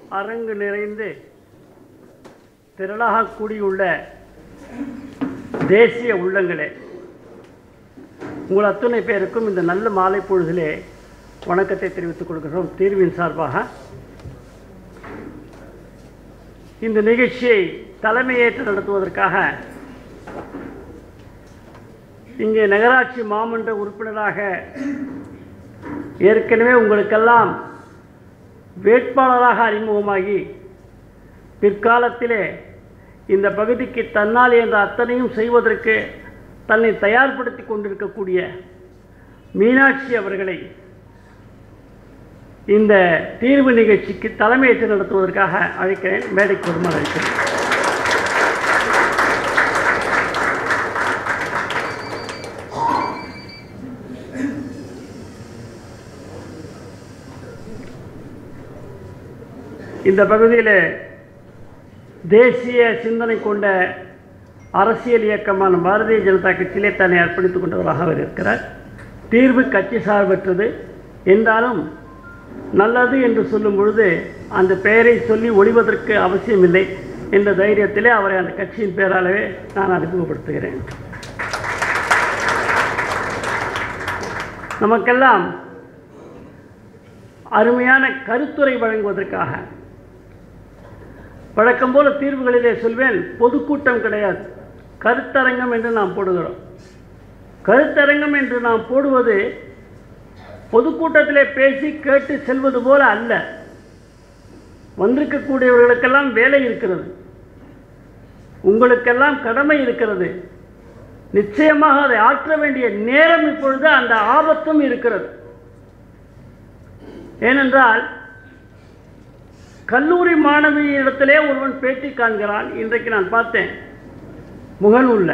அரங்கு நிறைந்து திரளாக கூடியுள்ள தேசிய உள்ளங்களே உங்கள் அத்துணை பேருக்கும் இந்த நல்ல மாலை பொழுதிலே வணக்கத்தை தெரிவித்துக் கொள்கிறோம் தீர்வின் சார்பாக இந்த நிகழ்ச்சியை தலைமையேற்று நடத்துவதற்காக இங்கே நகராட்சி மாமன்ற உறுப்பினராக ஏற்கனவே உங்களுக்கெல்லாம் வேட்பாளராக அறிமுகமாகி பிற்காலத்திலே இந்த பகுதிக்கு தன்னால் என்ற அத்தனையும் செய்வதற்கு தன்னை தயார்படுத்தி கொண்டிருக்கக்கூடிய மீனாட்சி அவர்களை இந்த தீர்வு நிகழ்ச்சிக்கு தலைமையேற்று நடத்துவதற்காக அழைக்கிறேன் மேடைக்கு வருமாறு அழைக்கிறேன் இந்த பகுதியில் தேசிய சிந்தனை கொண்ட அரசியல் இயக்கமான பாரதிய ஜனதா கட்சியிலே தன்னை அர்ப்பணித்துக் கொண்டவராக அவர் இருக்கிறார் தீர்வு கட்சி சார்பற்றது என்றாலும் நல்லது என்று சொல்லும் பொழுது அந்த பெயரை சொல்லி ஒழிவதற்கு அவசியமில்லை என்ற தைரியத்திலே அவரை அந்த கட்சியின் பெயராலவே நான் அறிமுகப்படுத்துகிறேன் நமக்கெல்லாம் அருமையான கருத்துரை வழங்குவதற்காக வழக்கம் போல தீர்வுகளிலே சொல்வேன் பொதுக்கூட்டம் கிடையாது கருத்தரங்கம் என்று நாம் போடுகிறோம் கருத்தரங்கம் என்று நாம் போடுவது பொதுக்கூட்டத்திலே பேசி கேட்டு செல்வது போல அல்ல வந்திருக்கக்கூடியவர்களுக்கெல்லாம் வேலை இருக்கிறது உங்களுக்கெல்லாம் கடமை இருக்கிறது நிச்சயமாக அதை ஆற்ற வேண்டிய நேரம் இப்பொழுது அந்த ஆபத்தும் இருக்கிறது ஏனென்றால் கல்லூரி மாணவியிடத்திலே ஒருவன் பேட்டி காண்கிறான் இன்றைக்கு நான் பார்த்தேன் முகநூல்ல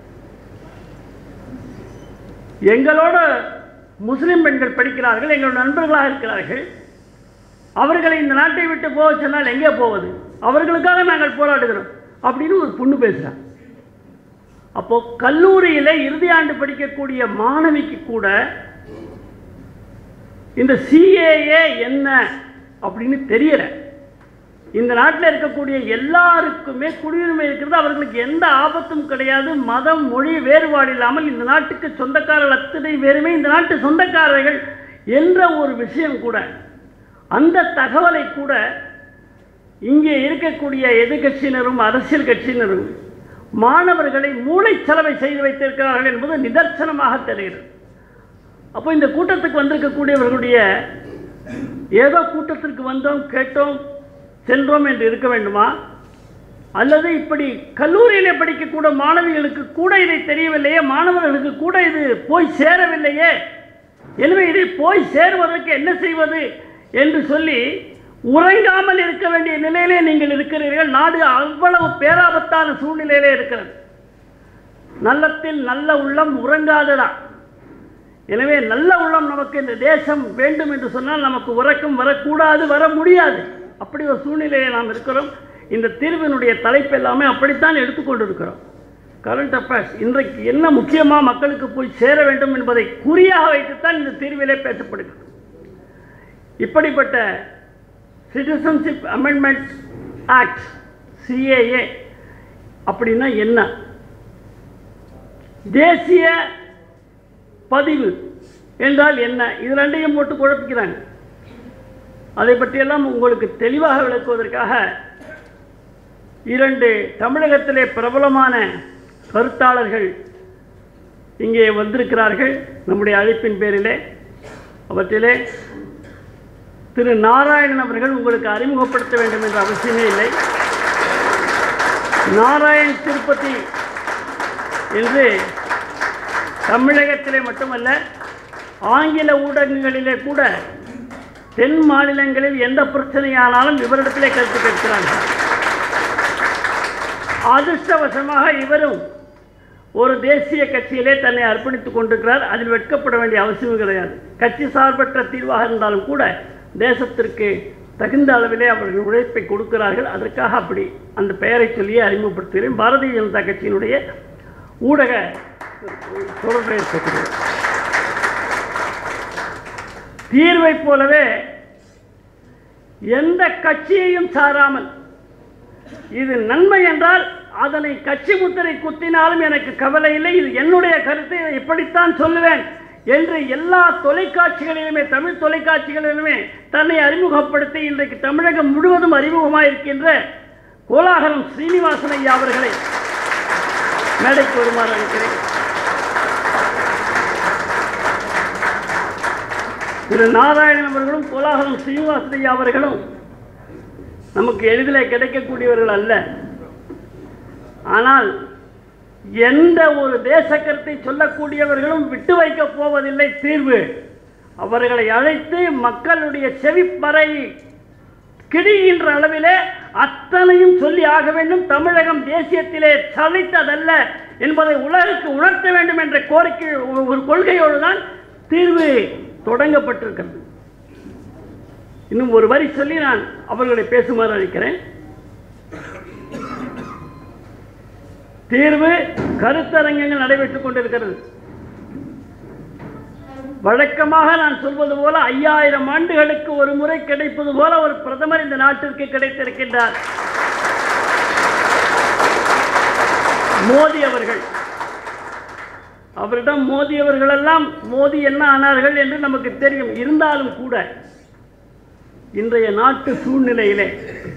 எங்களோட முஸ்லிம் பெண்கள் படிக்கிறார்கள் எங்களோட நண்பர்களாக இருக்கிறார்கள் அவர்களை இந்த நாட்டை விட்டு போக சொன்னால் எங்கே போவது அவர்களுக்காக நாங்கள் போராடுகிறோம் அப்படின்னு ஒரு பொண்ணு பேசுகிறான் அப்போ கல்லூரியில் இறுதி ஆண்டு படிக்கக்கூடிய மாணவிக்கு கூட இந்த சிஏஏ என்ன அப்படின்னு தெரியல இந்த நாட்டில் இருக்கக்கூடிய எல்லாருக்குமே குடியுரிமை இருக்கிறது அவர்களுக்கு எந்த ஆபத்தும் கிடையாது மதம் மொழி வேறுபாடு இல்லாமல் இந்த நாட்டுக்கு சொந்தக்காரர்கள் அத்தனை பேருமே இந்த நாட்டு சொந்தக்காரர்கள் என்ற ஒரு விஷயம் கூட அந்த தகவலை கூட இங்கே இருக்கக்கூடிய எதிர்கட்சியினரும் அரசியல் கட்சியினரும் மாணவர்களை மூளைச்சலவை செய்து வைத்திருக்கிறார்கள் என்பது நிதர்சனமாக தெரிகிறது அப்போ இந்த கூட்டத்துக்கு வந்திருக்கக்கூடியவர்களுடைய ஏதோ கூட்டத்திற்கு வந்தோம் கேட்டோம் சென்றோம் என்று இருக்க வேண்டுமா அல்லது இப்படி கல்லூரியிலே படிக்கக்கூட மாணவிகளுக்கு கூட இதை தெரியவில்லையே மாணவர்களுக்கு கூட இது போய் சேரவில்லையே எனவே இதை போய் சேருவதற்கு என்ன செய்வது என்று சொல்லி உறங்காமல் இருக்க வேண்டிய நிலையிலே நீங்கள் இருக்கிறீர்கள் நாடு அவ்வளவு பேராபத்தான சூழ்நிலையிலே இருக்கிறது நல்லத்தில் நல்ல உள்ளம் உறங்காதடா எனவே நல்ல உள்ளம் நமக்கு இந்த தேசம் வேண்டும் என்று சொன்னால் நமக்கு உறக்கம் வரக்கூடாது வர முடியாது அப்படி ஒரு சூழ்நிலையை நாம் இருக்கிறோம் இந்த தீர்வினுடைய தலைப்பு எல்லாமே அப்படித்தான் எடுத்துக்கொண்டு இருக்கிறோம் கரண்ட் அஃபேர்ஸ் இன்றைக்கு என்ன முக்கியமாக மக்களுக்கு போய் சேர வேண்டும் என்பதை குறியாக வைத்துத்தான் இந்த தீர்விலே பேசப்படுகிறது இப்படிப்பட்ட சிட்டிசன்ஷிப் அமெண்ட்மெண்ட் ஆக்ட் சிஏஏ அப்படின்னா என்ன தேசிய பதிவு என்றால் என்ன இது ரெண்டையும் போட்டு குழப்பிக்கிறாங்க அதை பற்றியெல்லாம் உங்களுக்கு தெளிவாக விளக்குவதற்காக இரண்டு தமிழகத்திலே பிரபலமான கருத்தாளர்கள் இங்கே வந்திருக்கிறார்கள் நம்முடைய அழைப்பின் பேரிலே அவற்றிலே திரு நாராயணன் அவர்கள் உங்களுக்கு அறிமுகப்படுத்த வேண்டும் என்ற அவசியமே இல்லை நாராயண் திருப்பதி என்று தமிழகத்திலே மட்டுமல்ல ஆங்கில ஊடகங்களிலே கூட தென் மாநிலங்களில் எந்த பிரச்சனையானாலும் இவரிடத்திலே கருத்து கேட்கிறார்கள் அதிர்ஷ்டவசமாக இவரும் ஒரு தேசிய கட்சியிலே தன்னை அர்ப்பணித்துக் கொண்டிருக்கிறார் அதில் வெட்கப்பட வேண்டிய அவசியம் கிடையாது கட்சி சார்பற்ற தீர்வாக இருந்தாலும் கூட தேசத்திற்கு தகுந்த அளவிலே அவர்கள் உழைப்பை கொடுக்கிறார்கள் அதற்காக அப்படி அந்த பெயரை சொல்லியே அறிமுகப்படுத்துகிறேன் பாரதிய ஜனதா கட்சியினுடைய ஊடக தொடர்பை இருக்கிறது தீர்வைப் போலவே எந்த கட்சியையும் சாராமல் இது நன்மை என்றால் அதனை கட்சி முத்திரை குத்தினாலும் எனக்கு கவலை இல்லை இது என்னுடைய கருத்தை இதை இப்படித்தான் சொல்லுவேன் என்று எல்லா தொலைக்காட்சிகளிலுமே தமிழ் தொலைக்காட்சிகளிலுமே தன்னை அறிமுகப்படுத்தி இன்றைக்கு தமிழகம் முழுவதும் அறிமுகமாக இருக்கின்ற கோலாகலம் ஸ்ரீனிவாசன் ஐயா அவர்களை மேடைக்கு வருமாறு அழைக்கிறேன் திரு நாராயணன் அவர்களும் கோலாகலம் ஸ்ரீனிவாசன் ஐயா அவர்களும் நமக்கு எளிதில் கிடைக்கக்கூடியவர்கள் அல்ல ஆனால் எந்த ஒரு தேச கருத்தை சொல்லக்கூடியவர்களும் விட்டு வைக்கப் போவதில்லை தீர்வு அவர்களை அழைத்து மக்களுடைய செவிப்பறை கிழிகின்ற அளவிலே அத்தனையும் சொல்லி ஆக வேண்டும் தமிழகம் தேசியத்திலே சளைத்ததல்ல என்பதை உலகுக்கு உணர்த்த வேண்டும் என்ற கோரிக்கை ஒரு கொள்கையோடு தான் தீர்வு தொடங்கப்பட்டிருக்கிறது இன்னும் ஒரு வரி சொல்லி நான் அவர்களை பேசுமாறு அழைக்கிறேன் தீர்வு கருத்தரங்கங்கள் நடைபெற்றுக் கொண்டிருக்கிறது வழக்கமாக நான் சொல்வது போல ஐயாயிரம் ஆண்டுகளுக்கு ஒரு முறை கிடைப்பது போல ஒரு பிரதமர் இந்த நாட்டிற்கு கிடைத்திருக்கின்றார் மோடி அவர்கள் அவரிடம் மோடி அவர்களெல்லாம் மோடி என்ன ஆனார்கள் என்று நமக்கு தெரியும் இருந்தாலும் கூட இன்றைய நாட்டு சூழ்நிலையிலே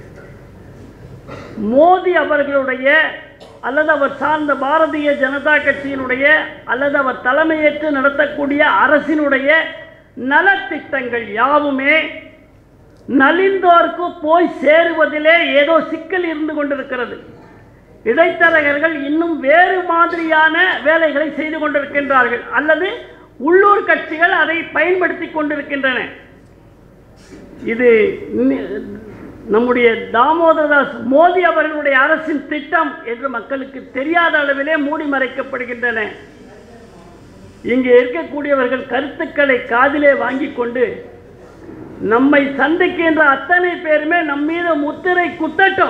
மோடி அவர்களுடைய அல்லது அவர் சார்ந்த பாரதிய ஜனதா கட்சியினுடைய அல்லது அவர் தலைமையேற்று நடத்தக்கூடிய அரசினுடைய நலத்திட்டங்கள் யாவுமே நலிந்தோர்க்கு போய் சேருவதிலே ஏதோ சிக்கல் இருந்து கொண்டிருக்கிறது இடைத்தரகர்கள் இன்னும் வேறு மாதிரியான வேலைகளை செய்து கொண்டிருக்கின்றார்கள் அல்லது உள்ளூர் கட்சிகள் அதை பயன்படுத்தி கொண்டிருக்கின்றன இது நி- நம்முடைய தாமோதரதாஸ் மோடி அவர்களுடைய அரசின் திட்டம் என்று மக்களுக்கு தெரியாத அளவிலே மூடி மறைக்கப்படுகின்றன இங்கே இருக்கக்கூடியவர்கள் கருத்துக்களை காதிலே வாங்கிக் கொண்டு நம்மை சந்திக்கின்ற அத்தனை பேருமே நம் மீது முத்திரை குத்தட்டும்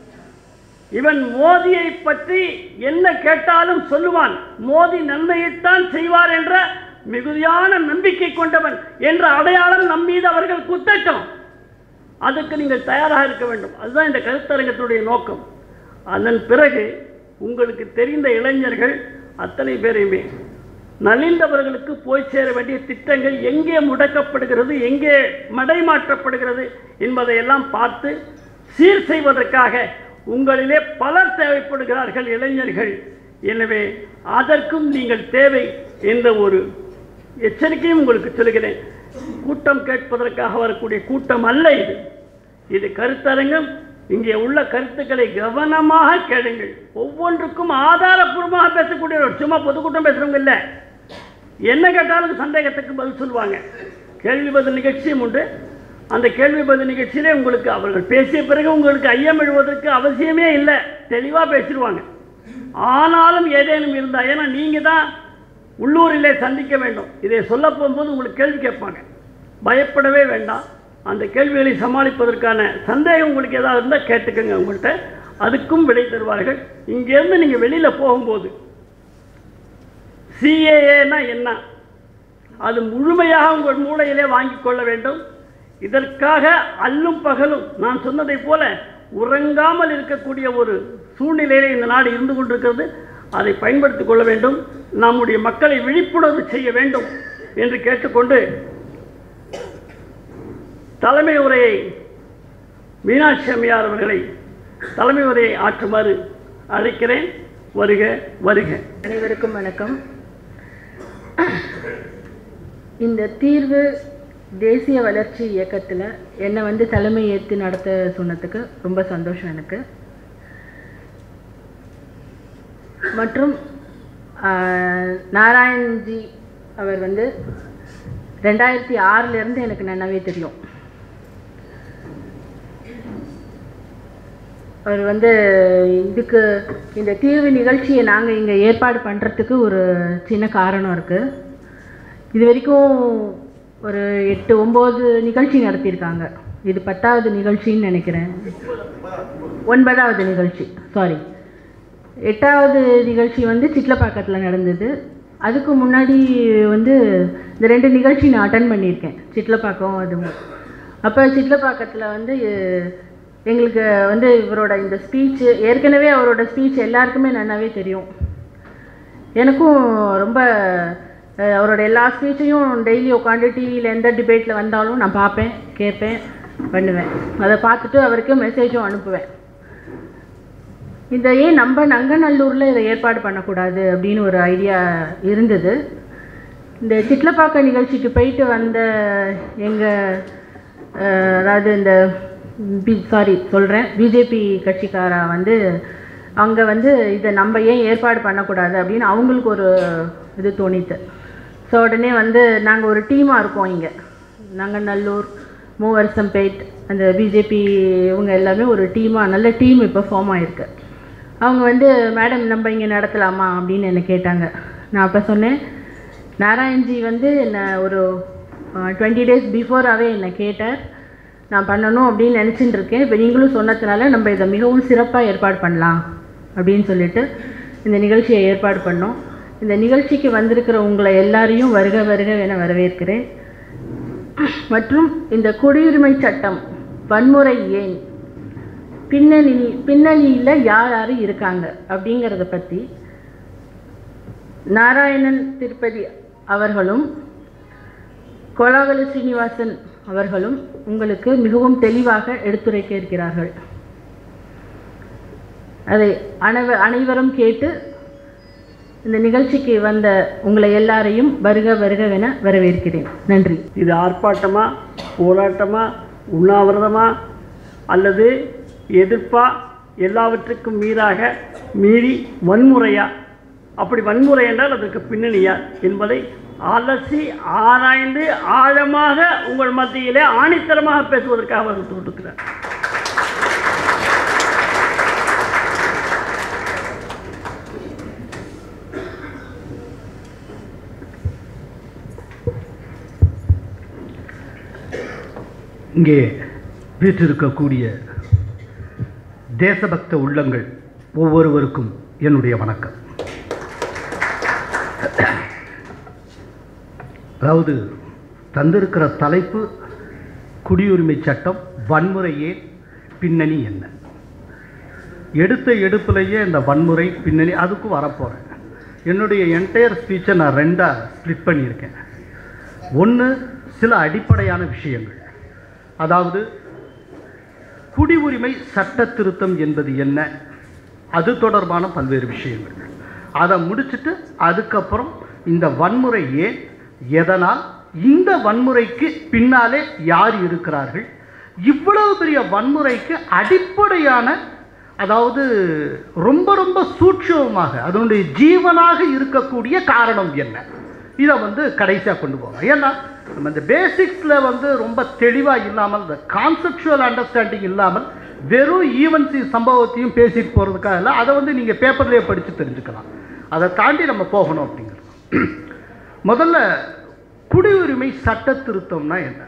இவன் மோதியை பற்றி என்ன கேட்டாலும் சொல்லுவான் மோதி நன்மையைத்தான் செய்வார் என்ற மிகுதியான நம்பிக்கை கொண்டவன் என்ற அடையாளம் நம் மீது அவர்கள் குத்தட்டும் அதுக்கு நீங்கள் தயாராக இருக்க வேண்டும் அதுதான் இந்த கருத்தரங்கத்துடைய நோக்கம் அதன் பிறகு உங்களுக்கு தெரிந்த இளைஞர்கள் அத்தனை பேரையுமே நலிந்தவர்களுக்கு போய் சேர வேண்டிய திட்டங்கள் எங்கே முடக்கப்படுகிறது எங்கே மடைமாற்றப்படுகிறது என்பதையெல்லாம் பார்த்து சீர் செய்வதற்காக உங்களிலே பலர் தேவைப்படுகிறார்கள் இளைஞர்கள் எனவே அதற்கும் நீங்கள் தேவை என்ற ஒரு எச்சரிக்கையும் உங்களுக்கு சொல்கிறேன் கூட்டம் கேட்பதற்காக வரக்கூடிய கூட்டம் அல்ல இது இது கருத்தரங்கம் இங்கே உள்ள கருத்துக்களை கவனமாக கேளுங்கள் ஒவ்வொன்றுக்கும் ஆதாரப்பூர்வமாக பேசக்கூடியவர் சும்மா பொதுக்கூட்டம் பேசுறவங்க இல்லை என்ன கேட்டாலும் சந்தேகத்துக்கு பதில் சொல்லுவாங்க கேள்வி பதில் நிகழ்ச்சியும் உண்டு அந்த கேள்வி பதில் நிகழ்ச்சியிலே உங்களுக்கு அவர்கள் பேசிய பிறகு உங்களுக்கு ஐயம் எழுவதற்கு அவசியமே இல்லை தெளிவாக பேசிடுவாங்க ஆனாலும் ஏதேனும் இருந்தால் ஏன்னா நீங்கள் தான் உள்ளூரிலே சந்திக்க வேண்டும் இதை சொல்ல போகும்போது உங்களுக்கு கேள்வி கேட்பாங்க பயப்படவே வேண்டாம் அந்த கேள்விகளை சமாளிப்பதற்கான சந்தேகம் உங்களுக்கு ஏதாவது இருந்தால் கேட்டுக்கோங்க உங்கள்கிட்ட அதுக்கும் விடை தருவார்கள் இங்கேருந்து நீங்கள் வெளியில் போகும்போது சிஏஏனா என்ன அது முழுமையாக உங்கள் மூளையிலே வாங்கிக் கொள்ள வேண்டும் இதற்காக அல்லும் பகலும் நான் சொன்னதைப் போல உறங்காமல் இருக்கக்கூடிய ஒரு சூழ்நிலையிலே இந்த நாடு இருந்து கொண்டிருக்கிறது அதை பயன்படுத்திக் கொள்ள வேண்டும் நம்முடைய மக்களை விழிப்புணர்வு செய்ய வேண்டும் என்று கேட்டுக்கொண்டு தலைமை உரையை மீனாட்சி அம்மையார் அவர்களை தலைமை உரையை ஆற்றுமாறு அழைக்கிறேன் வருக வருக அனைவருக்கும் வணக்கம் இந்த தீர்வு தேசிய வளர்ச்சி இயக்கத்தில் என்னை வந்து தலைமை ஏற்று நடத்த சொன்னதுக்கு ரொம்ப சந்தோஷம் எனக்கு மற்றும் ஆஹ், நாராயண்ஜி அவர் வந்து ரெண்டாயிரத்தி ஆறிலேருந்து எனக்கு நல்லாவே தெரியும் அவர் வந்து இதுக்கு இந்த தீர்வு நிகழ்ச்சியை நாங்கள் இங்கே ஏற்பாடு பண்ணுறதுக்கு ஒரு சின்ன காரணம் இருக்குது இது வரைக்கும் ஒரு எட்டு ஒம்பது நிகழ்ச்சி நடத்தியிருக்காங்க இது பத்தாவது நிகழ்ச்சின்னு நினைக்கிறேன் ஒன்பதாவது நிகழ்ச்சி சாரி எட்டாவது நிகழ்ச்சி வந்து சிட்லப்பாக்கத்தில் நடந்தது அதுக்கு முன்னாடி வந்து இந்த ரெண்டு நிகழ்ச்சி நான் அட்டன் பண்ணியிருக்கேன் சிட்லப்பாக்கம் அது அப்போ சிட்லப்பாக்கத்தில் வந்து அஹ், எங்களுக்கு வந்து இவரோட இந்த ஸ்பீச்சு ஏற்கனவே அவரோட ஸ்பீச் எல்லாருக்குமே நல்லாவே தெரியும் எனக்கும் ரொம்ப அஹ், அவரோட எல்லா ஸ்பீச்சையும் டெய்லி உட்காந்து டிவியில் எந்த டிபேட்டில் வந்தாலும் நான் பார்ப்பேன் கேட்பேன் பண்ணுவேன் அதை பார்த்துட்டு அவருக்கு மெசேஜும் அனுப்புவேன் இந்த ஏன் நம்ம நங்கநல்லூரில் இதை ஏற்பாடு பண்ணக்கூடாது அப்படின்னு ஒரு ஐடியா இருந்தது இந்த சிட்லப்பாக்க நிகழ்ச்சிக்கு போயிட்டு வந்த எங்கள் அதாவது இந்த பி சாரி சொல்கிறேன் பிஜேபி கட்சிக்காரா வந்து அங்கே வந்து இதை நம்ம ஏன் ஏற்பாடு பண்ணக்கூடாது அப்படின்னு அவங்களுக்கு ஒரு இது தோணித்து ஸோ உடனே வந்து நாங்கள் ஒரு டீமாக இருக்கோம் இங்கே நங்கநல்லூர் மூவரசம்பேட் அந்த பிஜேபி இவங்க எல்லாமே ஒரு டீமாக நல்ல டீம் இப்போ ஃபார்ம் ஆகிருக்கு அவங்க வந்து மேடம் நம்ம இங்கே நடத்தலாமா அப்படின்னு என்னை கேட்டாங்க நான் அப்போ சொன்னேன் நாராயண்ஜி வந்து என்னை ஒரு டுவெண்ட்டி டேஸ் பிஃபோராகவே என்னை கேட்டார் நான் பண்ணணும் அப்படின்னு நினச்சிட்டு இருக்கேன் இப்போ நீங்களும் சொன்னதுனால நம்ம இதை மிகவும் சிறப்பாக ஏற்பாடு பண்ணலாம் அப்படின்னு சொல்லிட்டு இந்த நிகழ்ச்சியை ஏற்பாடு பண்ணோம் இந்த நிகழ்ச்சிக்கு வந்திருக்கிற உங்களை எல்லாரையும் வருக வருக என வரவேற்கிறேன் மற்றும் இந்த குடியுரிமை சட்டம் வன்முறை ஏன் பின்னணி பின்னணியில் யார் யார் இருக்காங்க அப்படிங்கிறத பற்றி நாராயணன் திருப்பதி அவர்களும் கோலாகல ஸ்ரீனிவாசன் அவர்களும் உங்களுக்கு மிகவும் தெளிவாக எடுத்துரைக்க இருக்கிறார்கள் அதை அனைவ அனைவரும் கேட்டு இந்த நிகழ்ச்சிக்கு வந்த உங்களை எல்லாரையும் வருக வருகவென வரவேற்கிறேன் நன்றி இது ஆர்ப்பாட்டமா போராட்டமா உண்ணாவிரதமா அல்லது எதிர்ப்பா எல்லாவற்றுக்கும் மீறாக மீறி வன்முறையா அப்படி வன்முறை என்றால் அதற்கு பின்னணியா என்பதை அலசி ஆராய்ந்து ஆழமாக உங்கள் மத்தியிலே ஆணித்தரமாக பேசுவதற்காக அவர்கள் தோற்றுக்கிறார் இங்கே வீற்றிருக்கக்கூடிய தேசபக்த உள்ளங்கள் ஒவ்வொருவருக்கும் என்னுடைய வணக்கம் அதாவது தந்திருக்கிற தலைப்பு குடியுரிமை சட்டம் வன்முறையே பின்னணி என்ன எடுத்த எடுப்புலையே இந்த வன்முறை பின்னணி அதுக்கும் வரப்போகிறேன் என்னுடைய என்டையர் ஸ்பீச்சை நான் ரெண்டாக ஸ்ப்ளிட் பண்ணியிருக்கேன் ஒன்று சில அடிப்படையான விஷயங்கள் அதாவது குடியுரிமை சட்ட திருத்தம் என்பது என்ன அது தொடர்பான பல்வேறு விஷயங்கள் அதை முடிச்சுட்டு அதுக்கப்புறம் இந்த வன்முறை ஏன் எதனால் இந்த வன்முறைக்கு பின்னாலே யார் இருக்கிறார்கள் இவ்வளவு பெரிய வன்முறைக்கு அடிப்படையான அதாவது ரொம்ப ரொம்ப சூட்சமமாக அதனுடைய ஜீவனாக இருக்கக்கூடிய காரணம் என்ன இதை வந்து கடைசியாக கொண்டு போவோம் ஏன்னா நம்ம இந்த பேசிக்ஸில் வந்து ரொம்ப தெளிவாக இல்லாமல் இந்த கான்செப்சுவல் அண்டர்ஸ்டாண்டிங் இல்லாமல் வெறும் ஈவன்சி சம்பவத்தையும் பேசிட்டு போகிறதுக்காக இல்லை அதை வந்து நீங்கள் பேப்பர்லேயே படித்து தெரிஞ்சுக்கலாம் அதை தாண்டி நம்ம போகணும் அப்படிங்கிறது முதல்ல குடியுரிமை சட்ட திருத்தம்னா என்ன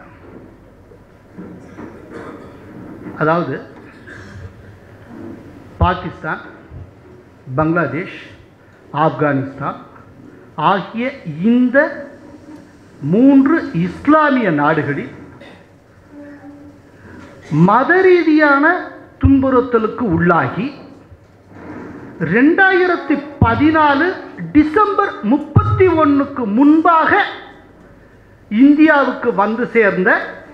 அதாவது பாகிஸ்தான் பங்களாதேஷ் ஆப்கானிஸ்தான் ஆகிய இந்த மூன்று இஸ்லாமிய நாடுகளில் மத ரீதியான துன்புறுத்தலுக்கு உள்ளாகி ரெண்டாயிரத்தி பதினாலு டிசம்பர் முப்பத்தி ஒன்றுக்கு முன்பாக இந்தியாவுக்கு வந்து சேர்ந்த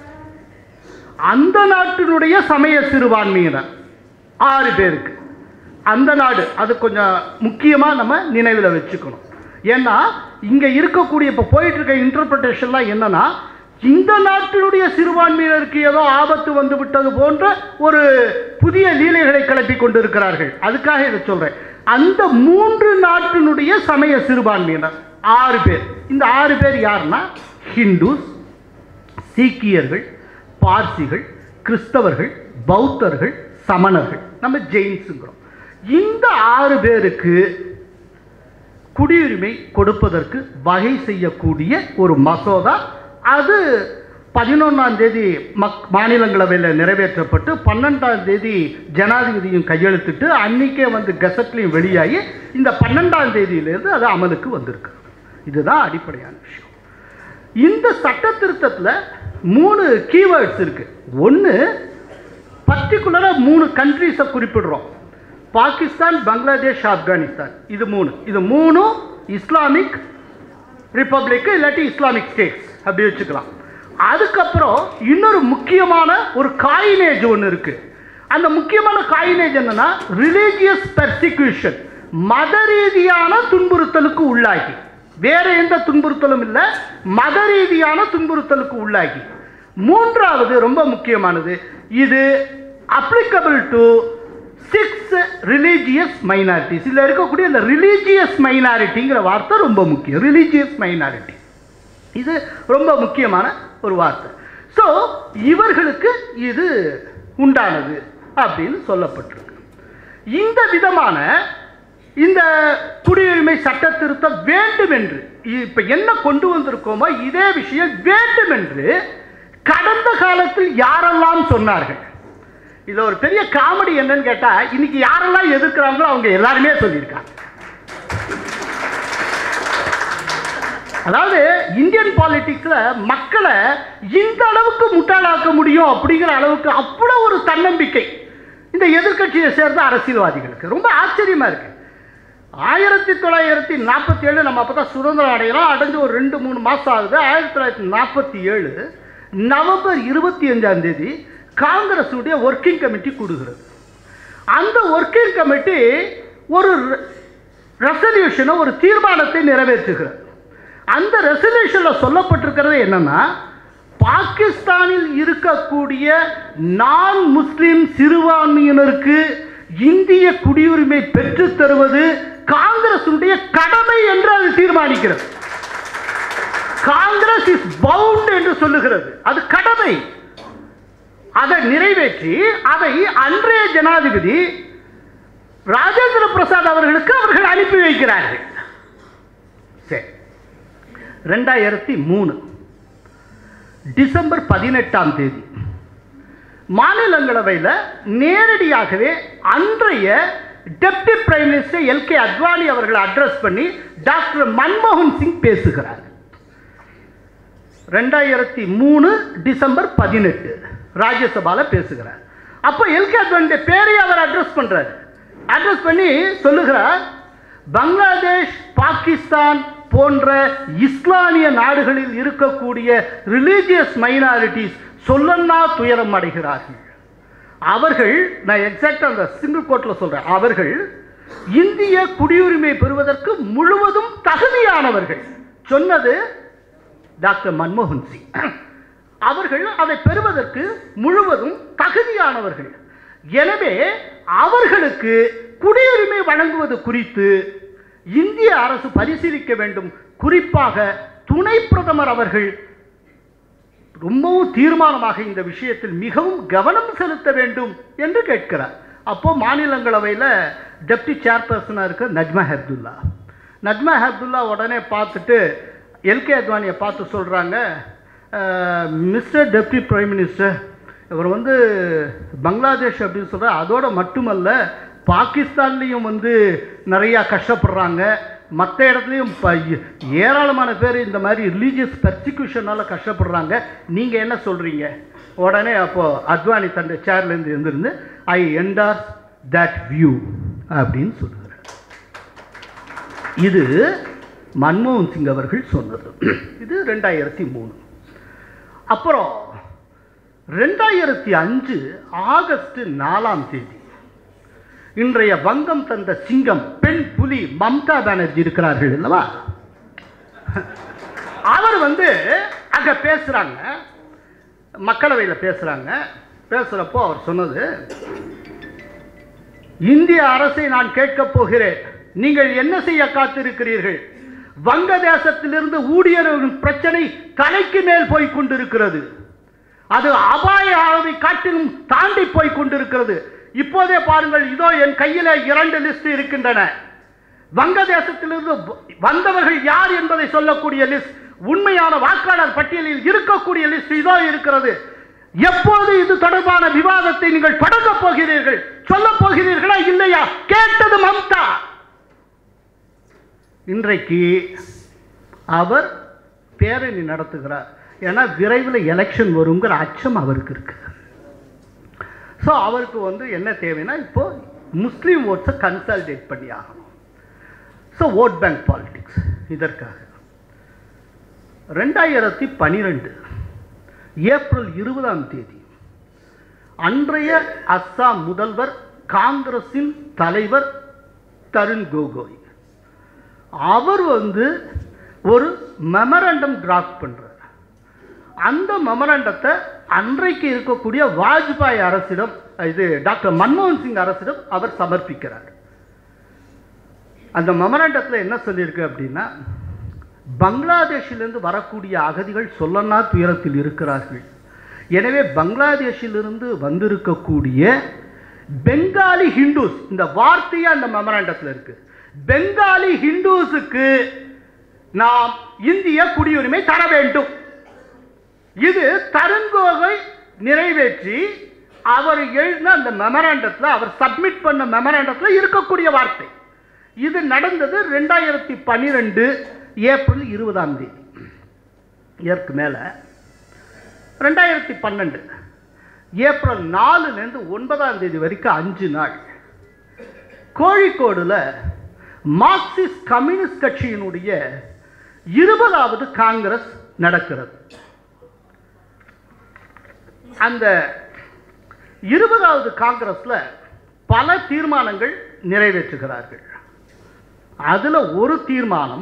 அந்த நாட்டினுடைய சமய சிறுபான்மையினர் ஆறு பேருக்கு அந்த நாடு அது கொஞ்சம் முக்கியமாக நம்ம நினைவில் வச்சுக்கணும் ஏன்னா இங்கே இருக்கக்கூடிய இப்போ போயிட்டு இருக்க இன்டர்பிரிட்டேஷன்லாம் என்னன்னா இந்த நாட்டினுடைய சிறுபான்மையினருக்கு ஏதோ ஆபத்து வந்து விட்டது போன்ற ஒரு புதிய லீலைகளை கிளப்பி கொண்டிருக்கிறார்கள் அதுக்காக இதை சொல்கிறேன் அந்த மூன்று நாட்டினுடைய சமய சிறுபான்மையினர் ஆறு பேர் இந்த ஆறு பேர் யாருன்னா ஹிந்துஸ் சீக்கியர்கள் பார்சிகள் கிறிஸ்தவர்கள் பௌத்தர்கள் சமணர்கள் நம்ம ஜெயின்ஸுங்கிறோம் இந்த ஆறு பேருக்கு குடியுரிமை கொடுப்பதற்கு வகை செய்யக்கூடிய ஒரு மசோதா அது பதினொன்றாம் தேதி மக் மாநிலங்களவையில் நிறைவேற்றப்பட்டு பன்னெண்டாம் தேதி ஜனாதிபதியும் கையெழுத்திட்டு அன்னைக்கே வந்து கெசட்லையும் வெளியாகி இந்த பன்னெண்டாம் தேதியிலேருந்து அது அமலுக்கு வந்திருக்கு இதுதான் அடிப்படையான விஷயம் இந்த சட்ட திருத்தத்தில் மூணு கீவேர்ட்ஸ் இருக்கு ஒன்று பர்டிகுலராக மூணு கண்ட்ரீஸை குறிப்பிடுறோம் பாகிஸ்தான் பங்களாதேஷ் ஆப்கானிஸ்தான் இது மூணு இது மூணும் இஸ்லாமிக் ரிப்பப்ளிக் இல்லாட்டி இஸ்லாமிக் ஸ்டேட்ஸ் அப்படி வச்சுக்கலாம் அதுக்கப்புறம் இன்னொரு முக்கியமான ஒரு காயினேஜ் ஒன்று இருக்கு அந்த முக்கியமான காயினேஜ் என்னன்னா ரிலீஜியஸ் பெர்சிக்யூஷன் மத ரீதியான துன்புறுத்தலுக்கு உள்ளாகி வேற எந்த துன்புறுத்தலும் இல்லை மத ரீதியான துன்புறுத்தலுக்கு உள்ளாகி மூன்றாவது ரொம்ப முக்கியமானது இது applicable to six religious minorities இதில் இருக்கக்கூடிய இந்த ரிலீஜியஸ் மைனாரிட்டிங்கிற வார்த்தை ரொம்ப முக்கியம் ரிலீஜியஸ் மைனாரிட்டி இது ரொம்ப முக்கியமான ஒரு வார்த்தை ஸோ இவர்களுக்கு இது உண்டானது அப்படின்னு சொல்லப்பட்டிருக்கு இந்த விதமான இந்த குடியுரிமை சட்ட திருத்தம் வேண்டும் என்று இப்ப என்ன கொண்டு வந்திருக்கோமோ இதே விஷயம் வேண்டும் என்று கடந்த காலத்தில் யாரெல்லாம் சொன்னார்கள் இதுல ஒரு பெரிய காமெடி என்னன்னு கேட்டா இன்னைக்கு யாரெல்லாம் எதிர்க்கிறாங்களோ அவங்க எல்லாருமே சொல்லியிருக்காங்க அதாவது இந்தியன் பாலிடிக்ஸ்ல மக்களை இந்த அளவுக்கு முட்டாளாக்க முடியும் அப்படிங்கிற அளவுக்கு அவ்வளவு ஒரு தன்னம்பிக்கை இந்த எதிர்க்கட்சியை சேர்ந்த அரசியல்வாதிகளுக்கு ரொம்ப ஆச்சரியமா இருக்கு ஆயிரத்தி தொள்ளாயிரத்தி நாற்பத்தி ஏழு நம்ம அப்போ தான் சுதந்திரம் அடைகிறோம் அடைஞ்சு ஒரு ரெண்டு மூணு மாதம் ஆகுது ஆயிரத்தி தொள்ளாயிரத்தி நாற்பத்தி ஏழு நவம்பர் இருபத்தி அஞ்சாம் தேதி காங்கிரஸுடைய ஒர்க்கிங் கமிட்டி கூடுகிறது அந்த ஒர்க்கிங் கமிட்டி ஒரு ரெசல்யூஷனை ஒரு தீர்மானத்தை நிறைவேற்றுகிறது அந்த ரெசல்யூஷனில் சொல்லப்பட்டிருக்கிறது என்னன்னா பாகிஸ்தானில் இருக்கக்கூடிய நான் முஸ்லிம் சிறுபான்மையினருக்கு இந்திய குடியுரிமை பெற்றுத் தருவது காங்கிரசுடைய கடமை என்று அது தீர்மானிக்கிறது காங்கிரஸ் இஸ் பவுண்ட் என்று சொல்லுகிறது அது கடமை அதை நிறைவேற்றி அதை அன்றைய ஜனாதிபதி ராஜேந்திர பிரசாத் அவர்களுக்கு அவர்கள் அனுப்பி வைக்கிறார்கள் சரி ரெண்டாயிரத்தி மூணு டிசம்பர் பதினெட்டாம் தேதி மாநிலங்களவையில் நேரடியாகவே அன்றைய deputy prime minister L K Advani அவர்களை அட்ரஸ் பண்ணி டாக்டர் மன்மோகன் சிங் பேசுகிறார் ரெண்டாயிரத்தி மூணு டிசம்பர் பதினெட்டு ராஜ்யசபாவில் பேசுகிறார் அப்போ எல் கே அத்வானியுடைய பேரை அவர் அட்ரஸ் பண்ணுறாரு அட்ரஸ் பண்ணி சொல்லுகிறார் பங்களாதேஷ் பாகிஸ்தான் போன்ற இஸ்லாமிய நாடுகளில் இருக்கக்கூடிய ரிலீஜியஸ் மைனாரிட்டிஸ் சொல்லன்னா துயரம் அடைகிறார்கள் அவர்கள் நான் எக்ஸாக்டாக அந்த சிங்கிள் கோட்டில் சொல்கிறேன் அவர்கள் இந்திய குடியுரிமை பெறுவதற்கு முழுவதும் தகுதியானவர்கள் சொன்னது டாக்டர் மன்மோகன் சிங் அவர்கள் அதை பெறுவதற்கு முழுவதும் தகுதியானவர்கள் எனவே அவர்களுக்கு குடியுரிமை வழங்குவது குறித்து இந்திய அரசு பரிசீலிக்க வேண்டும் குறிப்பாக துணை பிரதமர் அவர்கள் ரொம்பவும் தீர்மானமாக இந்த விஷயத்தில் மிகவும் கவனம் செலுத்த வேண்டும் என்று கேட்கிறார் அப்போ மாநிலங்களவையில் டெப்டி சேர்பர்சனாக இருக்க நஜ்மா ஹெப்துல்லா நஜ்மா ஹெப்துல்லா உடனே பார்த்துட்டு எல்கே அத்வானியை பார்த்து சொல்கிறாங்க மிஸ்டர் டெப்டி பிரைம் மினிஸ்டர் இவர் வந்து பங்களாதேஷ் அப்படின்னு சொல்கிற அதோட மட்டுமல்ல பாகிஸ்தான்லேயும் வந்து நிறையா கஷ்டப்படுறாங்க மற்ற இடத்துலையும் ப ஏராளமான பேர் இந்த மாதிரி ரிலீஜியஸ் பெர்சிக்யூஷனால் கஷ்டப்படுறாங்க நீங்கள் என்ன சொல்கிறீங்க உடனே அப்போது அத்வானி தன்னுடைய சேர்லேருந்து இருந்திருந்து ஐ என்டார்ஸ் தட் வியூ அப்படின்னு சொல்லுகிறார் இது மன்மோகன் சிங் அவர்கள் சொன்னது இது ரெண்டாயிரத்தி மூணு அப்புறம் ரெண்டாயிரத்தி அஞ்சு ஆகஸ்ட் நாலாம் தேதி இன்றைய வங்கம் தந்த சிங்கம் பெண் புலி மம்தா பானர்ஜி இருக்கிறார்கள் அல்லவா அவர் வந்து அங்க பேசுறாங்க மக்களவையில் பேசுறாங்க பேசுறப்போ அவர் சொன்னது இந்திய அரசை நான் கேட்கப் போகிறேன் நீங்கள் என்ன செய்ய காத்திருக்கிறீர்கள் வங்கதேசத்திலிருந்து ஊழியர்களின் பிரச்சனை தலைக்கு மேல் போய் கொண்டிருக்கிறது அது அபாய அளவை காட்டிலும் தாண்டி போய் கொண்டிருக்கிறது இப்போதே பாருங்கள் இதோ என் கையில இரண்டு லிஸ்ட் இருக்கின்றன வங்கதேசத்திலிருந்து வந்தவர்கள் யார் என்பதை சொல்லக்கூடிய லிஸ்ட் உண்மையான வாக்காளர் பட்டியலில் இருக்கக்கூடிய லிஸ்ட் இதோ இருக்கிறது எப்போது இது தொடர்பான விவாதத்தை நீங்கள் தொடங்க போகிறீர்கள் சொல்ல போகிறீர்களா இல்லையா கேட்டது மம்தா இன்றைக்கு அவர் பேரணி நடத்துகிறார் ஏன்னா விரைவில் எலெக்ஷன் வருங்கிற அச்சம் அவருக்கு இருக்கு ஸோ அவருக்கு வந்து என்ன தேவைன்னா இப்போ முஸ்லீம் ஓட்ஸை கன்சால்டேட் பண்ணி ஆகணும் ஸோ ஓட் பேங்க் பாலிடிக்ஸ் இதற்காக ரெண்டாயிரத்தி பனிரெண்டு ஏப்ரல் இருபதாம் தேதி அன்றைய அஸ்ஸாம் முதல்வர் காங்கிரஸின் தலைவர் தருண் கோகோய் அவர் வந்து ஒரு மெமரண்டம் டிராஃப்ட் பண்றார் அந்த மெமரண்டத்தை அன்றைக்கு இருக்கக்கூடிய வாஜ்பாய் அரசிடம் இது டாக்டர் மன்மோகன் சிங் அரசிடம் அவர் சமர்ப்பிக்கிறார் அந்த மெமரண்டத்தில் என்ன சொல்லியிருக்கு அப்படின்னா பங்களாதேஷிலிருந்து வரக்கூடிய அகதிகள் சொல்லனா துயரத்தில் இருக்கிறார்கள் எனவே பங்களாதேஷிலிருந்து வந்திருக்கக்கூடிய பெங்காலி ஹிந்துஸ் இந்த வார்த்தையே அந்த மெமரண்டத்தில் இருக்கு பெங்காலி ஹிந்துஸுக்கு நாம் இந்திய குடியுரிமை தர வேண்டும் இது தருண்கோகை நிறைவேற்றி அவர் எழுதின அந்த மெமராண்டத்தில் அவர் சப்மிட் பண்ண மெமராண்டத்தில் இருக்கக்கூடிய வார்த்தை இது நடந்தது ரெண்டாயிரத்தி பன்னிரெண்டு ஏப்ரல் இருபதாம் தேதி இதற்கு மேலே ரெண்டாயிரத்தி பன்னெண்டு ஏப்ரல் நாலுலேருந்து ஒன்பதாம் தேதி வரைக்கும் அஞ்சு நாள் கோழிக்கோடுல மார்க்சிஸ்ட் கம்யூனிஸ்ட் கட்சியினுடைய இருபதாவது காங்கிரஸ் நடக்கிறது அந்த இருபதாவது காங்கிரஸ்ல பல தீர்மானங்கள் நிறைவேற்றுகிறார்கள் அதுல ஒரு தீர்மானம்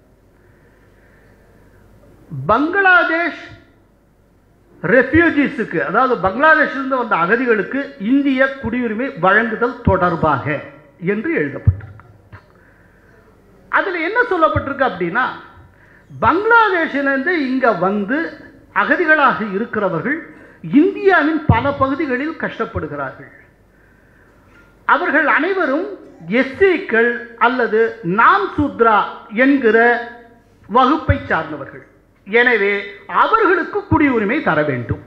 பங்களாதேஷ் ரெஃப்யூஜிஸுக்கு அதாவது பங்களாதேஷிலிருந்து வந்த அகதிகளுக்கு இந்திய குடியுரிமை வழங்குதல் தொடர்பாக என்று எழுதப்பட்டிருக்கு அதில் என்ன சொல்லப்பட்டிருக்கு அப்படின்னா பங்களாதேஷிலிருந்து இங்கே வந்து அகதிகளாக இருக்கிறவர்கள் இந்தியாவின் பல பகுதிகளில் கஷ்டப்படுகிறார்கள் அவர்கள் அனைவரும் எஸ்சிக்கள் அல்லது நாம் சூத்ரா என்கிற வகுப்பை சார்ந்தவர்கள் எனவே அவர்களுக்கு குடியுரிமை தர வேண்டும்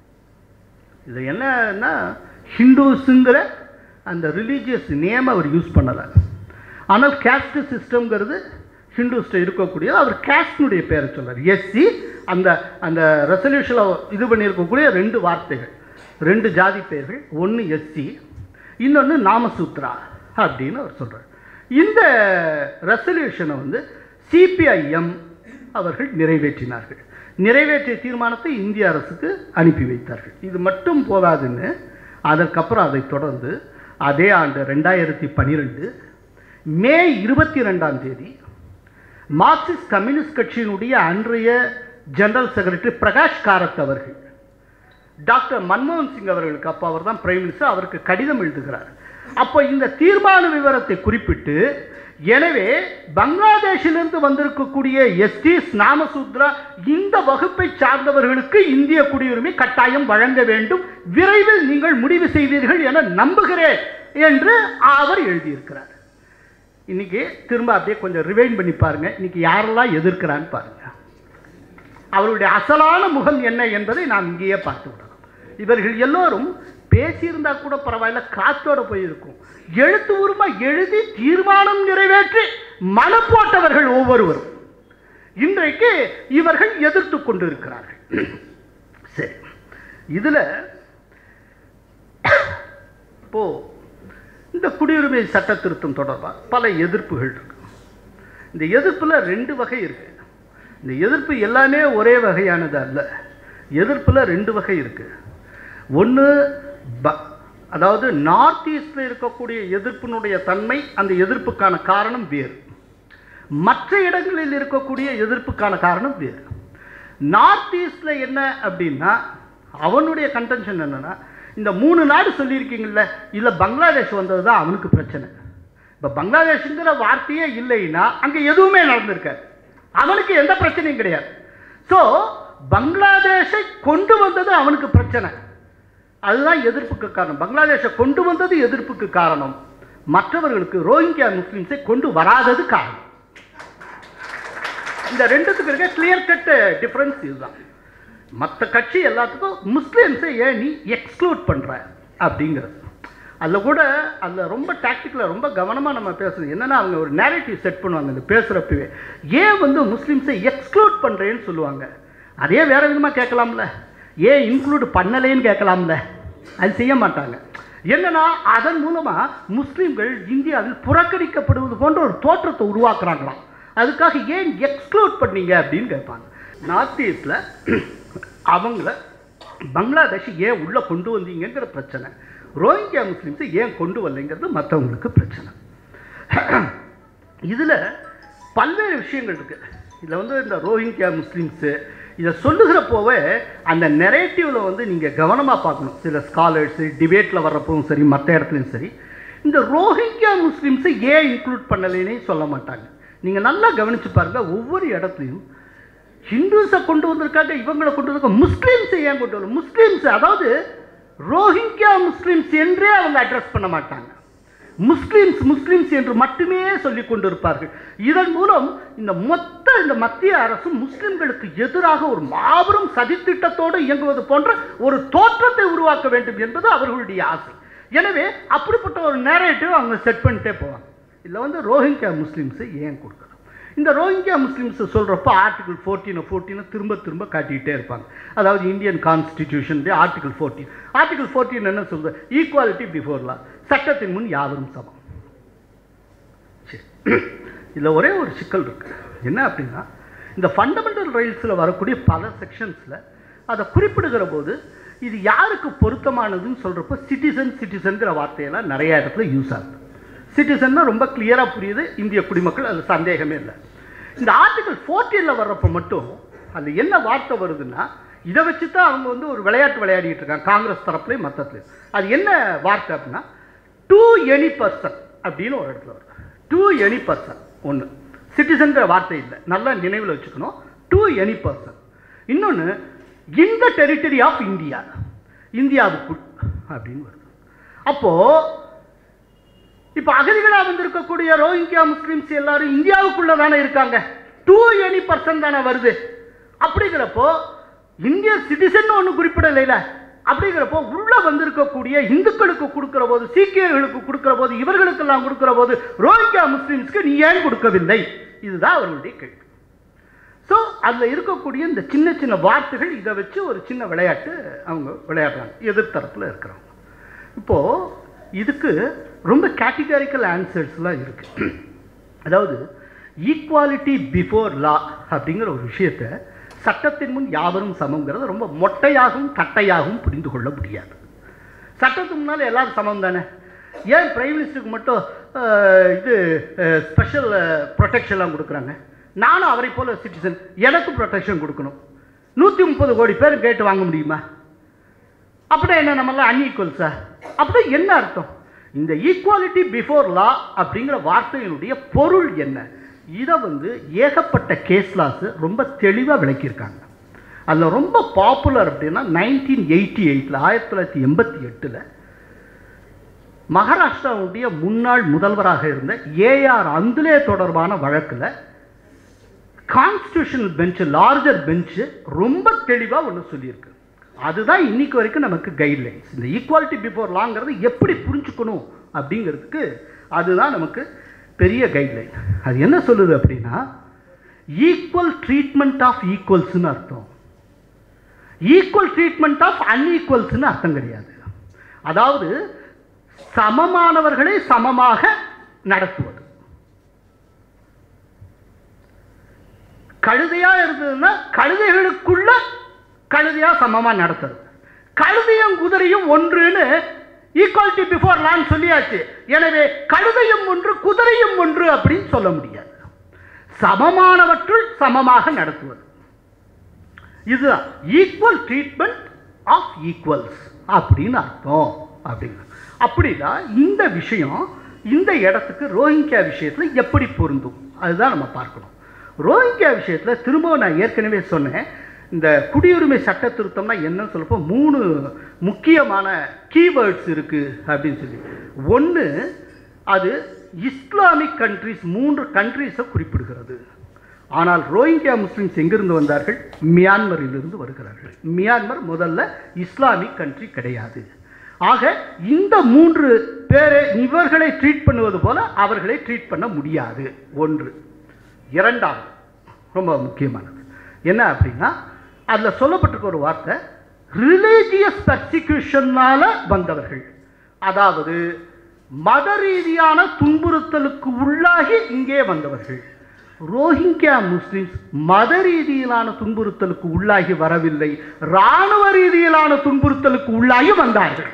இது என்னன்னா ஹிந்துஸுங்கிற அந்த ரிலீஜியஸ் நேம் அவர் யூஸ் பண்ணலை ஆனால் கேஸ்ட் சிஸ்டம்ங்கிறது ஹிந்துஸ்ட இருக்கக்கூடியது அவர் கேஸ்டினுடைய பேரை சொல்றார் எஸ்சி அந்த அந்த ரெசல்யூஷனில் இது பண்ணியிருக்கக்கூடிய ரெண்டு வார்த்தைகள் ரெண்டு ஜாதி பெயர்கள் ஒன்று எஸ்சி இன்னொன்று நாமசூத்ரா அப்படின்னு அவர் சொல்றார் இந்த ரெசல்யூஷனை வந்து சிபிஐஎம் அவர்கள் நிறைவேற்றினார்கள் நிறைவேற்றிய தீர்மானத்தை இந்திய அரசுக்கு அனுப்பி வைத்தார்கள் இது மட்டும் போதாதுன்னு அதற்கப்புறம் அதை தொடர்ந்து அதே ஆண்டு ரெண்டாயிரத்தி பன்னிரெண்டு மே இருபத்தி ரெண்டாம் தேதி மார்க்சிஸ்ட் கம்யூனிஸ்ட் கட்சியினுடைய அன்றைய ஜெனரல் செக்ரட்டரி பிரகாஷ் காரத் அவர்கள் டாக்டர் மன்மோகன் சிங் அவர்களுக்கு அப்போ அவர் தான் பிரைம் மினிஸ்டர் அவருக்கு கடிதம் எழுதுகிறார் அப்போ இந்த தீர்மான விவரத்தை குறிப்பிட்டு எனவே பங்களாதேஷிலிருந்து வந்திருக்கக்கூடிய எஸ்டிஸ் நாமசூத்ரா இந்த வகுப்பை சார்ந்தவர்களுக்கு இந்திய குடியுரிமை கட்டாயம் வழங்க வேண்டும் விரைவில் நீங்கள் முடிவு செய்வீர்கள் என நம்புகிறேன் என்று அவர் எழுதியிருக்கிறார் இன்னைக்கு திரும்ப அப்படியே கொஞ்சம் ரிவைண்ட் பண்ணி பாருங்க இன்னைக்கு யாரெல்லாம் எதிர்க்கிறான்னு பாருங்க அவருடைய அசலான முகம் என்ன என்பதை நாம் இங்கேயே பார்த்து விடலாம் இவர்கள் எல்லோரும் பேசியிருந்தா கூட பரவாயில்ல காத்தோட போயிருக்கும் எழுத்து உருமா எழுதி தீர்மானம் நிறைவேற்றி மனம் போட்டவர்கள் ஒவ்வொருவரும் இன்றைக்கு இவர்கள் எதிர்த்து கொண்டு இருக்கிறார்கள் சரி இதுல இப்போ இந்த குடியுரிமை சட்ட திருத்தம் தொடர்பாக பல எதிர்ப்புகள் இருக்கு இந்த எதிர்ப்புல ரெண்டு வகை இருக்கு இந்த எதிர்ப்பு எல்லாமே ஒரே வகையானது அல்ல எதிர்ப்புல ரெண்டு வகை இருக்கு ஒன்று ப அதாவது நார்த் ஈஸ்டில் இருக்கக்கூடிய எதிர்ப்பினுடைய தன்மை அந்த எதிர்ப்புக்கான காரணம் வேறு மற்ற இடங்களில் இருக்கக்கூடிய எதிர்ப்புக்கான காரணம் வேறு நார்த் ஈஸ்டில் என்ன அப்படின்னா அவனுடைய கன்டென்ஷன் என்னன்னா இந்த மூணு நாடு சொல்லியிருக்கீங்கல்ல இல்லை பங்களாதேஷ் வந்தது தான் அவனுக்கு பிரச்சனை இப்போ பங்களாதேஷுங்கிற வார்த்தையே இல்லைன்னா அங்கே எதுவுமே நடந்திருக்காது அவனுக்கு எந்த பிரச்சனையும் கிடையாது ஸோ பங்களாதேஷை கொண்டு வந்தது அவனுக்கு பிரச்சனை அதுதான் எதிர்ப்புக்கு காரணம் பங்களாதேஷை கொண்டு வந்தது எதிர்ப்புக்கு காரணம் மற்றவர்களுக்கு ரோஹிங்கியா முஸ்லிம்ஸை கொண்டு வராதது காரணம் இந்த ரெண்டுத்துக்கு இருக்க கிளியர் கட் டிஃபரன்ஸ் இதுதான் மற்ற கட்சி எல்லாத்துக்கும் முஸ்லிம்ஸை ஏன் நீ எக்ஸ்க்ளூட் பண்ற அப்படிங்கிறது அதில் கூட அதில் ரொம்ப டாக்டிக்கலாக ரொம்ப கவனமாக நம்ம பேசணும் என்னன்னா அவங்க ஒரு நேரேட்டிவ் செட் பண்ணுவாங்க இந்த பேசுகிறப்பவே ஏன் வந்து முஸ்லிம்ஸை எக்ஸ்க்ளூட் பண்ணுறேன்னு சொல்லுவாங்க அதே வேற விதமாக கேட்கலாம்ல ஏன் இன்க்ளூட் பண்ணலேன்னு கேட்கலாம்ல அது செய்ய மாட்டாங்க என்னன்னா அதன் மூலமாக முஸ்லீம்கள் இந்தியாவில் புறக்கணிக்கப்படுவது போன்ற ஒரு தோற்றத்தை உருவாக்குறாங்களாம் அதுக்காக ஏன் எக்ஸ்க்ளூட் பண்ணீங்க அப்படின்னு கேட்பாங்க நார்த் ஈஸ்டில் அவங்கள பங்களாதேஷ் ஏன் உள்ளே கொண்டு வந்தீங்கங்கிற பிரச்சனை ரோஹிங்கியா முஸ்லீம்ஸை ஏன் கொண்டு வரலைங்கிறது மற்றவங்களுக்கு பிரச்சனை இதில் பல்வேறு விஷயங்கள் இருக்குது இதில் வந்து இந்த ரோஹிங்கியா முஸ்லீம்ஸு இதை சொல்லுகிறப்போவே அந்த நெரேட்டிவில் வந்து நீங்கள் கவனமாக பார்க்கணும் சில ஸ்காலர்ஸு டிபேட்டில் வர்றப்பவும் சரி மற்ற இடத்துலையும் சரி இந்த ரோஹிங்கியா முஸ்லீம்ஸை ஏன் இன்க்ளூட் பண்ணலைன்னே சொல்ல மாட்டாங்க நீங்கள் நல்லா கவனித்து பாருங்கள் ஒவ்வொரு இடத்துலையும் ஹிந்துஸை கொண்டு வந்திருக்காங்க இவங்களை கொண்டு வந்திருக்காங்க முஸ்லீம்ஸை ஏன் கொண்டு வரல முஸ்லீம்ஸ் அதாவது ரோஹிங்கியா முஸ்லீம்ஸ் என்றே அவங்க அட்ரஸ் பண்ண மாட்டாங்க முஸ்லிம்ஸ் முஸ்லிம்ஸ் என்று மட்டுமே சொல்லிக் கொண்டிருப்பார்கள் இதன் மூலம் இந்த மொத்த இந்த மத்திய அரசு முஸ்லிம்களுக்கு எதிராக ஒரு மாபெரும் சதித்திட்டத்தோடு இயங்குவது போன்ற ஒரு தோற்றத்தை உருவாக்க வேண்டும் என்பது அவர்களுடைய ஆசை எனவே அப்படிப்பட்ட ஒரு நேரேட்டிவ் அவங்க செட் பண்ணிட்டே போவாங்க இதில் வந்து ரோஹிங்கியா முஸ்லிம்ஸை ஏன் கொடுக்கணும் இந்த ரோஹிங்கியா முஸ்லிம்ஸ் சொல்கிறப்ப ஆர்டிகல் ஃபோர்டீனை ஃபோர்டீனை திரும்ப திரும்ப காட்டிக்கிட்டே இருப்பாங்க அதாவது Indian constitution article fourteen article fourteen என்ன சொல்றது ஈக்குவாலிட்டி பிஃபோர் லா சட்டத்தின் முன் யாவரும் சமம் சரி இதில் ஒரே ஒரு சிக்கல் இருக்கு என்ன அப்படின்னா இந்த ஃபண்டமெண்டல் ரைட்ஸில் வரக்கூடிய பல செக்ஷன்ஸில் அதை குறிப்பிடுகிற போது இது யாருக்கு பொருத்தமானதுன்னு சொல்கிறப்போ சிட்டிசன் சிட்டிசன்கிற வார்த்தையெல்லாம் நிறைய இடத்துல யூஸ் ஆகுது சிட்டிசன்னா ரொம்ப கிளியராக புரியுது இந்திய குடிமக்கள் அது சந்தேகமே இல்லை இந்த ஆர்டிகல் ஃபோர்டீனில் வர்றப்போ மட்டும் அதில் என்ன வார்த்தை வருதுன்னா இதை வச்சு தான் அவங்க வந்து ஒரு விளையாட்டு விளையாடிட்டு இருக்காங்க காங்கிரஸ் தரப்புலையும் மற்றத்துலையும் அது என்ன வார்த்தை அப்படின்னா டு எனி பர்சன் அப்படின்னு ஒரு இடத்துல வருது டு எனி பர்சன் ஒன்று சிட்டிசன்கிற வார்த்தை இல்லை நல்லா நினைவில் வச்சுக்கணும் டு எனி பர்சன் இன்னொன்று இந்த டெரிட்டரி ஆஃப் இந்தியா இந்தியாவுக்குள் அப்படின்னு வருது அப்போது இப்போ அகதிகளாக வந்திருக்கக்கூடிய ரோஹிங்கியா முஸ்லீம்ஸ் எல்லாரும் இந்தியாவுக்குள்ள தானே இருக்காங்க டூ எனி பர்சன் தானே வருது அப்படிங்கிறப்போ இந்திய சிட்டிசன் ஒன்று குறிப்பிடலைல அப்படிங்கிறப்போ உள்ள வந்திருக்கக்கூடிய இந்துக்களுக்கு கொடுக்கிற போது சீக்கியர்களுக்கு கொடுக்கிற போது இவர்களுக்கெல்லாம் கொடுக்கிற போது ரோஹிங்கியா முஸ்லீம்ஸ்க்கு நீ ஏன் கொடுக்கவில்லை இதுதான் அவர்களுடைய கேள்வி ஸோ அதில் இருக்கக்கூடிய இந்த சின்ன சின்ன வார்த்தைகள் இதை வச்சு ஒரு சின்ன விளையாட்டு அவங்க விளையாடுறாங்க எதிர்த்தரத்தில் இருக்கிறவங்க இப்போது இதுக்கு ரொம்ப கேட்டகாரிக்கல் ஆன்சர்ஸ்லாம் இருக்குது அதாவது ஈக்குவாலிட்டி பிஃபோர் லா அப்படிங்கிற ஒரு விஷயத்தை சட்டத்தின் முன் யாவரும் சமங்கிறத ரொம்ப மொட்டையாகவும் தட்டையாகவும் புரிந்து கொள்ள முடியாது சட்டத்துக்கு முன்னால் எல்லாரும் சமம் தானே ஏன் பிரைம் மினிஸ்டருக்கு மட்டும் அஹ், இது ஸ்பெஷல் ப்ரொடெக்ஷன்லாம் கொடுக்குறாங்க நானும் அவரை போல சிட்டிசன் எனக்கு ப்ரொடெக்ஷன் கொடுக்கணும் நூற்றி முப்பது கோடி பேர் கேட்டு வாங்க முடியுமா அப்படின்னா என்ன நம்மளாம் அன்ஈக்குவல்ஸா அப்படி என்ன அர்த்தம் இந்த ஈக்குவாலிட்டி பிஃபோர் லா அப்படிங்கிற வார்த்தையினுடைய பொருள் என்ன இதை வந்து ஏகப்பட்ட கேஸ் லாஸ் ரொம்ப தெளிவாக விளக்கியிருக்காங்க அதில் ரொம்ப பாப்புலர் அப்படின்னா நைன்டீன் எயிட்டி எயிட்டில் ஆயிரத்தி தொள்ளாயிரத்தி எண்பத்தி எட்டில் மகாராஷ்டிராவுடைய முன்னாள் முதல்வராக இருந்த ஏஆர் அந்துலே தொடர்பான வழக்கில் கான்ஸ்டியூஷனல் பெஞ்சு லார்ஜர் பெஞ்சு ரொம்ப தெளிவாக ஒன்று சொல்லியிருக்கு அதுதான் இன்னைக்கு வரைக்கும் நமக்கு கைட்லைன்ஸ் இந்த ஈக்குவாலிட்டி பிஃபோர் லாங்கிறது எப்படி புரிஞ்சுக்கணும் அப்படிங்கிறதுக்கு அதுதான் நமக்கு பெரிய கைட்லைன் அது என்ன சொல்லுது அப்படின்னா ஈக்குவல் ட்ரீட்மெண்ட் ஆஃப் ஈக்குவல்ஸ்னு அர்த்தம் ஈக்குவல் ட்ரீட்மெண்ட் ஆஃப் அன்ஈக்குவல்ஸ்னு அர்த்தம் கிடையாது அதாவது சமமானவர்களை சமமாக நடத்துவது கழுதையா இருந்ததுன்னா கழுதைகளுக்குள்ள கழுதையா சமமா நடத்துறது கழுதையும் குதிரையும் ஒன்றுன்னு ஈக்குவாலிட்டி பிஃபோர் லான் சொல்லியாச்சு எனவே கழுதையும் ஒன்று குதிரையும் ஒன்று அப்படின்னு சொல்ல முடியாது சமமானவற்றுள் சமமாக நடத்துவது இதுதான் ஈக்குவல் ட்ரீட்மெண்ட் ஆஃப் ஈக்குவல்ஸ் அப்படின்னு அர்த்தம் அப்படிங்க அப்படின்னா இந்த விஷயம் இந்த இடத்துக்கு ரோஹிங்கியா விஷயத்தில் எப்படி பொருந்தும் அதுதான் நம்ம பார்க்கணும் ரோஹிங்கியா விஷயத்தில் திரும்பவும் நான் ஏற்கனவே சொன்னேன் இந்த குடியுரிமை சட்ட திருத்தம்னா என்னன்னு சொல்லப்போ மூணு முக்கியமான கீவேர்ட்ஸ் இருக்குது அப்படின்னு சொல்லி ஒன்று அது இஸ்லாமிக் கண்ட்ரிஸ் மூன்று கண்ட்ரிஸை குறிப்பிடுகிறது ஆனால் ரோஹிங்கியா முஸ்லிம்ஸ் எங்கிருந்து வந்தார்கள் மியான்மரிலிருந்து வருகிறார்கள் மியான்மர் முதல்ல இஸ்லாமிக் கண்ட்ரி கிடையாது ஆக இந்த மூன்று பேரை இவர்களை ட்ரீட் பண்ணுவது போல அவர்களை ட்ரீட் பண்ண முடியாது ஒன்று இரண்டாவது ரொம்ப முக்கியமானது என்ன அப்படின்னா அதில் சொல்லப்பட்டிருக்க ஒரு வார்த்தை ரிலீஜியஸ் பர்சிக்யூஷனால வந்தவர்கள் அதாவது மத ரீதியான துன்புறுத்தலுக்கு உள்ளாகி இங்கே வந்தவர்கள் ரோஹிங்கியா முஸ்லிம்ஸ் மத ரீதியிலான துன்புறுத்தலுக்கு உள்ளாகி வரவில்லை இராணுவ ரீதியிலான துன்புறுத்தலுக்கு உள்ளாகி வந்தார்கள்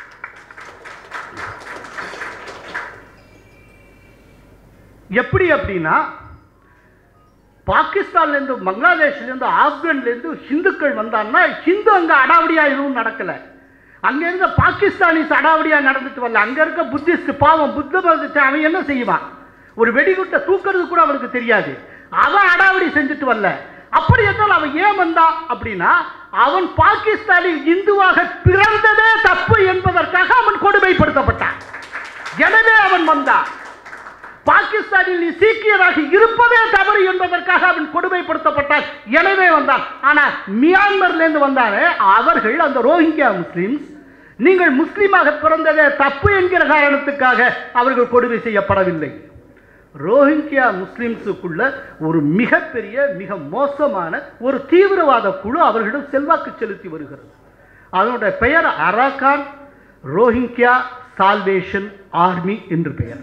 எப்படி அப்படின்னா பாகிஸ்தான்லேருந்து பங்களாதேஷ்லேருந்து ஆப்கான்லேருந்து ஹிந்துக்கள் வந்தான்னா ஹிந்து அங்கே அடாவடியாக எதுவும் நடக்கலை அங்கே இருந்த பாகிஸ்தானிஸ் அடாவடியாக நடந்துட்டு வரல அங்கே இருக்க புத்திஸ்ட் பாவம் புத்த மதத்தை அவன் என்ன செய்வான் ஒரு வெடிகுட்டை தூக்குறது கூட அவனுக்கு தெரியாது அவன் அடாவடி செஞ்சுட்டு வரல அப்படி என்றால் அவன் ஏன் வந்தான் அப்படின்னா அவன் பாகிஸ்தானில் இந்துவாக பிறந்ததே தப்பு என்பதற்காக அவன் கொடுமைப்படுத்தப்பட்டான் எனவே அவன் வந்தான் பாகிஸ்தானில் நீ சீக்கியராக இருப்பதே தவறு என்பதற்காக அவன் கொடுமைப்படுத்தப்பட்டான் எனவே வந்தான் ஆனால் மியான்மர்லேருந்து வந்தானே அவர்கள் அந்த ரோஹிங்கியா முஸ்லிம்ஸ் நீங்கள் முஸ்லீமாக பிறந்ததே தப்பு என்கிற காரணத்துக்காக அவர்கள் கொடுமை செய்யப்படவில்லை ரோஹிங்கியா முஸ்லிம்ஸுக்குள்ள ஒரு மிகப்பெரிய மிக மோசமான ஒரு தீவிரவாத குழு அவர்களிடம் செல்வாக்கு செலுத்தி வருகிறது அதனுடைய பெயர் அரகான் ரோஹிங்கியா சால்வேஷன் ஆர்மி என்று பெயர்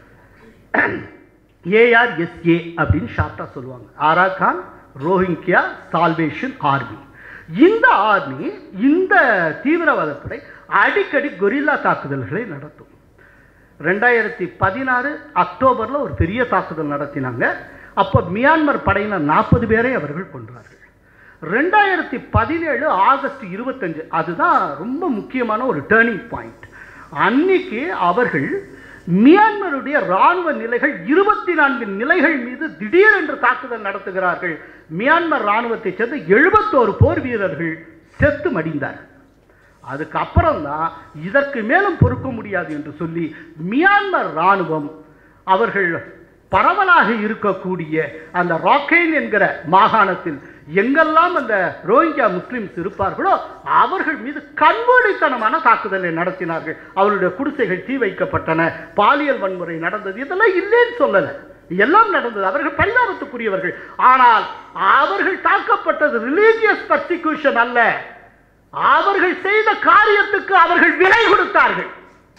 ஏஆர்எஸ்ஏ அப்படின்னு ஷார்ட்டாக சொல்லுவாங்க ஆராகான் ரோஹிங்கியா சால்வேஷன் ஆர்மி இந்த ஆர்மி இந்த தீவிரவாத படை அடிக்கடி கொரில்லா தாக்குதல்களை நடத்தும் ரெண்டாயிரத்தி பதினாறு அக்டோபரில் ஒரு பெரிய தாக்குதல் நடத்தினாங்க அப்போ மியான்மர் படையினர் நாற்பது பேரை அவர்கள் கொன்றார்கள் ரெண்டாயிரத்தி பதினேழு ஆகஸ்ட் இருபத்தஞ்சு அதுதான் ரொம்ப முக்கியமான ஒரு டேர்னிங் பாயிண்ட் அன்னைக்கு அவர்கள் மியான்மருடைய ராணுவ நிலைகள் இருபத்தி நான்கு நிலைகள் மீது திடீரென்று தாக்குதல் நடத்துகிறார்கள் மியான்மர் ராணுவத்தைச் சேர்ந்த எழுபத்தோரு போர் வீரர்கள் செத்து மடிந்தார்கள் அதுக்கப்புறம் தான் இதற்கு மேலும் பொறுக்க முடியாது என்று சொல்லி மியான்மர் ராணுவம் அவர்கள் பரவலாக இருக்கக்கூடிய அந்த ராக்கெயின் என்கிற மாகாணத்தில் எங்கெல்லாம் அந்த ரோஹிங்கியா முஸ்லிம்ஸ் இருப்பார்களோ அவர்கள் மீது கண்மூடித்தனமான தாக்குதலை நடத்தினார்கள் அவருடைய குடிசைகள் தீ வைக்கப்பட்டன பாலியல் வன்முறை நடந்தது இதெல்லாம் இல்லைன்னு சொல்லலை எல்லாம் நடந்தது அவர்கள் பரிதாபத்துக்குரியவர்கள் ஆனால் அவர்கள் தாக்கப்பட்டது ரிலீஜியஸ் பர்சிக்யூஷன் அல்ல அவர்கள் செய்த காரியத்துக்கு அவர்கள் விலை கொடுத்தார்கள்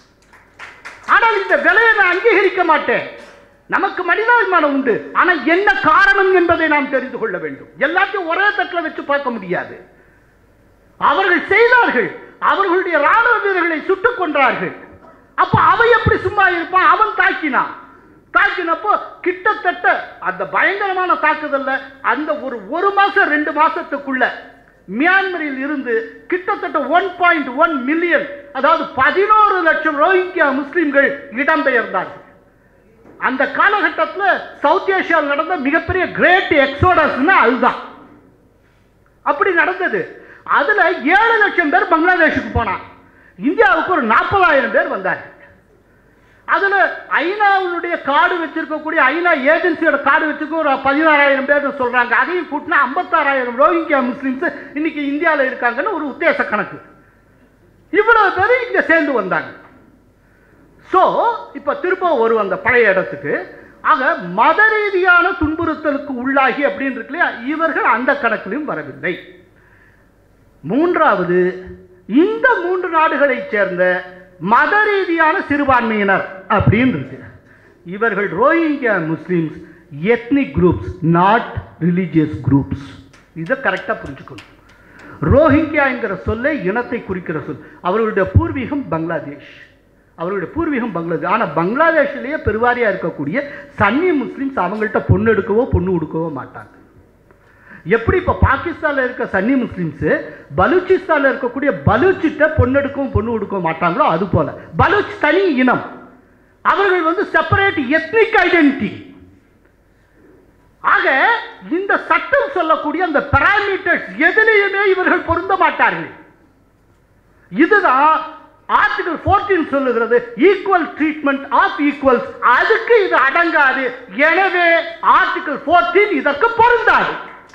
ஆனால் இந்த விலையை நான் அங்கீகரிக்க மாட்டேன் நமக்கு மனிதாபிமானம் உண்டு ஆனால் என்ன காரணம் என்பதை நாம் தெரிந்து கொள்ள வேண்டும் எல்லாத்தையும் ஒரே தட்டில் வச்சு பார்க்க முடியாது அவர்கள் செய்தார்கள் அவர்களுடைய ராணுவ வீரர்களை சுட்டுக் கொன்றார்கள் அப்ப அவன் எப்படி சும்மா இருப்பான் அவன் தாக்கினான் தாக்கினப்போ கிட்டத்தட்ட அந்த பயங்கரமான தாக்குதல்ல அந்த ஒரு ஒரு மாசம் ரெண்டு மாசத்துக்குள்ள மியான்மரில் இருந்து கிட்டத்தட்ட ஒன் பாயிண்ட் ஒன் மில்லியன் அதாவது பதினோரு லட்சம் ரோஹிங்கியா முஸ்லிம்கள் இடம்பெயர்ந்தார்கள் அந்த காலகட்டத்தில் சவுத் ஏஷியாவில் நடந்த மிகப்பெரிய கிரேட் எக்ஸோடஸ்னா அதுதான் அப்படி நடந்தது அதுல ஏழு லட்சம் பேர் பங்களாதேஷுக்கு போனான் இந்தியாவுக்கு ஒரு நாற்பதாயிரம் பேர் வந்தாங்க அதுல ஐநாவுடைய கார்டு வச்சிருக்கக்கூடிய ஐநா ஏஜென்சியோட கார்டு வச்சிருக்க ஒரு பதினாறாயிரம் பேர் சொல்றாங்க அதையும் கூட்டினா ஐம்பத்தாறாயிரம் ரோஹிங்கியா முஸ்லிம்ஸ் இன்னைக்கு இந்தியாவில் இருக்காங்கன்னு ஒரு உத்தேச கணக்கு இவ்வளவு பேர் இங்க சேர்ந்து வந்தாங்க ஸோ இப்போ திரும்ப வரும் அந்த பழைய இடத்துக்கு ஆக மத ரீதியான துன்புறுத்தலுக்கு உள்ளாகி அப்படின்னு இருக்கு இல்லையா இவர்கள் அந்த கணக்கிலும் வரவில்லை மூன்றாவது இந்த மூன்று நாடுகளைச் சேர்ந்த மத ரீதியான சிறுபான்மையினர் அப்படின்னு இருக்கு இவர்கள் Rohingya Muslims ethnic groups not religious groups இதை கரெக்டாக புரிஞ்சுக்கணும் ரோஹிங்கியா என்கிற சொல்லை இனத்தை குறிக்கிற சொல் அவர்களுடைய பூர்வீகம் பங்களாதேஷ் அவர்களுடைய பூர்வீகம் பங்களாதேஷ் ஆனால் பங்களாதேஷ்லேயே பெருவாரியாக இருக்கக்கூடிய சன்னி முஸ்லிம்ஸ் அவங்கள்ட்ட பொண்ணு எடுக்கவோ பொண்ணு கொடுக்கவோ மாட்டாங்க எப்படி இப்போ பாகிஸ்தானில் இருக்க சன்னி முஸ்லிம்ஸு பலூச்சிஸ்தானில் இருக்கக்கூடிய பலூச்சிட்ட பொண்ணு எடுக்கவும் பொண்ணு கொடுக்கவும் மாட்டாங்களோ அது போல பலூச் தனி இனம் அவர்கள் வந்து செப்பரேட் எத்னிக் ஐடென்டிட்டி ஆக இந்த சட்டம் சொல்லக்கூடிய அந்த பாராமீட்டர்ஸ் எதிலையுமே இவர்கள் பொருந்த மாட்டார்கள் இதுதான் ஆர்டிகல் 14 சொல்லுகிறது ஈக்குவல் ட்ரீட்மெண்ட் ஆஃப் ஈக்குவல்ஸ் அதுக்கு இது அடங்காது எனவே ஆர்டிகல் 14 இதற்கு பொருந்தாது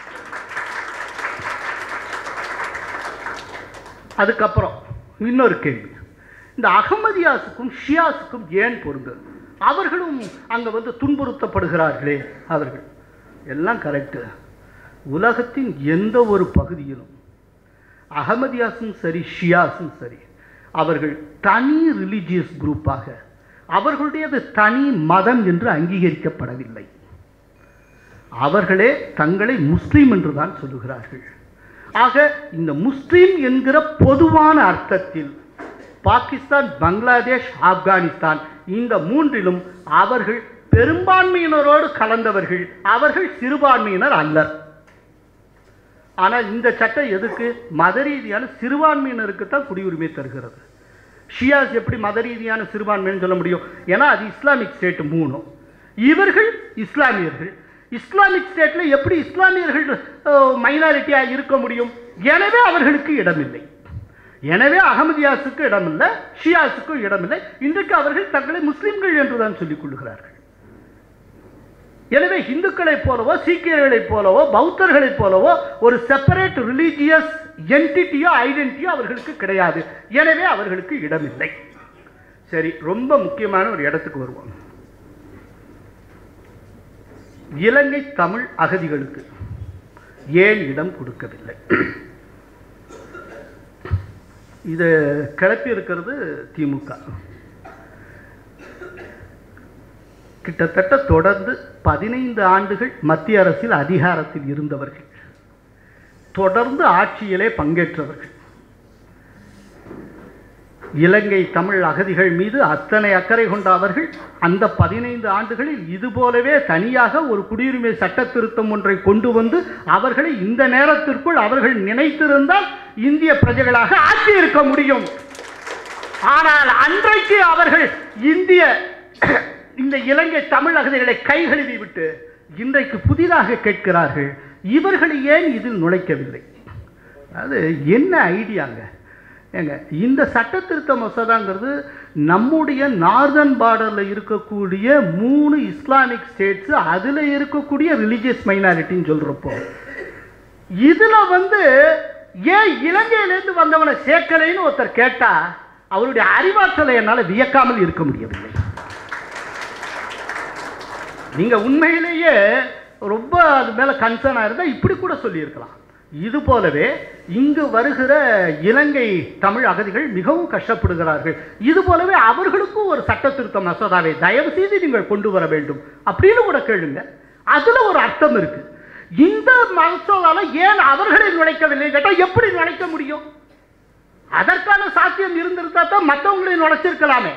அதுக்கப்புறம் இன்னொரு கேள்வி இந்த அகமதியாஸுக்கும் ஷியாஸுக்கும் ஏன் பொருந்தது அவர்களும் அங்கே வந்து துன்புறுத்தப்படுகிறார்களே அவர்கள் எல்லாம் கரெக்டு உலகத்தின் எந்த ஒரு பகுதியிலும் அகமதியாஸும் சரி ஷியாஸும் சரி அவர்கள் தனி ரிலீஜியஸ் குரூப்பாக அவர்களுடையது தனி மதம் என்று அங்கீகரிக்கப்படவில்லை அவர்களே தங்களை முஸ்லீம் என்று தான் சொல்லுகிறார்கள் ஆக இந்த முஸ்லீம் என்கிற பொதுவான அர்த்தத்தில் பாகிஸ்தான் பங்களாதேஷ் ஆப்கானிஸ்தான் இந்த மூன்றிலும் அவர்கள் பெரும்பான்மையினரோடு கலந்தவர்கள் அவர்கள் சிறுபான்மையினர் அல்லர் ஆனால் இந்த சட்டம் எதுக்கு மத ரீதியான சிறுபான்மையினருக்கு தான் குடியுரிமை தருகிறது ஷியாஸ் எப்படி மத ரீதியான சிறுபான்மைன்னு சொல்ல முடியும் ஏன்னா அது இஸ்லாமிக் ஸ்டேட் மூணும் இவர்கள் இஸ்லாமியர்கள் இஸ்லாமிக் ஸ்டேட்டில் எப்படி இஸ்லாமியர்கள் மைனாரிட்டியாக இருக்க முடியும் எனவே அவர்களுக்கு இடமில்லை எனவே அகமதியாஸுக்கு இடமில்லை ஷியாஸுக்கும் இடமில்லை இன்றைக்கு அவர்கள் தங்களை முஸ்லிம்கள் என்றுதான் சொல்லிக் கொள்கிறார்கள் எனவே இந்துக்களைப் போலவோ சீக்கியர்களைப் போலவோ பௌத்தர்களைப் போலவோ ஒரு செப்பரேட் ரிலீஜியஸ் என்டிட்டியோ ஐடென்டிட்டியோ அவர்களுக்கு கிடையாது எனவே அவர்களுக்கு இடமில்லை சரி ரொம்ப முக்கியமான ஒரு இடத்துக்கு வருவோம் இலங்கை தமிழ் அகதிகளுக்கு ஏன் இடம் கொடுக்கவில்லை இதை கிளப்பி இருக்கிறது திமுக கிட்டத்தட்ட தொடர்ந்து பதினைந்து ஆண்டுகள் மத்திய அரசில் அதிகாரத்தில் இருந்தவர்கள் தொடர்ந்து ஆட்சியிலே பங்கேற்றவர்கள் இலங்கை தமிழ் அகதிகள் மீது அத்தனை அக்கறை கொண்ட அவர்கள் அந்த பதினைந்து ஆண்டுகளில் இது போலவே தனியாக ஒரு குடியுரிமை சட்ட திருத்தம் ஒன்றை கொண்டு வந்து அவர்களை இந்த நேரத்திற்குள் அவர்கள் நினைத்திருந்தால் இந்திய பிரஜைகளாக ஆட்சி இருக்க முடியும் ஆனால் அன்றைக்கு அவர்கள் இந்திய இந்த இலங்கை தமிழ் அகதிகளை கைகழுவி விட்டு இன்றைக்கு புதிதாக கேட்கிறார்கள் இவர்கள் ஏன் இதில் நுழைக்கவில்லை அது என்ன ஐடியாங்க ஏங்க இந்த சட்ட திருத்த மசோதாங்கிறது நம்முடைய நார்தன் பார்டரில் இருக்கக்கூடிய மூணு இஸ்லாமிக் ஸ்டேட்ஸ் அதில் இருக்கக்கூடிய ரிலீஜியஸ் மைனாரிட்டின்னு சொல்கிறப்போ இதில் வந்து ஏன் இலங்கையிலேருந்து வந்தவனை சேர்க்கலைன்னு ஒருத்தர் கேட்டால் அவருடைய அறிவாற்றலை என்னால் வியக்காமல் இருக்க முடியவில்லை நீங்கள் உண்மையிலேயே ரொம்ப அது மேலே கன்சர்னாக இருந்தால் இப்படி கூட சொல்லியிருக்கலாம் இது போலவே இங்கு வருகிற இலங்கை தமிழ் அகதிகள் மிகவும் கஷ்டப்படுகிறார்கள் இது போலவே அவர்களுக்கும் ஒரு சட்ட திருத்த மசோதாவை தயவு செய்து நீங்கள் கொண்டு வர வேண்டும் அப்படின்னு கூட கேளுங்க அதுல ஒரு அர்த்தம் இருக்கு இந்த மசோதால ஏன் அவர்களை நுழைக்கவில்லை கேட்டால் எப்படி நுழைக்க முடியும் அதற்கான சாத்தியம் இருந்திருந்தா தான் மற்றவங்களையும் நுழைச்சிருக்கலாமே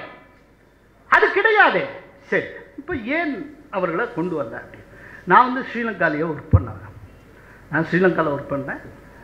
அது கிடையாதே சரி இப்போ ஏன் அவர்களை கொண்டு வரல நான் வந்து ஸ்ரீலங்காலேயே ஒர்க் பண்ணேன் நான் ஸ்ரீலங்காவில் ஒர்க் பண்ணேன்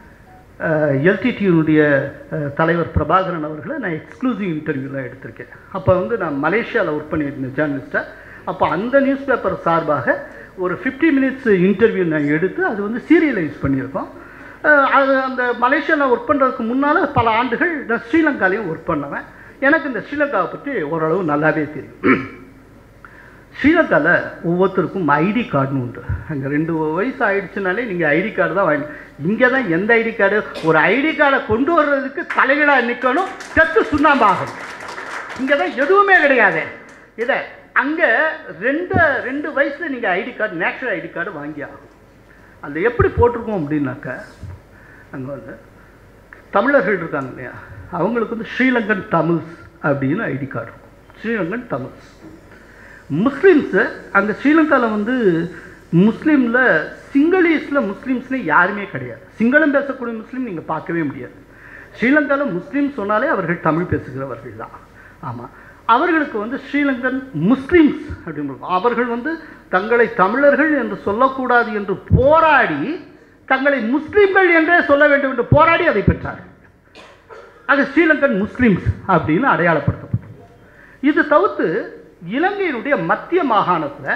எல்டிடியினுடைய தலைவர் பிரபாகரன் அவர்களை நான் எக்ஸ்க்ளூசிவ் இன்டர்வியூலாம் எடுத்திருக்கேன் அப்போ வந்து நான் மலேசியாவில் ஒர்க் பண்ணியிருந்தேன் ஜேர்னலிஸ்ட்டாக அப்போ அந்த நியூஸ் பேப்பர் சார்பாக ஒரு ஃபிஃப்டி மினிட்ஸ் இன்டர்வியூ நான் எடுத்து அது வந்து சீரியலைஸ் பண்ணியிருக்கோம் அஹ் அது அந்த மலேசியாவில் ஒர்க் பண்ணுறதுக்கு முன்னால் பல ஆண்டுகள் நான் ஸ்ரீலங்காலையும் ஒர்க் பண்ணுவேன் எனக்கு இந்த ஸ்ரீலங்காவை பற்றி ஓரளவு நல்லாவே தெரியும் ஸ்ரீலங்காவில் ஒவ்வொருத்தருக்கும் ஐடி கார்டுன்னு உண்டு அங்கே ரெண்டு வயசு ஆயிடுச்சுனாலே நீங்கள் ஐடி கார்டு தான் வாங்கி இங்கே தான் எந்த ஐடி கார்டு ஒரு ஐடி கார்டை கொண்டு வர்றதுக்கு தலைகளாக நிற்கணும் செத்து சுண்ணாம்பாகணும் இங்கே தான் எதுவுமே கிடையாது இதை அங்கே ரெண்டு ரெண்டு வயசில் நீங்கள் ID card national ID card வாங்கி ஆகணும் அதில் எப்படி போட்டிருக்கோம் அப்படின்னாக்கா அங்கே வந்து தமிழர்கள் இருக்காங்க இல்லையா அவங்களுக்கு வந்து ஸ்ரீலங்கன் தமிழ்ஸ் அப்படின்னு ஐடி கார்டு இருக்கும் ஸ்ரீலங்கன் தமிழ்ஸ் முஸ்லீம்ஸு அங்கே ஸ்ரீலங்காவில் வந்து முஸ்லீமில் சிங்களீஸில் முஸ்லீம்ஸ்னு யாருமே கிடையாது சிங்களம் பேசக்கூடிய முஸ்லீம் நீங்கள் பார்க்கவே முடியாது ஸ்ரீலங்காவில் முஸ்லீம் சொன்னாலே அவர்கள் தமிழ் பேசுகிறவர்கள் தான் ஆமாம் அவர்களுக்கு வந்து ஸ்ரீலங்கன் முஸ்லீம்ஸ் அப்படின்னு அவர்கள் வந்து தங்களை தமிழர்கள் என்று சொல்லக்கூடாது என்று போராடி தங்களை முஸ்லீம்கள் என்றே சொல்ல வேண்டும் என்று போராடி அதை பெற்றார்கள் அது ஸ்ரீலங்கன் முஸ்லீம்ஸ் அப்படின்னு அடையாளப்படுத்தப்பட்டது இது தவிர்த்து இலங்கையினுடைய மத்திய மாகாணத்தில்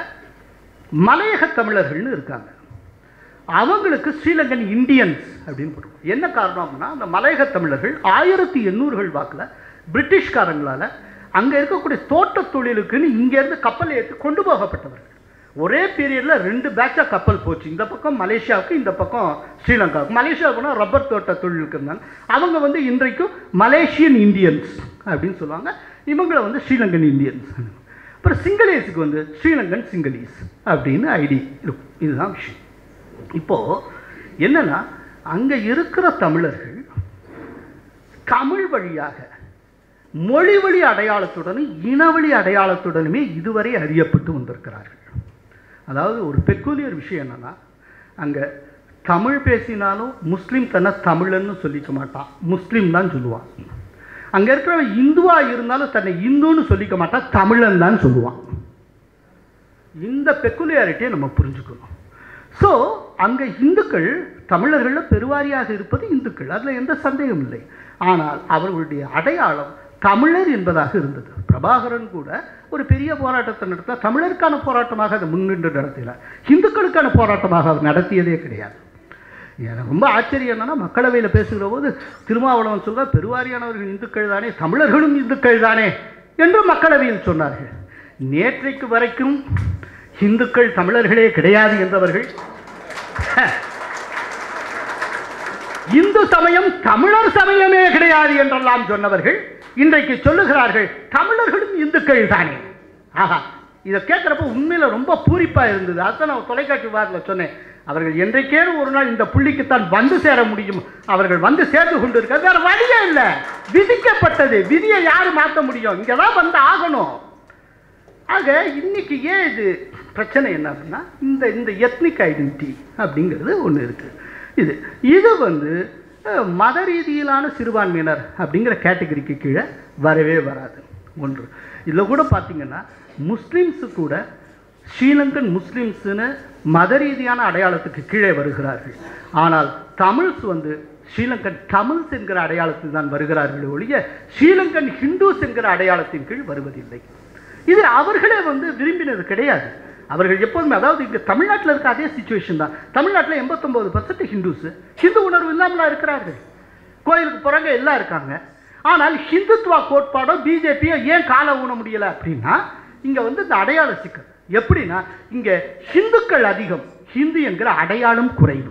மலையக தமிழர்கள்னு இருக்காங்க அவங்களுக்கு ஸ்ரீலங்கன் இந்தியன்ஸ் அப்படின்னு போட்டிருக்கோம் என்ன காரணம் அப்படின்னா அந்த மலையக தமிழர்கள் ஆயிரத்தி எண்ணூறுகள் வாக்கில் பிரிட்டிஷ்காரங்களால் அங்கே இருக்கக்கூடிய தோட்டத் தொழிலுக்குன்னு இங்கேருந்து கப்பல் ஏற்றி கொண்டு போகப்பட்டவர்கள் ஒரே பீரியடில் ரெண்டு பேட்சாக கப்பல் போச்சு இந்த பக்கம் மலேசியாவுக்கு இந்த பக்கம் ஸ்ரீலங்காவுக்கு மலேசியாவுக்கு போனால் ரப்பர் தோட்ட தொழிலுக்கு இருந்தாங்க அவங்க வந்து இன்றைக்கும் மலேசியன் இந்தியன்ஸ் அப்படின்னு சொல்லுவாங்க இவங்களை வந்து ஸ்ரீலங்கன் இந்தியன்ஸ் அப்புறம் சிங்களீஸுக்கு வந்து ஸ்ரீலங்கன் சிங்களீஸ் அப்படின்னு ஐடி இருக்கும் இதுதான் விஷயம் இப்போது என்னன்னா அங்கே இருக்கிற தமிழர்கள் தமிழ் வழியாக மொழி வழி அடையாளத்துடனும் இனவழி அடையாளத்துடனுமே இதுவரை அறியப்பட்டு வந்திருக்கிறார்கள் அதாவது ஒரு பெக்குலியர் விஷயம் என்னன்னா அங்கே தமிழ் பேசினாலும் முஸ்லீம் தன்னை தமிழன்னு சொல்லிக்க மாட்டான் முஸ்லீம் தான் சொல்லுவான் அங்கே இருக்கிறவன் இந்துவா இருந்தாலும் தன்னை இந்துன்னு சொல்லிக்க மாட்டான் தமிழன் தான் சொல்லுவான் இந்த பெக்குலியாரிட்டியை நம்ம புரிஞ்சுக்கணும் ஸோ அங்கே இந்துக்கள் தமிழர்களில் பெருவாரியாக இருப்பது இந்துக்கள் அதில் எந்த சந்தேகம் இல்லை ஆனால் அவர்களுடைய அடையாளம் தமிழர் என்பதாக இருந்தது பிரபாகரன் கூட ஒரு பெரிய போராட்டத்தை நடத்த தமிழருக்கான போராட்டமாக அதை முன்னின்று நடத்தினார் இந்துக்களுக்கான போராட்டமாக அவர் நடத்தியதே கிடையாது எனக்கு ரொம்ப ஆச்சரியம் என்னன்னா மக்களவையில் பேசுகிற போது திருமாவளவன் சொல்ற பெருவாரியானவர்கள் இந்துக்கள் தானே தமிழர்களும் இந்துக்கள் தானே என்று மக்களவையில் சொன்னார்கள் நேற்றைக்கு வரைக்கும் இந்துக்கள் தமிழர்களே கிடையாது என்றவர்கள் இந்து சமயம் தமிழர் சமயமே கிடையாது என்றெல்லாம் சொன்னவர்கள் இன்றைக்கு சொல்லுகிறார்கள் தமிழர்களும் இந்துக்கள் தானே ஆஹா இதை கேட்குறப்ப உண்மையில் ரொம்ப பூரிப்பாக இருந்தது அதான் நான் தொலைக்காட்சி வாரத்தில் சொன்னேன் அவர்கள் என்றைக்கேறு ஒரு நாள் இந்த புள்ளிக்குத்தான் வந்து சேர முடியும் அவர்கள் வந்து சேர்ந்து கொண்டு இருக்க வேற வழியே இல்லை விதிக்கப்பட்டது விதியை யாரு மாற்ற முடியும் இங்கே தான் வந்து ஆகணும் ஆக இன்னைக்கு ஏன் இது பிரச்சனை என்ன அப்படின்னா இந்த இந்த எத்னிக் ஐடென்டிட்டி அப்படிங்கிறது ஒன்று இருக்குது இது இது வந்து அஹ், மத ரீதியிலான சிறுபான்மையினர் அப்படிங்கிற கேட்டகரிக்கு கீழே வரவே வராது ஒன்று இதில் கூட பார்த்தீங்கன்னா முஸ்லீம்ஸு கூட ஸ்ரீலங்கன் முஸ்லீம்ஸுன்னு மத ரீதியான அடையாளத்துக்கு கீழே வருகிறார்கள் ஆனால் தமிழ்ஸ் வந்து ஸ்ரீலங்கன் தமிழ்ஸ் என்கிற அடையாளத்தில் தான் வருகிறார்கள் ஒழிய ஸ்ரீலங்கன் ஹிந்துஸ் என்கிற அடையாளத்தின் கீழ் வருவதில்லை இது அவர்களே வந்து விரும்பினது கிடையாது அவர்கள் எப்போதுமே அதாவது இங்கே தமிழ்நாட்டில் இருக்க அதே சுச்சுவேஷன் தான் தமிழ்நாட்டில் எண்பத்தொம்போது பர்சன்ட் ஹிந்துஸ் ஹிந்து உணர்வு இல்லாமலாம் இருக்கிறார்கள் கோயிலுக்கு போகிறாங்க எல்லாம் இருக்காங்க ஆனால் ஹிந்துத்துவா கோட்பாடோ பிஜேபியோ ஏன் காலை ஊன முடியலை அப்படின்னா இங்கே வந்து இந்த அடையாள சிக்கல் எப்படின்னா இங்கே ஹிந்துக்கள் அதிகம் ஹிந்து என்கிற அடையாளம் குறைவு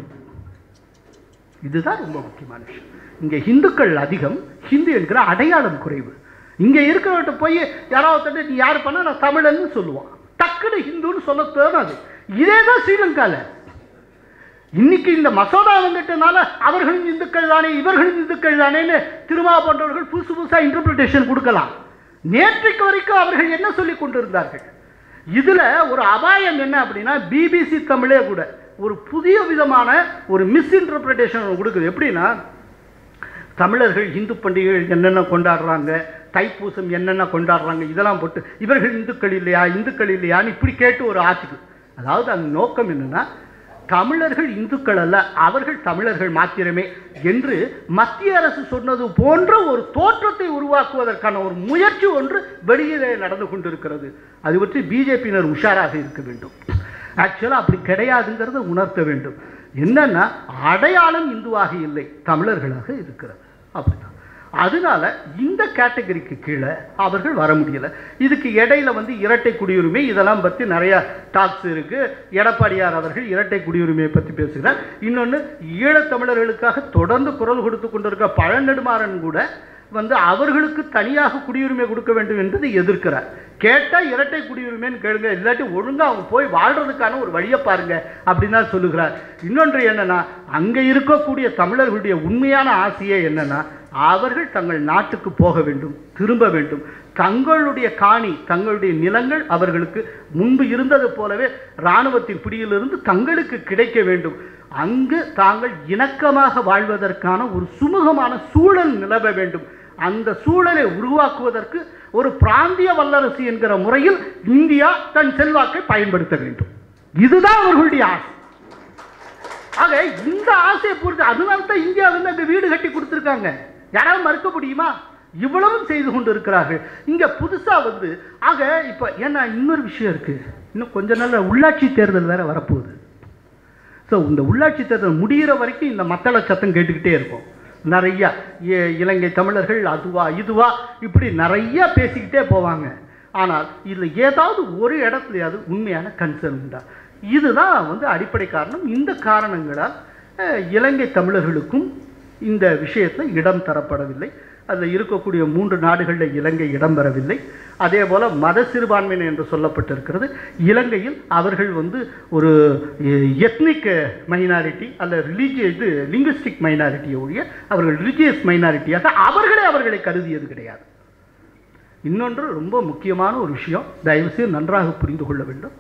இதுதான் ரொம்ப முக்கியமான விஷயம் இங்கே இந்துக்கள் அதிகம் ஹிந்து என்கிற அடையாளம் குறைவு இங்கே இருக்கிறவர்கிட்ட போய் யாராவது தட்டு, நீ யார் பண்ணா நான் தமிழன்னு சொல்லுவான் டக்குனு ஹிந்துன்னு சொல்ல தோணாது இதே தான் ஸ்ரீலங்காவில் இன்னைக்கு இந்த மசோதா வந்துட்டனால அவர்களும் இந்துக்கள் தானே இவர்களும் இந்துக்கள் தானேன்னு திருமா போன்றவர்கள் புதுசு புதுசாக இன்டர்பிரிட்டேஷன் கொடுக்கலாம் நேற்றைக்கு வரைக்கும் அவர்கள் என்ன சொல்லி கொண்டிருந்தார்கள் இதுல ஒரு அபாயம் என்ன அப்படின்னா பிபிசி தமிழே கூட ஒரு புதிய விதமான ஒரு மிஸ்இன்டர்பிரிட்டேஷன் கொடுக்குது எப்படின்னா தமிழர்கள் இந்து பண்டிகைகள் என்னென்ன கொண்டாடுறாங்க தைப்பூசம் என்னென்ன கொண்டாடுறாங்க இதெல்லாம் போட்டு இவர்கள் இந்துக்கள் இல்லையா இந்துக்கள் இல்லையான்னு இப்படி கேட்டு ஒரு ஆட்சிக்கு அதாவது அந்த நோக்கம் என்னன்னா தமிழர்கள் இந்துக்கள் அல்ல அவர்கள் தமிழர்கள் மாத்திரமே என்று மத்திய அரசு சொன்னது போன்ற ஒரு தோற்றத்தை உருவாக்குவதற்கான ஒரு முயற்சி ஒன்று வெளியிலே நடந்து கொண்டிருக்கிறது அது பற்றி பிஜேபியினர் உஷாராக இருக்க வேண்டும் ஆக்சுவலாக அப்படி கிடையாதுங்கிறத உணர்த்த வேண்டும் என்னன்னா அடையாளம் இந்துவாக இல்லை தமிழர்களாக இருக்கிறது அப்படிதான் அதனால இந்த கேட்டகரிக்கு கீழே அவர்கள் வர முடியல இதுக்கு இடையில வந்து இரட்டை குடியுரிமை இதெல்லாம் பற்றி நிறைய டாக்ஸ் இருக்கு எடப்பாடியார் அவர்கள் இரட்டை குடியுரிமையை பற்றி பேசுகிறார் இன்னொன்று ஈழத்தமிழர்களுக்காக தொடர்ந்து குரல் கொடுத்து கொண்டிருக்க பழநெடுமாறன் கூட வந்து அவர்களுக்கு தனியாக குடியுரிமை கொடுக்க வேண்டும் என்பதை எதிர்க்கிறார் கேட்டால் இரட்டை குடியுரிமைன்னு கேளுங்க இல்லாட்டி ஒழுங்கா அவங்க போய் வாழ்றதுக்கான ஒரு வழியை பாருங்க அப்படின்னு தான் சொல்லுகிறார் இன்னொன்று என்னன்னா அங்கே இருக்கக்கூடிய தமிழர்களுடைய உண்மையான ஆசையே என்னன்னா அவர்கள் தங்கள் நாட்டுக்கு போக வேண்டும் திரும்ப வேண்டும் தங்களுடைய காணி தங்களுடைய நிலங்கள் அவர்களுக்கு முன்பு இருந்தது போலவே இராணுவத்தின் பிடியிலிருந்து தங்களுக்கு கிடைக்க வேண்டும் அங்கு தாங்கள் இணக்கமாக வாழ்வதற்கான ஒரு சுமூகமான சூழல் நிலவ வேண்டும் அந்த சூழலை உருவாக்குவதற்கு ஒரு பிராந்திய வல்லரசு என்கிற முறையில் இந்தியா தன் செல்வாக்கை பயன்படுத்த வேண்டும் இதுதான் அவர்களுடைய ஆசை ஆக இந்த ஆசையை பொறுத்து அதனால தான் இந்தியா வந்து அங்கே வீடு கட்டி கொடுத்துருக்காங்க யாராவது மறுக்க முடியுமா இவ்வளவும் செய்து கொண்டு இருக்கிறார்கள் இங்க புதுசா வந்து ஆக இப்ப ஏன்னா இன்னொரு விஷயம் இருக்கு இன்னும் கொஞ்ச நாள்ல உள்ளாட்சி தேர்தல் வேற வரப்போகுது ஸோ இந்த உள்ளாட்சி தேர்தல் முடிகிற வரைக்கும் இந்த மத்தள சத்தம் கேட்டுக்கிட்டே இருக்கும் நிறையா இ- இலங்கை தமிழர்கள் அதுவா இதுவா இப்படி நிறைய பேசிக்கிட்டே போவாங்க ஆனால் இதில் ஏதாவது ஒரு இடத்துலையாவது உண்மையான கன்சர்ன் உண்டா இதுதான் வந்து அடிப்படை காரணம் இந்த காரணங்களால் அஹ், இலங்கை தமிழர்களுக்கும் இந்த விஷயத்தில் இடம் தரப்படவில்லை அதில் இருக்கக்கூடிய மூன்று நாடுகளில் இலங்கை இடம்பெறவில்லை அதே போல் மத சிறுபான்மையினர் என்று சொல்லப்பட்டிருக்கிறது இலங்கையில் அவர்கள் வந்து ஒரு எத்னிக் மைனாரிட்டி அல்ல ரிலீஜிய இது லிங்குஸ்டிக் மைனாரிட்டியை ஒழிய அவர்கள் ரிலீஜியஸ் மைனாரிட்டியாக அவர்களே அவர்களை கருதியது கிடையாது இன்னொன்று ரொம்ப முக்கியமான ஒரு விஷயம் தயவுசெய்து நன்றாக புரிந்து கொள்ள வேண்டும்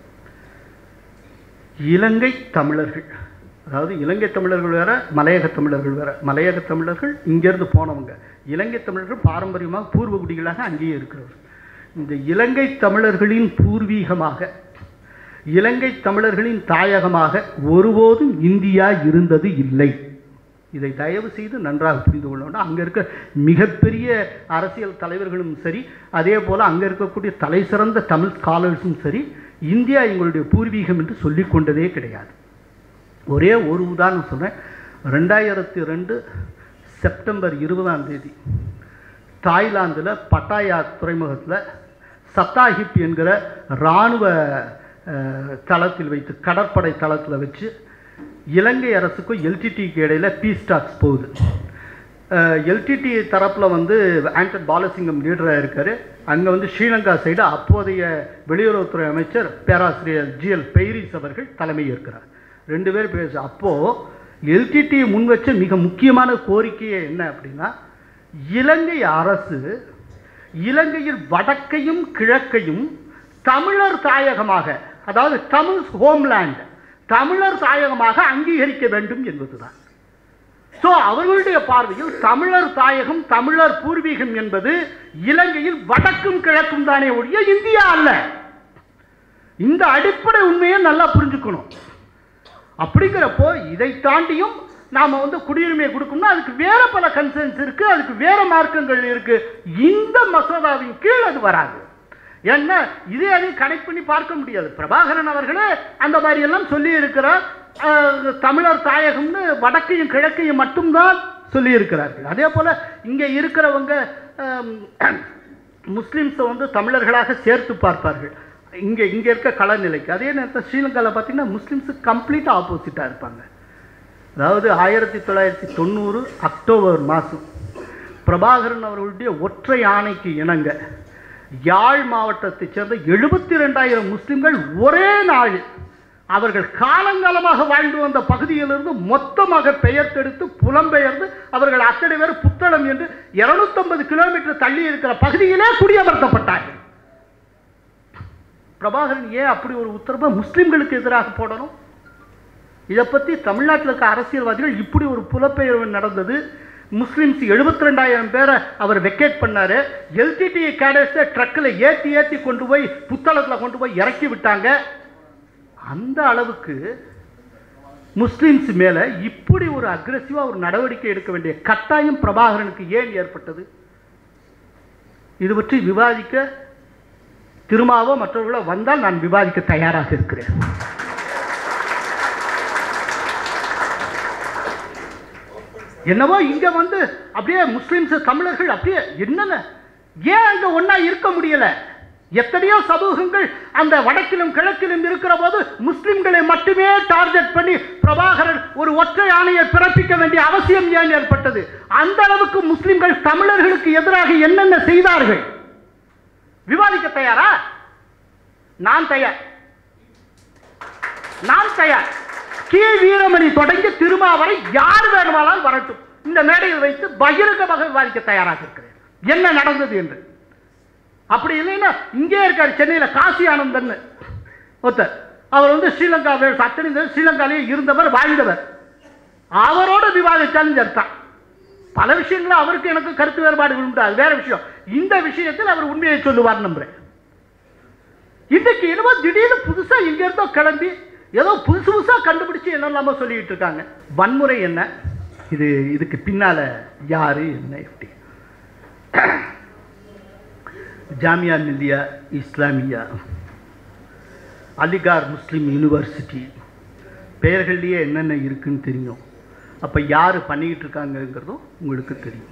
இலங்கை தமிழர்கள் அதாவது இலங்கை தமிழர்கள் வேற மலையக தமிழர்கள் வேற மலையக தமிழர்கள் இங்கேருந்து போனவங்க இலங்கை தமிழர்கள் பாரம்பரியமாக பூர்வ குடிகளாக அங்கேயே இருக்கிறவர் இந்த இலங்கை தமிழர்களின் பூர்வீகமாக இலங்கை தமிழர்களின் தாயகமாக ஒருபோதும் இந்தியா இருந்தது இல்லை இதை தயவு செய்து நன்றாக புரிந்து கொள்ள வேண்டும் அங்கே இருக்க மிகப்பெரிய அரசியல் தலைவர்களும் சரி அதே போல் அங்கே இருக்கக்கூடிய தலை சிறந்த தமிழ் ஸ்காலர்ஸும் சரி இந்தியா எங்களுடைய பூர்வீகம் என்று சொல்லிக் கொண்டதே கிடையாது ஒரே ஒரு உதாரணம் சொல்கிறேன் ரெண்டாயிரத்தி ரெண்டு செப்டம்பர் இருபதாம் தேதி தாய்லாந்தில் பட்டாயா துறைமுகத்தில் சத்தாஹிப் என்கிற இராணுவ அஹ், தளத்தில் வைத்து கடற்படை தளத்தில் வச்சு இலங்கை அரசுக்கும் எல்டிடிக்கு இடையில பீஸ் டாக்ஸ் போகுது எல்டிடி தரப்பில் வந்து ஆண்டர் பாலசிங்கம் லீடராக இருக்கார் அங்கே வந்து ஸ்ரீலங்கா சைடு அப்போதைய வெளியுறவுத்துறை அமைச்சர் பேராசிரியர் ஜிஎல் பெய்ரிஸ் அவர்கள் தலைமை ஏற்கிறார் ரெண்டு பேர் பேச அப்போது எல்டிடி முன் வச்ச மிக முக்கியமான கோரிக்கையே என்ன அப்படின்னா இலங்கை அரசு இலங்கையில் வடக்கையும் கிழக்கையும் தமிழர் தாயகமாக அதாவது தமிழ் ஹோம்லேண்ட் தமிழர் தாயகமாக அங்கீகரிக்க வேண்டும் என்பதுதான் ஸோ அவர்களுடைய பார்வையில் தமிழர் தாயகம் தமிழர் பூர்வீகம் என்பது இலங்கையில் வடக்கும் கிழக்கும் தானே ஒழிய இந்தியா அல்ல இந்த அடிப்படை உண்மையை நல்லா புரிஞ்சுக்கணும் அப்படிங்கிறப்போ இதை தாண்டியும் நாம் வந்து குடியுரிமையை கொடுக்கணும்னா அதுக்கு வேற பல கன்சர்ன்ஸ் இருக்கு அதுக்கு வேற மார்க்கங்கள் இருக்கு இந்த மசோதாவின் கீழ் அது வராது ஏன்னா இதே அதையும் கனெக்ட் பண்ணி பார்க்க முடியாது பிரபாகரன் அவர்களே அந்த மாதிரி எல்லாம் சொல்லி இருக்கிறார் அஹ், தமிழர் தாயகம்னு வடக்கையும் கிழக்கையும் மட்டும்தான் சொல்லி இருக்கிறார்கள் அதே போல இங்கே இருக்கிறவங்க முஸ்லீம்ஸை வந்து தமிழர்களாக சேர்த்து பார்ப்பார்கள் இங்கே இங்கே இருக்க கலநிலைக்கு அதே நேரத்தில் ஸ்ரீலங்காவில் பார்த்தீங்கன்னா முஸ்லீம்ஸு கம்ப்ளீட்டாக ஆப்போசிட்டாக இருப்பாங்க அதாவது ஆயிரத்தி தொள்ளாயிரத்தி தொண்ணூறு அக்டோபர் மாதம் பிரபாகரன் அவர்களுடைய ஒற்றை ஆணைக்கு இணங்க யாழ் மாவட்டத்தைச் சேர்ந்த எழுபத்தி ரெண்டாயிரம் முஸ்லிம்கள் ஒரே நாள் அவர்கள் காலங்காலமாக வாழ்ந்து வந்த பகுதியிலிருந்து மொத்தமாக பெயர்த்தெடுத்து புலம்பெயர்ந்து அவர்கள் அத்தனை பேர் புத்தளம் என்று இருநூத்தம்பது கிலோமீட்டர் தள்ளி இருக்கிற பகுதியிலே குடியமர்த்தப்பட்டார்கள் பிரபாகரன் ஏன் அப்படி ஒரு உத்தரவை முஸ்லிம்களுக்கு எதிராக போடணும் இதை பற்றி தமிழ்நாட்டில் இருக்க அரசியல்வாதிகள் இப்படி ஒரு புலப்பெயர்வு நடந்தது முஸ்லிம்ஸ் எழுபத்தி ரெண்டாயிரம் பேரை அவர் வெக்கேட் பண்ணாரு எல்டிடி கேடஸை ட்ரக்கில் ஏற்றி ஏற்றி கொண்டு போய் புத்தளத்தில் கொண்டு போய் இறக்கி விட்டாங்க அந்த அளவுக்கு முஸ்லிம்ஸ் மேலே இப்படி ஒரு அக்ரெசிவாக ஒரு நடவடிக்கை எடுக்க வேண்டிய கட்டாயம் பிரபாகரனுக்கு ஏன் ஏற்பட்டது இது பற்றி விவாதிக்க திருமாவோ மற்றவர்களோ வந்தால் நான் விவாதிக்க தயாராக இருக்கிறேன் என்னவோ இங்க வந்து அப்படியே முஸ்லிம்ஸ் தமிழர்கள் அப்படியே என்னென்ன ஏன் அங்க ஒண்ணா இருக்க முடியல எத்தனையோ சமூகங்கள் அந்த வடக்கிலும் கிழக்கிலும் இருக்கிற போது முஸ்லிம்களை மட்டுமே டார்கெட் பண்ணி பிரபாகரன் ஒரு ஒற்றை ஆணையை பிறப்பிக்க வேண்டிய அவசியம் ஏன் ஏற்பட்டது அந்த அளவுக்கு முஸ்லிம்கள் தமிழர்களுக்கு எதிராக என்னென்ன செய்தார்கள் விவாதிக்க தயாரா நான் தயார் நான் தயார் கே வீரமணி தொடங்கி திருமாவரை யார் வேணுமானாலும் வரட்டும் இந்த மேடையில் வைத்து பகிரங்கமாக விவாதிக்க தயாராக இருக்கிறேன் என்ன நடந்தது என்று அப்படி இல்லைன்னா இங்கே இருக்கார் சென்னையில் காசி ஆனந்தன் ஒருத்தர் அவர் வந்து ஸ்ரீலங்கா அத்தனை ஸ்ரீலங்காலேயே இருந்தவர் வாழ்ந்தவர் அவரோட விவாதிச்சாலும் சரிதான் பல விஷயங்களும் அவருக்கு எனக்கு கருத்து வேறுபாடுகள் உண்டு அது வேற விஷயம் இந்த விஷயத்தில் அவர் உண்மையை சொல்லுவார் நம்புறேன் இன்னைக்கு என்னமோ திடீர்னு புதுசா இங்க இருந்தோ கிளம்பி ஏதோ புதுசு புதுசா கண்டுபிடிச்சு என்னெல்லாமோ சொல்லிட்டு இருக்காங்க வன்முறை என்ன இது இதுக்கு பின்னால யாரு என்ன எப்படி ஜாமியா மில்லியா இஸ்லாமியா அலிகார் முஸ்லீம் யூனிவர்சிட்டி பெயர்கள்லேயே என்னென்ன இருக்குன்னு தெரியும் அப்போ யார் பண்ணிக்கிட்டு இருக்காங்கங்கிறதும் உங்களுக்கு தெரியும்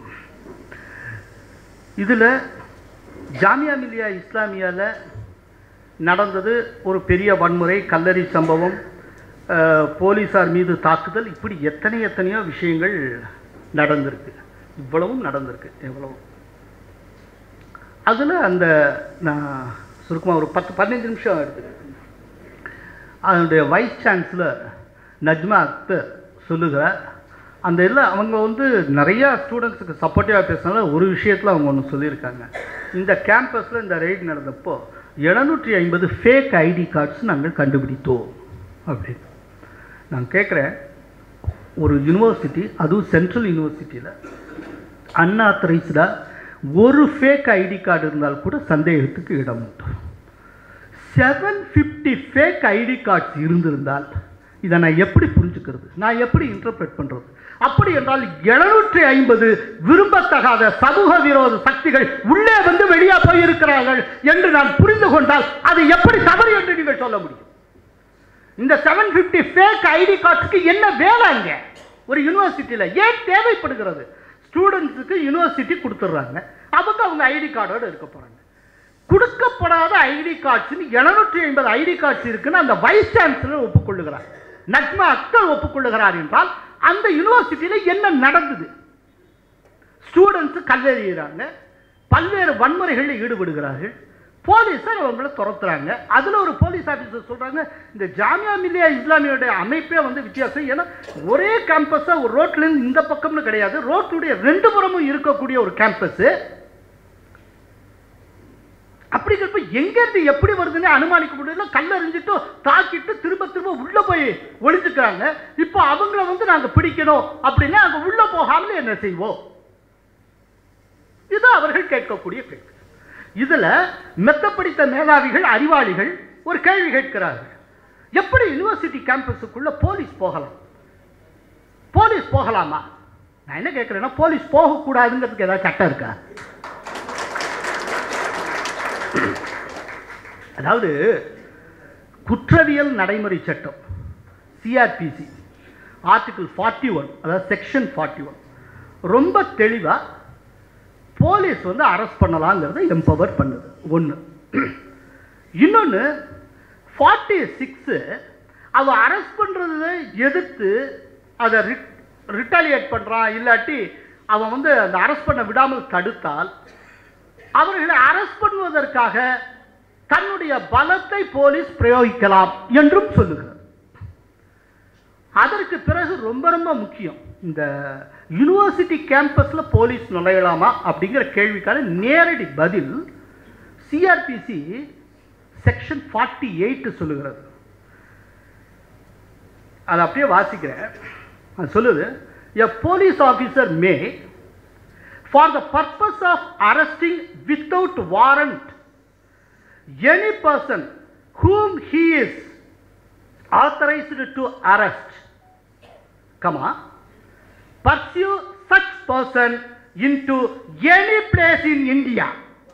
இதில் ஜாமியா மில்லியா இஸ்லாமியாவில் நடந்தது ஒரு பெரிய வன்முறை கல்லறி சம்பவம் அஹ், போலீசார் மீது தாக்குதல் இப்படி எத்தனை எத்தனையோ விஷயங்கள் நடந்திருக்கு இவ்வளவும் நடந்திருக்கு எவ்வளவும் அதில் அந்த நான் சுருக்கமாக ஒரு பத்து பதினஞ்சு நிமிஷம் எடுத்துக்கிறேன் அதனுடைய வைஸ் சான்சலர் நஜ்மா அக்தர் சொல்லுகிறார் அந்த இதில் அவங்க வந்து நிறையா ஸ்டூடெண்ட்ஸுக்கு சப்போர்ட்டிவாக பேசினால ஒரு விஷயத்தில் அவங்க ஒன்று சொல்லியிருக்காங்க இந்த கேம்பஸில் இந்த ரெய்ட் நடந்தப்போ எழுநூற்றி ஐம்பது ஃபேக் ஐடி கார்ட்ஸ் நாங்கள் கண்டுபிடித்தோம் அப்படின்னு நான் கேட்குறேன் ஒரு யூனிவர்சிட்டி அதுவும் சென்ட்ரல் யூனிவர்சிட்டியில் அன்ஆத்தரைஸ்டாக ஒரு ஃபேக் ஐடி கார்டு இருந்தால் கூட சந்தேகத்துக்கு இடம் உண்டு seven fifty fake ID cards இருந்திருந்தால் இதை நான் எப்படி புரிஞ்சுக்கிறது நான் எப்படி இன்டர்பிரட் பண்ணுறது அப்படி என்றால் எழுநூற்றி ஐம்பது விரும்பத்தகாத சமூக விரோத சக்திகள் உள்ளே வந்து வெளியே போயிருக்கிறார்கள் என்று நான் புரிந்து கொண்டால் அது எப்படி தவறு என்று நீங்கள் சொல்ல முடியும் இந்த செவன் ஃபிஃப்டி ஃபேக் ஐடி கார்ட்ஸ்க்கு என்ன வேலை இங்கே ஒரு யூனிவர்சிட்டியில் ஏன் தேவைப்படுகிறது ஸ்டூடெண்ட்ஸுக்கு யூனிவர்சிட்டி கொடுத்துட்றாங்க அவங்க அவங்க ஐடி கார்டோடு இருக்க போகிறாங்க கொடுக்கப்படாத ஐடி கார்ட்ஸ்னு எழுநூற்றி ஐம்பது ஐடி கார்ட்ஸ் இருக்குன்னு அந்த வைஸ் சான்சலர் ஒப்புக்கொள்ளுகிறார் நஜ்மா அக்தர் ஒப்புக்கொள்ளுகிறார் என்றால் அந்த யூனிவர்சிட்டியில் என்ன நடந்தது ஸ்டூடெண்ட்ஸ் கல்லெறிகிறாங்க பல்வேறு வன்முறைகளில் ஈடுபடுகிறார்கள் போலீஸார் அவங்கள துரத்துறாங்க அதில் ஒரு போலீஸ் ஆஃபீஸர் சொல்கிறாங்க இந்த ஜாமியா மில்லியா இஸ்லாமியோட அமைப்பே வந்து வித்தியாசம் ஏன்னா ஒரே கேம்பஸாக ஒரு ரோட்லேருந்து இந்த பக்கம்னு கிடையாது ரோட்டுடைய ரெண்டு புறமும் இருக்கக்கூடிய ஒரு கேம்பஸ்ஸு அப்படிங்கிறப்ப எங்கேருந்து எப்படி வருதுன்னு அனுமானிக்க முடியல கல்லறிஞ்சிட்டு தாக்கிட்டு திரும்ப திரும்ப உள்ள போய் ஒளிஞ்சுக்கிறாங்க இப்போ அவங்கள வந்து நாங்க பிடிக்கணும் அப்படின்னா அங்க உள்ள போகாமல் என்ன செய்வோம் இது அவர்கள் கேட்கக்கூடிய கேள்வி இதுல மெத்த படித்த மேதாவிகள் அறிவாளிகள் ஒரு கேள்வி கேட்கிறார்கள் எப்படி யூனிவர்சிட்டி கேம்பஸுக்குள்ள போலீஸ் போகலாம் போலீஸ் போகலாமா நான் என்ன கேட்கிறேன்னா போலீஸ் போகக்கூடாதுங்கிறதுக்கு ஏதாவது சட்டம் இருக்கா அதாவது குற்றவியல் நடைமுறை சட்டம் சிஆர்பிசி ஆர்டிகிள் ஃபார்ட்டி ஒன் அதாவது செக்ஷன் ஃபார்ட்டி ஒன் ரொம்ப தெளிவாக போலீஸ் வந்து அரெஸ்ட் பண்ணலாங்கிறத எம்பவர் பண்ணுது ஒன்று இன்னொன்று ஃபார்ட்டி சிக்ஸு அவன் அரெஸ்ட் பண்ணுறத எதிர்த்து அதை ரிட் ரிட்டாலியேட் பண்ணுறான் இல்லாட்டி அவன் வந்து அந்த அரெஸ்ட் பண்ண விடாமல் தடுத்தால் அவர்களை அரெஸ்ட் பண்ணுவதற்காக தன்னுடைய பலத்தை போலீஸ் பிரயோகிக்கலாம் என்றும் சொல்லுகிறது அதற்கு பிறகு ரொம்ப ரொம்ப முக்கியம் இந்த யூனிவர்சிட்டி கேம்பஸில் போலீஸ் நுழையலாமா அப்படிங்கிற கேள்விக்கான நேரடி பதில் சிஆர்பிசி செக்ஷன் ஃபார்ட்டி எயிட் சொல்லுகிறது அதை அப்படியே வாசிக்கிறேன் அது சொல்லுது a police officer may for the purpose of arresting without warrant any person whom he is authorized to arrest, comma, pursue such person into any place in India.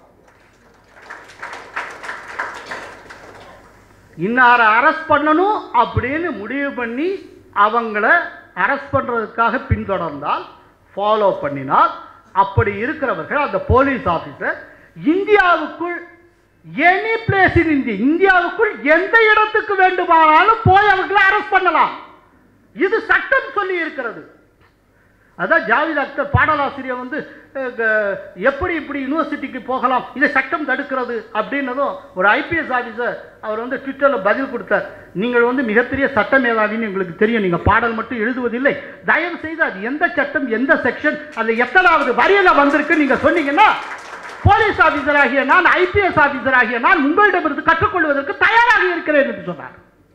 இன்னாரை arrest பண்ணணும் அப்படின்னு முடிவு பண்ணி அவங்கள அரெஸ்ட் பண்ணுறதுக்காக பின்தொடர்ந்தால் ஃபாலோ பண்ணினால் அப்படி இருக்கிறவர்கள் அந்த போலீஸ் ஆஃபீஸர் இந்தியாவுக்குள் எனி பிளேஸ் இன் இந்தியா இந்தியாவுக்குள் எந்த இடத்துக்கு வேண்டுமானாலும் போய் அவர்களை அரெஸ்ட் பண்ணலாம் இது சட்டம் சொல்லி இருக்கிறது அதான் ஜாவித் அக்தர் பாடலாசிரியர் வந்து அஹ், க- எப்படி இப்படி யூனிவர்சிட்டிக்கு போகலாம் இதை சட்டம் தடுக்கிறது அப்படின்னதும் ஒரு ஐபிஎஸ் ஆஃபீஸர் அவர் வந்து ட்விட்டரில் பதில் கொடுத்தார் நீங்கள் வந்து மிகப்பெரிய சட்ட மேதாவின்னு எங்களுக்கு தெரியும் நீங்கள் பாடல் மட்டும் எழுதுவதில்லை தயவு செய்து அது எந்த சட்டம் எந்த செக்ஷன் அது எத்தனாவது வரியில வந்திருக்கு நீங்கள் சொன்னீங்கன்னா போலீஸ் ஆபீசர் ஆகிய நான் ஐபிஎஸ் ஆபீசர் ஆகிய நான் உங்களிடமிருந்து கற்றுக்கொள்வதற்கு தயாராக இருக்கிறேன் என்று சொன்னார்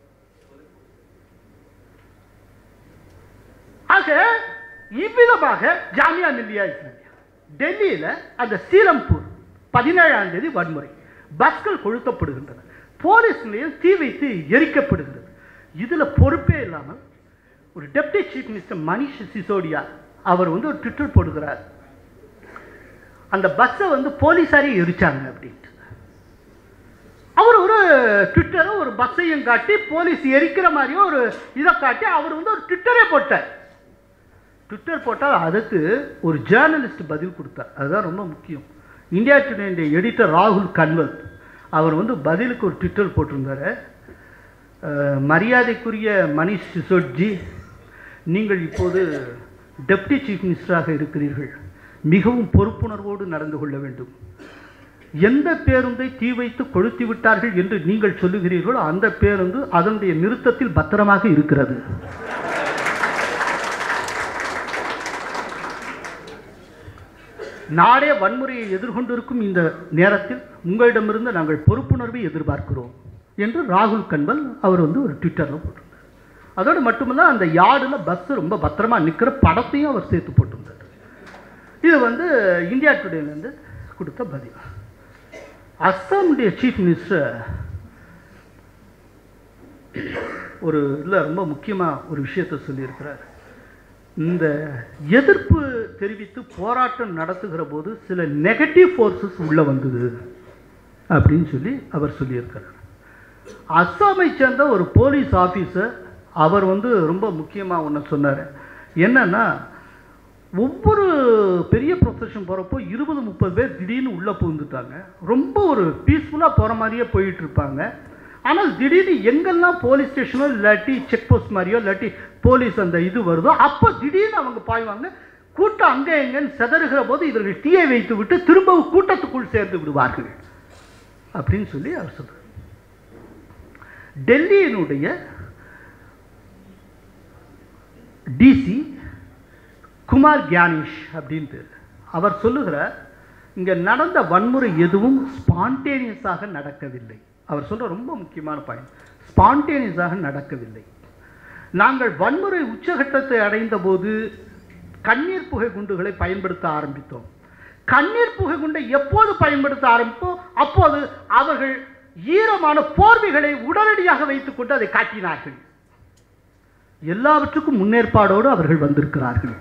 ஆக இவ்விதமாக ஜாமியா மில்லியா இஸ்லாமியா டெல்லியில் அந்த சீரம்பூர் பதினேழாம் தேதி வன்முறை பஸ்கள் கொளுத்தப்படுகின்றன போலீஸ் நிலையம் தீ வைத்து எரிக்கப்படுகிறது இதுல பொறுப்பே இல்லாமல் ஒரு deputy chief minister Manish Sisodia அவர் வந்து ஒரு ட்விட்டர் போடுகிறார் அந்த பஸ்ஸை வந்து போலீஸாரே எரிச்சாங்க அப்படின்ட்டு அவர் ஒரு ட்விட்டரை ஒரு பஸ்ஸையும் காட்டி போலீஸ் எரிக்கிற மாதிரியும் ஒரு இதை காட்டி அவர் வந்து ஒரு ட்விட்டரே போட்டார் ட்விட்டர் போட்டால் அதுக்கு ஒரு ஜேர்னலிஸ்ட் பதில் கொடுத்தார் அதுதான் ரொம்ப முக்கியம் இந்தியா டுடே எடிட்டர் ராகுல் கன்வல் அவர் வந்து பதிலுக்கு ஒரு ட்விட்டர் போட்டிருந்தாரு அஹ், மரியாதைக்குரிய மணிஷ் சிசோட்ஜி நீங்கள் இப்போது டெப்டி சீஃப் மினிஸ்டராக இருக்கிறீர்கள் மிகவும் பொறுப்புணர்வோடு நடந்து கொள்ள வேண்டும் எந்த பேருந்தை தீ வைத்து கொளுத்தி விட்டார்கள் என்று நீங்கள் சொல்லுகிறீர்களோ அந்த பேருந்து அதனுடைய நிறுத்தத்தில் பத்திரமாக இருக்கிறது நாடே வன்முறையை எதிர்கொண்டிருக்கும் இந்த நேரத்தில் உங்களிடமிருந்து நாங்கள் பொறுப்புணர்வை எதிர்பார்க்கிறோம் என்று ராகுல் கன்வல் அவர் வந்து ஒரு ட்விட்டரில் போட்டிருந்தார் அதோடு மட்டுமல்ல அந்த யார்டில் பஸ் ரொம்ப பத்திரமா நிற்கிற படத்தையும் அவர் சேர்த்து போட்டிருந்தார் இது வந்து இந்தியா டுடேலேருந்து கொடுத்த பதில் அஸ்ஸாமுடைய சீஃப் மினிஸ்டர் ஒரு இதில் ரொம்ப முக்கியமாக ஒரு விஷயத்தை சொல்லியிருக்கிறார் இந்த எதிர்ப்பு தெரிவித்து போராட்டம் நடத்துகிற போது சில நெகட்டிவ் ஃபோர்ஸஸ் உள்ளே வந்தது அப்படின்னு சொல்லி அவர் சொல்லியிருக்கிறார் அஸ்ஸாமை சேர்ந்த ஒரு போலீஸ் ஆஃபீஸர் அவர் வந்து ரொம்ப முக்கியமாக ஒன்று சொன்னார் என்னன்னா ஒவ்வொரு பெரிய ப்ரொஃபஷன் போகிறப்போ இருபது முப்பது பேர் திடீர்னு உள்ளே புகுந்துட்டாங்க ரொம்ப ஒரு பீஸ்ஃபுல்லாக போகிற மாதிரியே போயிட்டு இருப்பாங்க ஆனால் திடீர்னு எங்கெல்லாம் போலீஸ் ஸ்டேஷனோ இல்லாட்டி செக் போஸ்ட் மாதிரியோ இல்லாட்டி போலீஸ் அந்த இது வருதோ அப்போ திடீர்னு அவங்க பாய்வாங்க கூட்டம் அங்கே எங்கன்னு செதறுகிற போது இவர்கள் தீயை வைத்து விட்டு திரும்பவும் கூட்டத்துக்குள் சேர்ந்து விடுவார்கள் அப்படின்னு சொல்லி அவர் சொல்றார் டெல்லியினுடைய டிசி குமார் கியானிஷ் அப்படின்ட்டு அவர் சொல்லுகிறார் இங்கே நடந்த வன்முறை எதுவும் ஸ்பான்டேனியஸாக நடக்கவில்லை அவர் சொல்ற ரொம்ப முக்கியமான பாயிண்ட் ஸ்பான்டேனியஸாக நடக்கவில்லை நாங்கள் வன்முறை உச்சகட்டத்தை அடைந்த போது கண்ணீர் புகை குண்டுகளை பயன்படுத்த ஆரம்பித்தோம் கண்ணீர் புகை குண்டை எப்போது பயன்படுத்த ஆரம்பித்தோம் அப்போது அவர்கள் ஈரமான போர்வைகளை உடனடியாக வைத்துக்கொண்டு அதை காட்டினார்கள் எல்லாவற்றுக்கும் முன்னேற்பாடோடு அவர்கள் வந்திருக்கிறார்கள்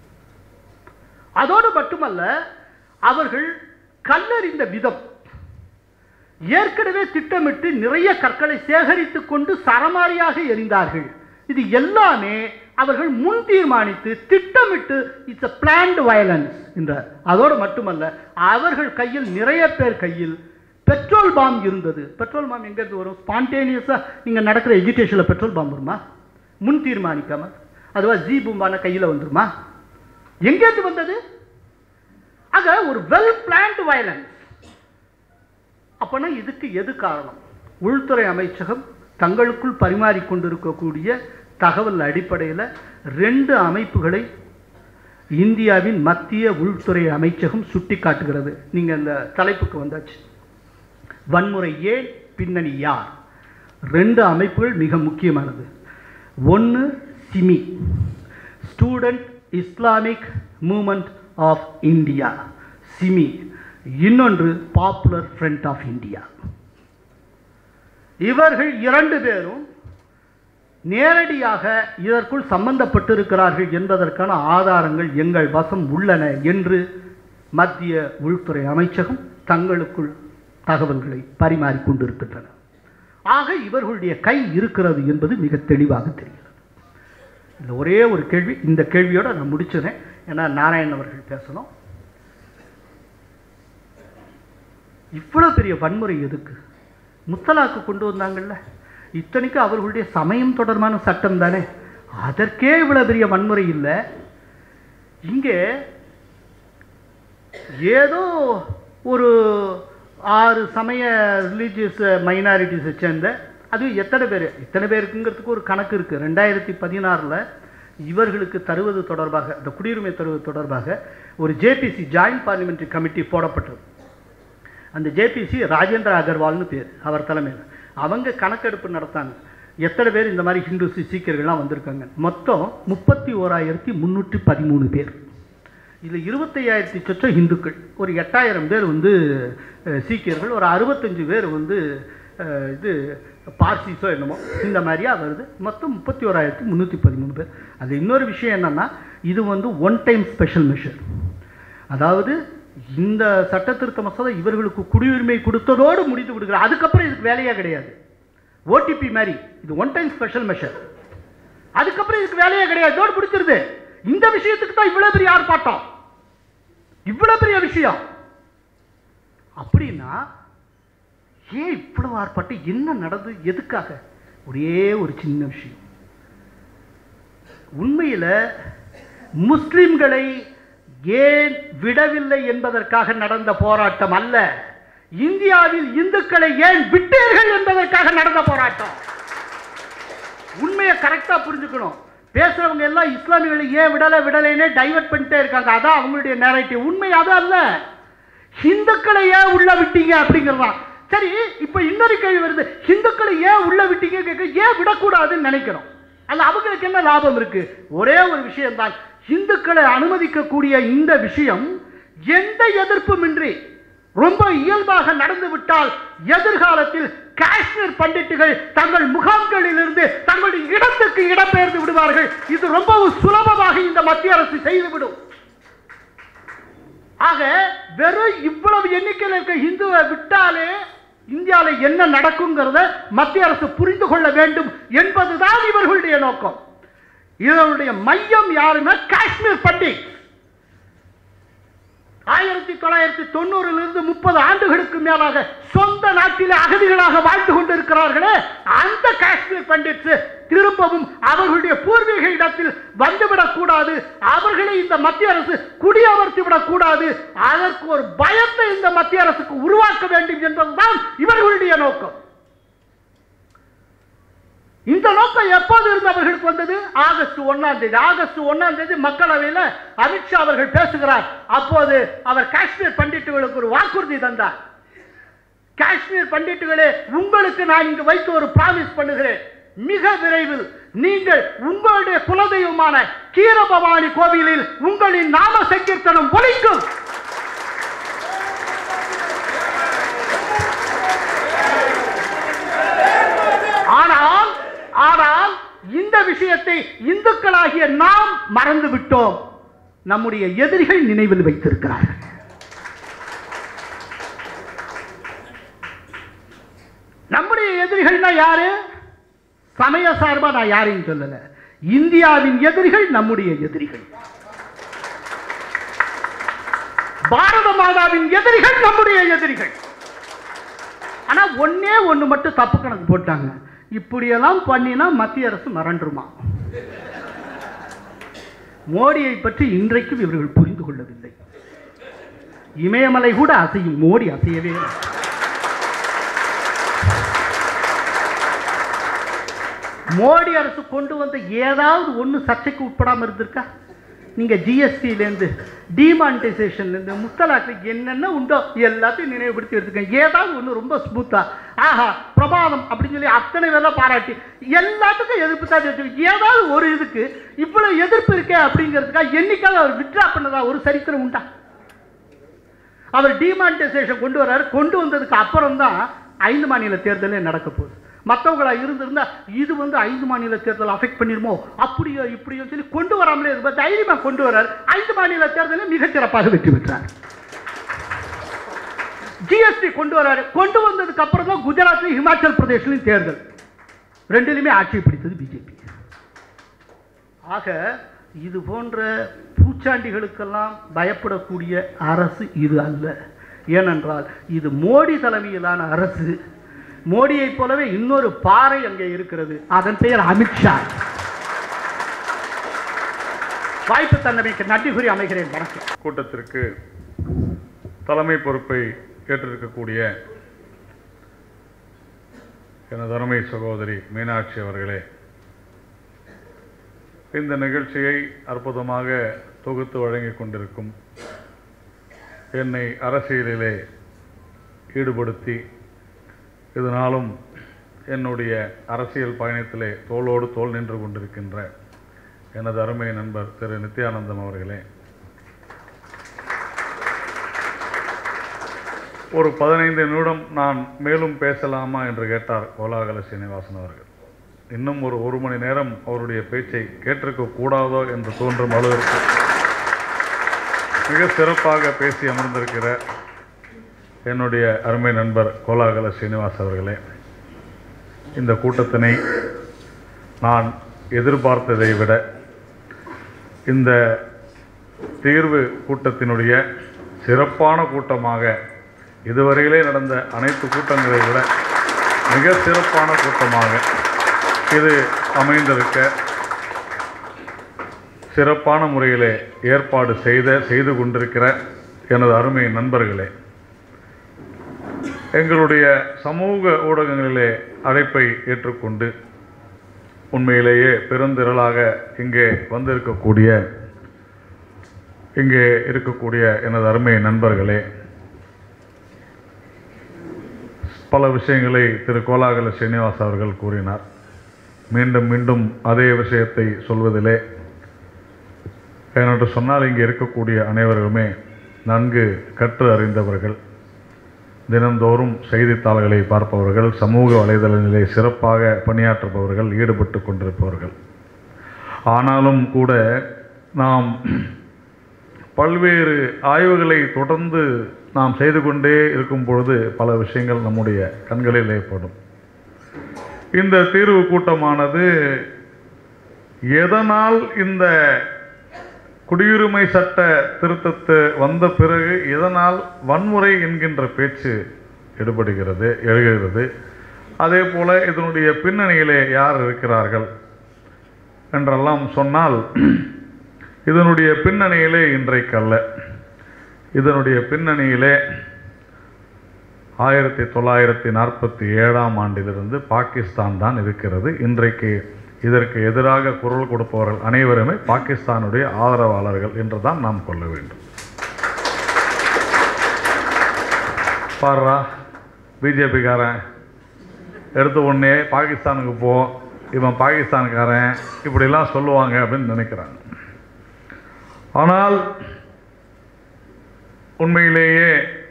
அதோடு மட்டுமல்ல அவர்கள் கல்லறிந்த விதம் ஏற்கனவே திட்டமிட்டு நிறைய கற்களை சேகரித்துக் கொண்டு சரமாரியாக எறிந்தார்கள் இது எல்லாமே அவர்கள் முன் தீர்மானித்து திட்டமிட்டு இட்ஸ் a planned violence என்றார் அதோடு மட்டுமல்ல அவர்கள் கையில் நிறைய பேர் கையில் பெட்ரோல் பாம் இருந்தது பெட்ரோல் பாம் எங்கேருந்து வரும் ஸ்பான்டேனியஸாக இங்கே நடக்கிற எஜுகேஷனில் பெட்ரோல் பாம் வருமா முன் தீர்மானிக்காம அதுவா ஜி பூம்பான கையில் வந்துருமா எங்கேருந்து வந்தது ஆக ஒரு வெல் பிளான்டு வயலன்ஸ் அப்பனா இதுக்கு எது காரணம் உள்துறை அமைச்சகம் தங்களுக்குள் பரிமாறிக்கொண்டிருக்கக்கூடிய தகவல் அடிப்படையில் ரெண்டு அமைப்புகளை இந்தியாவின் மத்திய உள்துறை அமைச்சகம் சுட்டி காட்டுகிறது நீங்கள் இந்த தலைப்புக்கு வந்தாச்சு வன்முறை ஏன் பின்னணி யார் ரெண்டு அமைப்புகள் மிக முக்கியமானது ஒன்று SIMI student Islamic movement of India SIMI இன்னொன்று பாப்புலர் ஃப்ரண்ட் ஆஃப் இந்தியா இவர்கள் இரண்டு பேரும் நேரடியாக இதற்குள் சம்பந்தப்பட்டிருக்கிறார்கள் என்பதற்கான ஆதாரங்கள் எங்கள் வசம் உள்ளன என்று மத்திய உள்துறை அமைச்சகம் தங்களுக்குள் தகவல்களை பரிமாறிக்கொண்டிருக்கின்றன ஆக இவர்களுடைய கை இருக்கிறது என்பது மிக தெளிவாக தெரிகிறது இந்த ஒரே ஒரு கேள்வி இந்த கேள்வியோட நான் முடிச்சிடுறேன் ஏன்னா நாராயணன் அவர்கள் பேசணும் இவ்வளோ பெரிய வன்முறை எதுக்கு முத்தலாக்கு கொண்டு வந்தாங்கல்ல இத்தனைக்கு அவர்களுடைய சமயம் தொடர்பான சட்டம் தானே அதற்கே இவ்வளோ பெரிய வன்முறை இல்லை இங்கே ஏதோ ஒரு ஆறு சமய ரிலீஜியஸ் மைனாரிட்டிஸை சேர்ந்த அது எத்தனை பேர் எத்தனை பேருக்குங்கிறதுக்கு ஒரு கணக்கு இருக்குது ரெண்டாயிரத்தி பதினாறில் இவர்களுக்கு தருவது தொடர்பாக இந்த குடியுரிமை தருவது தொடர்பாக ஒரு ஜேபிசி ஜாயிண்ட் பார்லிமெண்ட்ரி கமிட்டி போடப்பட்டது அந்த ஜேபிசி ராஜேந்திர அகர்வால்னு பேர் அவர் தலைமையில் அவங்க கணக்கெடுப்பு நடத்தாங்க எத்தனை பேர் இந்த மாதிரி ஹிந்துஸ் சீக்கியர்கள்லாம் வந்திருக்காங்க மொத்தம் முப்பத்தி ஓராயிரத்தி முந்நூற்றி பதிமூணு பேர் இதில் இருபத்தையாயிரத்தி சொச்சம் இந்துக்கள் ஒரு எட்டாயிரம் பேர் வந்து அஹ், சீக்கியர்கள் ஒரு அறுபத்தஞ்சு பேர் வந்து அஹ், இது பார்சிஸோ என்னமோ இந்த மாதிரியா வருது மொத்தம் முப்பத்தி ஓராயிரத்தி முந்நூற்றி பதிமூணு பேர் அது இன்னொரு விஷயம் என்னன்னா இது வந்து ஒன் டைம் ஸ்பெஷல் மெஷர் அதாவது இந்த சட்ட திருத்த மசோதா இவர்களுக்கு குடியுரிமை கொடுத்ததோடு முடித்து விடுகிறார் அதுக்கப்புறம் இதுக்கு வேலையே கிடையாது ஓடிபி மாதிரி இது ஒன் டைம் ஸ்பெஷல் மெஷர் அதுக்கப்புறம் இதுக்கு வேலையே கிடையாது இதோடு பிடிச்சிருது இந்த விஷயத்துக்கு தான் இவ்வளவு பெரிய ஆர்ப்பாட்டம் இவ்வளவு பெரிய விஷயம் அப்படின்னா ஏன் இவ்வளவு ஆர்ப்பாட்டம் என்ன நடந்தது எதுக்காக ஒரே ஒரு சின்ன விஷயம் உண்மையில் முஸ்லிம்களை ஏன் விடவில்லை என்பதற்காக நடந்த போராட்டம் அல்ல இந்தியாவில் இந்துக்களை ஏன் விட்டீர்கள் என்பதற்காக நடந்த போராட்டம் உண்மையை கரெக்டா புரிஞ்சுக்கணும் பேசுறவங்க எல்லாம் இஸ்லாமியர்களை ஏன் விடல விடலைன்னே டைவர்ட் பண்ணிட்டே இருக்காங்க அதான் அவங்களுடைய நேரட்டிவ் உண்மை அது அல்ல ஹிந்துக்களை ஏன் உள்ள விட்டீங்க அப்படிங்கிறதான் சரி இப்ப இன்னொரு கேள்வி வருது ஹிந்துக்களை ஏன் உள்ள விட்டீங்க கேட்க ஏன் விடக்கூடாதுன்னு நினைக்கிறோம் அல்ல அவங்களுக்கு என்ன லாபம் இருக்கு ஒரே ஒரு விஷயம் தான் இந்துக்களை அனுமதிக்கக்கூடிய இந்த விஷயம் எந்த எதிர்ப்புமின்றி ரொம்ப இயல்பாக நடந்து விட்டால் எதிர்காலத்தில் காஷ்மீர் பண்டிட்டுகள் தங்கள் முகாம்களிலிருந்து தங்களுடைய இடத்துக்கு இடம்பெயர்ந்து விடுவார்கள் இது ரொம்பவும் சுலபமாக இந்த மத்திய அரசு செய்துவிடும் ஆக வெறும் இவ்வளவு எண்ணிக்கையில் இருக்க இந்துவை விட்டாலே இந்தியாவில் என்ன நடக்குங்கிறத மத்திய அரசு புரிந்து கொள்ள வேண்டும் என்பதுதான் இவர்களுடைய நோக்கம் இதனுடைய மையம் யாருன்னா காஷ்மீர் பண்டிட் ஆயிரத்தி தொள்ளாயிரத்தி தொண்ணூறிலிருந்து முப்பது ஆண்டுகளுக்கு மேலாக சொந்த நாட்டிலே அகதிகளாக வாழ்ந்து கொண்டிருக்கிறார்களே அந்த காஷ்மீர் பண்டிட்ஸ் திரும்பவும் அவர்களுடைய பூர்வீக இடத்தில் வந்துவிடக் கூடாது அவர்களை இந்த மத்திய அரசு குடியமர்த்தி விடக் கூடாது அதற்கு ஒரு பயத்தை இந்த மத்திய அரசுக்கு உருவாக்க வேண்டும் என்பதுதான் இவர்களுடைய நோக்கம் இந்த நோக்கம் எப்போது இருந்து அவர்களுக்கு வந்தது ஆகஸ்ட் ஒன்னாம் தேதி ஆகஸ்ட் ஒன்னாம் தேதி மக்களவையில் அமித்ஷா அவர்கள் பேசுகிறார் அப்போது அவர் காஷ்மீர் பண்டிட்டுகளுக்கு ஒரு வாக்குறுதி தந்தார் காஷ்மீர் பண்டிட்டுகளே உங்களுக்கு நான் இங்கு வைத்து ஒரு பிராமிஸ் பண்ணுகிறேன் மிக விரைவில் நீங்கள் உங்களுடைய குலதெய்வமான கீரபவானி கோவிலில் உங்களின் நாம சங்கீர்த்தனம் ஒலிக்கும் ஆனால் ஆனால் இந்த விஷயத்தை இந்துக்களாகிய நாம் மறந்து விட்டோம் நம்முடைய எதிரிகள் நினைவில் வைத்திருக்கிறார்கள் நம்முடைய எதிரிகள்னா யாரு சமய சார்பா நான் யாரையும் சொல்லல இந்தியாவின் எதிரிகள் நம்முடைய எதிரிகள் பாரத மாதாவின் எதிரிகள் நம்முடைய எதிரிகள் ஆனா ஒண்ணே ஒண்ணு மட்டும் தப்பு கணக்கு போட்டாங்க இப்படியெல்லாம் பண்ணினா மத்திய அரசு மறண்டுருமா மோடியை பற்றி இன்றைக்கும் இவர்கள் புரிந்து கொள்ளவில்லை இமயமலை கூட அசையும் மோடி அசையவே இல்லை. மோடி அரசு கொண்டு வந்த ஏதாவது ஒன்று சர்ச்சைக்கு உட்படாமல் இருந்திருக்கா நீங்கள் ஜிஎஸ்டிலேருந்து டிமானிட்டைசேஷன்லேருந்து முத்தலாக்கு என்னென்ன உண்டோ எல்லாத்தையும் நினைவுபடுத்தி எடுத்துக்கங்க ஏதாவது ஒன்று ரொம்ப ஸ்மூத்தாக ஆஹா பிரபாதம் அப்படின்னு சொல்லி அத்தனை பேரெல்லாம் பாராட்டி எல்லாத்துக்கும் எதிர்ப்பு தான் வச்சு ஏதாவது ஒரு இதுக்கு இவ்வளோ எதிர்ப்பு இருக்கே அப்படிங்கிறதுக்காக என்னைக்காவது அவர் விட்ரா பண்ணதா ஒரு சரித்திரம் உண்டா அவர் டிமானிட்டைசேஷன் கொண்டு வர்றாரு கொண்டு வந்ததுக்கு அப்புறம் தான் ஐந்து மாநில தேர்தலே நடக்க போகுது மற்றவங்களா இருந்திருந்தா இது வந்து ஐந்து மாநில தேர்தல் அஃபெக்ட் பண்ணிருமோ அப்படியோ இப்படியோ சொல்லி கொண்டு வராமலே இருப்ப தைரியமா கொண்டு வர்றாரு ஐந்து மாநில தேர்தலில் மிகச்சிறப்பாக வெற்றி பெற்றார் ஜிஎஸ்டி கொண்டு வராரு கொண்டு வந்ததுக்கு அப்புறம் தான் குஜராத்லையும் ஹிமாச்சல் பிரதேஷ்லையும் தேர்தல் ரெண்டுலையுமே ஆட்சியை பிடித்தது பிஜேபி ஆக இது போன்ற பூச்சாண்டிகளுக்கெல்லாம் பயப்படக்கூடிய அரசு இது அல்ல ஏனென்றால் இது மோடி தலைமையிலான அரசு மோடியைப் போலவே இன்னொரு பாறை அங்கே இருக்கிறது அதன் பெயர் அமித்ஷா வாய்ப்பு தந்தமைக்கு நன்றி கூறி அமைகிறேன் வணக்கம் கூட்டத்திற்கு தலைமை பொறுப்பை ஏற்றிருக்கக்கூடிய எனது அருமை சகோதரி மீனாட்சி அவர்களே இந்த நிகழ்ச்சியை அற்புதமாக தொகுத்து வழங்கிக் கொண்டிருக்கும் என்னை அரசியலிலே ஈடுபடுத்தி இதனாலும் என்னுடைய அரசியல் பயணத்திலே தோளோடு தோள் நின்று கொண்டிருக்கின்ற எனது அருமை நண்பர் திரு நித்யானந்தம் அவர்களே ஒரு பதினைந்து நிமிடம் நான் மேலும் பேசலாமா என்று கேட்டார் கோலாகல சீனிவாசன் அவர்கள் இன்னும் ஒரு ஒரு மணி நேரம் அவருடைய பேச்சை கேட்டிருக்க கூடாதோ என்று தோன்றும் அளவிற்கு மிக சிறப்பாக பேசி அமர்ந்திருக்கிற என்னுடைய அருமை நண்பர் கோலாகல சீனிவாஸ் அவர்களே இந்த கூட்டத்தினை நான் எதிர்பார்த்ததை விட இந்த தீர்வு கூட்டத்தினுடைய சிறப்பான கூட்டமாக இதுவரையிலே நடந்த அனைத்து கூட்டங்களை விட மிக சிறப்பான கூட்டமாக இது அமைந்திருக்க சிறப்பான முறையிலே ஏற்பாடு செய்த செய்து கொண்டிருக்கிற எனது அருமை நண்பர்களே எங்களுடைய சமூக ஊடகங்களிலே அழைப்பை ஏற்றுக்கொண்டு உண்மையிலேயே பெருந்திரளாக இங்கே வந்திருக்கக்கூடிய இங்கே இருக்கக்கூடிய எனது அருமை நண்பர்களே பல விஷயங்களை திரு கோலாகல ஸ்ரீனிவாஸ் அவர்கள் கூறினார் மீண்டும் மீண்டும் அதே விஷயத்தை சொல்வதிலே ஏனென்று சொன்னால் இங்கே இருக்கக்கூடிய அனைவருமே நன்கு கற்று அறிந்தவர்கள் தினந்தோறும் செய்தித்தாள்களை பார்ப்பவர்கள் சமூக வலைதளங்களிலே சிறப்பாக பணியாற்றுபவர்கள் ஈடுபட்டு கொண்டிருப்பவர்கள் ஆனாலும் கூட நாம் பல்வேறு ஆய்வுகளை தொடர்ந்து நாம் செய்து கொண்டே இருக்கும் பொழுது பல விஷயங்கள் நம்முடைய கண்களில் ஏற்படும் இந்த தீர்வு கூட்டமானது எதனால் இந்த குடியுரிமை சட்ட திருத்தத்து வந்த பிறகு இதனால் வன்முறை என்கின்ற பேச்சு எடுபடுகிறது எழுகிறது அதே போல இதனுடைய பின்னணியிலே யார் இருக்கிறார்கள் என்றெல்லாம் சொன்னால் இதனுடைய பின்னணியிலே இன்றைக்கல்ல இதனுடைய பின்னணியிலே ஆயிரத்தி தொள்ளாயிரத்தி நாற்பத்தி ஏழாம் ஆண்டிலிருந்து பாகிஸ்தான் தான் இருக்கிறது இன்றைக்கு இதற்கு எதிராக குரல் கொடுப்பவர்கள் அனைவருமே பாகிஸ்தானுடைய ஆதரவாளர்கள் என்று தான் நாம் கொள்ள வேண்டும் பாடுறா பிஜேபிக்காரன் எடுத்த உடனே பாகிஸ்தானுக்கு போ இவன் பாகிஸ்தானுக்காரன் இப்படிலாம் சொல்லுவாங்க அப்படின்னு நினைக்கிறாங்க ஆனால் உண்மையிலேயே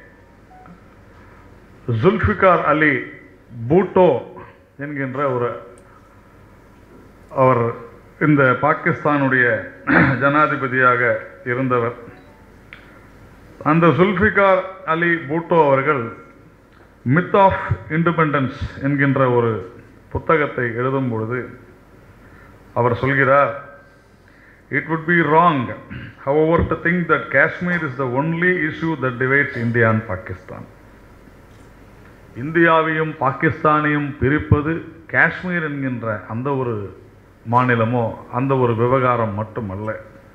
ஜுல்ஃபிகார் அலி பூட்டோ என்கின்ற ஒரு அவர் இந்த பாகிஸ்தானுடைய ஜனாதிபதியாக இருந்தவர் அந்த சுல்ஃபிகார் அலி பூட்டோ அவர்கள் மித் ஆஃப் இண்டிபெண்டன்ஸ் என்கின்ற ஒரு புத்தகத்தை எழுதும் பொழுது அவர் சொல்கிறார் it would be wrong however to think that Kashmir is the only issue that divides India and Pakistan இந்தியாவையும் பாகிஸ்தானையும் பிரிப்பது காஷ்மீர் என்கின்ற அந்த ஒரு மாநிலமோ அந்த ஒரு விவகாரம் மட்டுமல்ல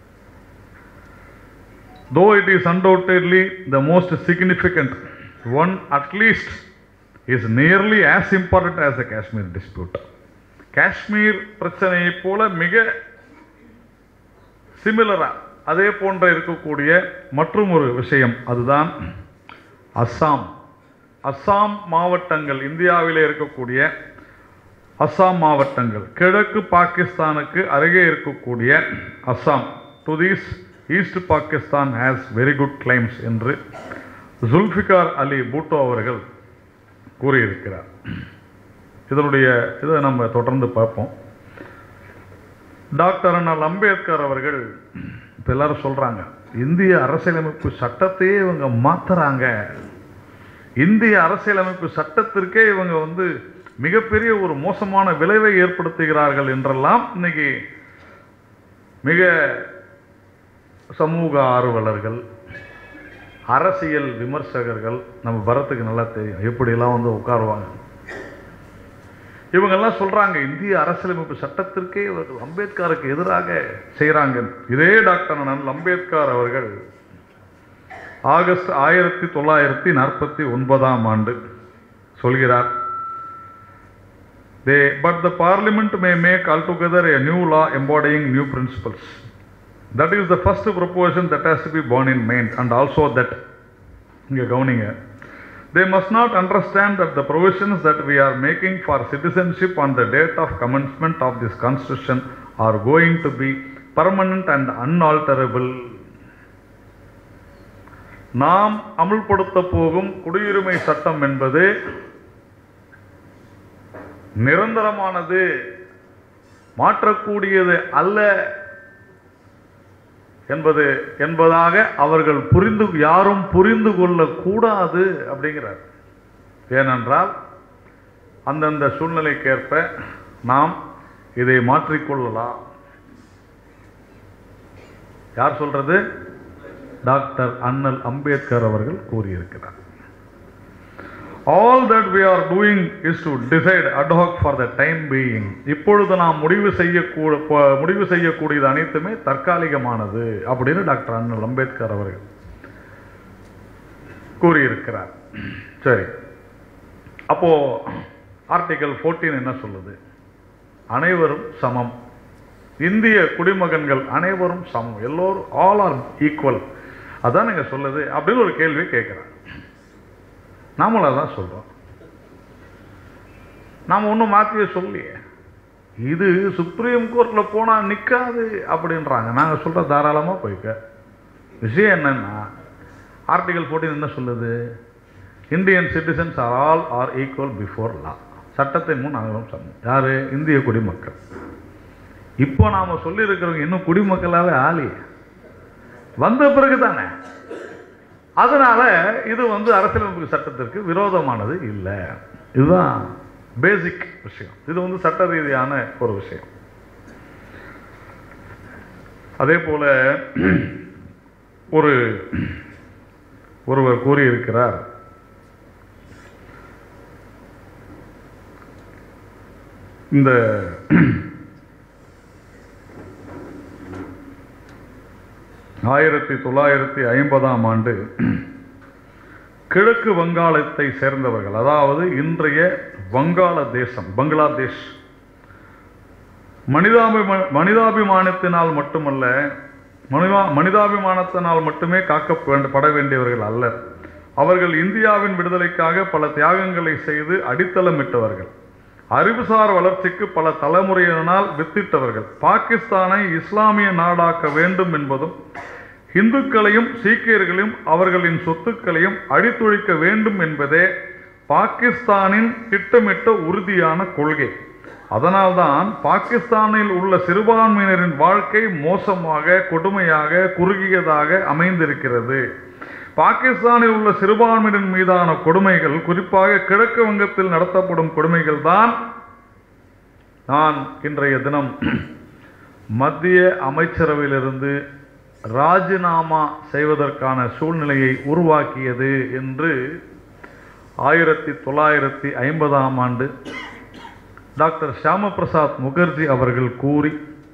though it is undoubtedly the most significant one at least is nearly as important as the Kashmir dispute. Kashmir பிரச்சனையைப் போல மிக சிமிலரா அதே போன்ற இருக்கக்கூடிய மற்றும் ஒரு விஷயம் அதுதான் அஸ்ஸாம் அஸ்ஸாம் மாவட்டங்கள் இந்தியாவிலே இருக்கக்கூடிய அஸ்ஸாம் மாவட்டங்கள் கிழக்கு பாகிஸ்தானுக்கு அருகே இருக்கக்கூடிய Assam to these East Pakistan has very good claims என்று ஜுல்ஃபிகார் அலி பூட்டோ அவர்கள் கூறியிருக்கிறார் இதனுடைய இதை நம்ம தொடர்ந்து பார்ப்போம் டாக்டர் அண்ணல் அம்பேத்கர் அவர்கள் இப்போ எல்லாரும் சொல்கிறாங்க இந்திய அரசியலமைப்பு சட்டத்தையே இவங்க மாத்துறாங்க இந்திய அரசியலமைப்பு சட்டத்திற்கே இவங்க வந்து மிகப்பெரிய ஒரு மோசமான விளைவை ஏற்படுத்துகிறார்கள் என்றெல்லாம் இன்னைக்கு மிக சமூக ஆர்வலர்கள் அரசியல் விமர்சகர்கள் நம்ம பரத்துக்கு நல்லா தெரியும் எப்படியெல்லாம் வந்து உட்காருவாங்க இவங்கெல்லாம் சொல்றாங்க இந்திய அரசியலமைப்பு சட்டத்திற்கே இவர்கள் அம்பேத்கருக்கு எதிராக செய்கிறாங்க இதே டாக்டர் அண்ணல் அம்பேத்கர் அவர்கள் ஆகஸ்ட் ஆயிரத்தி தொள்ளாயிரத்தி நாற்பத்தி ஒன்பதாம் ஆண்டு சொல்கிறார் they but the parliament may make altogether a new law embodying new principles that is the first proposition that has to be born in mind and also that இங்கே கவனிங்க they must not understand that the provisions that we are making for citizenship on the date of commencement of this constitution are going to be permanent and unalterable நாம் அமுல்படுத்த போகும் குடியுரிமை சட்டம் என்பது நிரந்தரமானது மாற்றக்கூடியது அல்ல என்பது என்பதாக அவர்கள் புரிந்து யாரும் புரிந்து கொள்ளக்கூடாது அப்படிங்கிறார் ஏனென்றால் அந்தந்த சூழ்நிலைக்கேற்ப நாம் இதை மாற்றிக்கொள்ளலாம் யார் சொல்றது டாக்டர் அண்ணல் அம்பேத்கர் அவர்கள் கூறியிருக்கிறார் all that we are doing is to decide ad hoc for the time being இப்பொழுது நாம் முடிவு செய்யக்கூட ப- முடிவு செய்யக்கூடியது அனைத்துமே தற்காலிகமானது அப்படின்னு டாக்டர் அண்ணல் அம்பேத்கர் அவர்கள் கூறியிருக்கிறார் சரி அப்போ ஆர்டிகல் 14 என்ன சொல்லுது அனைவரும் சமம் இந்திய குடிமகன்கள் அனைவரும் சமம் எல்லோரும் ஆல் ஆர் ஈக்குவல் அதான் நீங்க சொல்லுது அப்படின்னு ஒரு கேள்வி கேட்குறேன் நாமளும் அதான் சொல்றோம் நாம் ஒன்றும் மாற்றியே சொல்லலையே இது சுப்ரீம் கோர்ட்டில் போனால் நிற்காது அப்படின்றாங்க நாங்கள் சொல்கிற தாராளமாக போய்க்க விஷயம் என்னன்னா ஆர்டிகல் 14 என்ன சொல்லுது Indian citizens are all are equal before law சட்டத்தின் முன் அனைவரும் சமம் யார் இந்திய குடிமக்கள் இப்போ நாம் சொல்லியிருக்கிறவங்க இன்னும் குடிமக்களாகவே ஆளி வந்த பிறகு தானே அதனால இது வந்து அரசியலமைப்பு சட்டத்திற்கு விரோதமானது இல்லை இதுதான் பேசிக் விஷயம் இது வந்து சட்ட ரீதியான ஒரு விஷயம் அதே போல ஒரு ஒருவர் கூறியிருக்கிறார் இந்த ஆயிரத்தி தொள்ளாயிரத்தி ஐம்பதாம் ஆண்டு கிழக்கு வங்காளத்தை சேர்ந்தவர்கள் அதாவது இன்றைய வங்காள தேசம் பங்களாதேஷ் மனிதாபிமா மனிதாபிமானத்தினால் மட்டுமல்ல மனிதா மனிதாபிமானத்தினால் மட்டுமே காக்கப்பட வேண்டியவர்கள் அல்லர் அவர்கள் இந்தியாவின் விடுதலைக்காக பல தியாகங்களை செய்து அடித்தளமிட்டவர்கள் அறிவுசார் வளர்ச்சிக்கு பல தலைமுறையினால் வித்திட்டவர்கள் பாகிஸ்தானை இஸ்லாமிய நாடாக்க வேண்டும் என்பதும் இந்துக்களையும் சீக்கியர்களையும் அவர்களின் சொத்துக்களையும் அழித்தொழிக்க வேண்டும் என்பதே பாகிஸ்தானின் திட்டமிட்ட உறுதியான கொள்கை அதனால்தான் பாகிஸ்தானில் உள்ள சிறுபான்மையினரின் வாழ்க்கை மோசமாக கொடுமையாக குறுகியதாக அமைந்திருக்கிறது பாகிஸ்தானில் உள்ள சிறுபான்மையினர் மீதான கொடுமைகள் குறிப்பாக கிழக்கு வங்கத்தில் நடத்தப்படும் கொடுமைகள் தான் நான் இன்றைய தினம் மத்திய அமைச்சரவையிலிருந்து ராஜினாமா செய்வதற்கான சூழ்நிலையை உருவாக்கியது என்று ஆயிரத்தி தொள்ளாயிரத்தி ஐம்பதாம் ஆண்டு டாக்டர் ஷியாம பிரசாத் முகர்ஜி அவர்கள் கூறி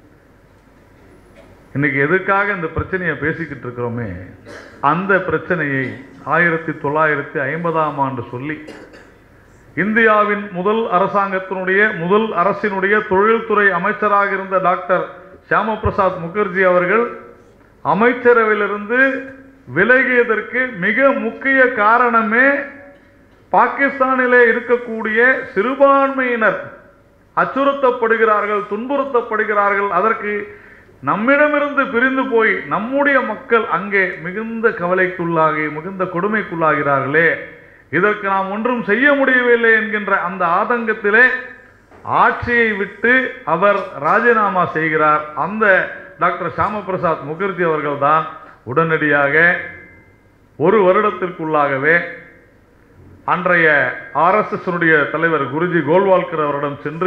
இன்னைக்கு எதுக்காக இந்த பிரச்சனையை பேசிக்கிட்டு இருக்கிறோமே அந்த பிரச்சனையை ஆயிரத்தி தொள்ளாயிரத்தி ஐம்பதாம் ஆண்டு சொல்லி இந்தியாவின் முதல் அரசாங்கத்தினுடைய முதல் அரசினுடைய தொழில்துறை அமைச்சராக இருந்த டாக்டர் ஷியாம பிரசாத் முகர்ஜி அவர்கள் அமைச்சரவையிலிருந்து விலகியதற்கு மிக முக்கிய காரணமே பாகிஸ்தானிலே இருக்கக்கூடிய சிறுபான்மையினர் அச்சுறுத்தப்படுகிறார்கள் துன்புறுத்தப்படுகிறார்கள் அதற்கு நம்மிடமிருந்து பிரிந்து போய் நம்முடைய மக்கள் அங்கே மிகுந்த கவலைக்குள்ளாகி மிகுந்த கொடுமைக்குள்ளாகிறார்களே இதற்கு நாம் ஒன்றும் செய்ய முடியவில்லை என்கின்ற அந்த ஆதங்கத்திலே ஆட்சியை விட்டு அவர் ராஜினாமா செய்கிறார் அந்த டாக்டர் ஷியாம பிரசாத் முகர்ஜி அவர்கள்தான் உடனடியாக ஒரு வருடத்திற்குள்ளாகவே அன்றைய ஆர்எஸ்எஸ் தலைவர் குருஜி கோல்வால்கர் அவரிடம் சென்று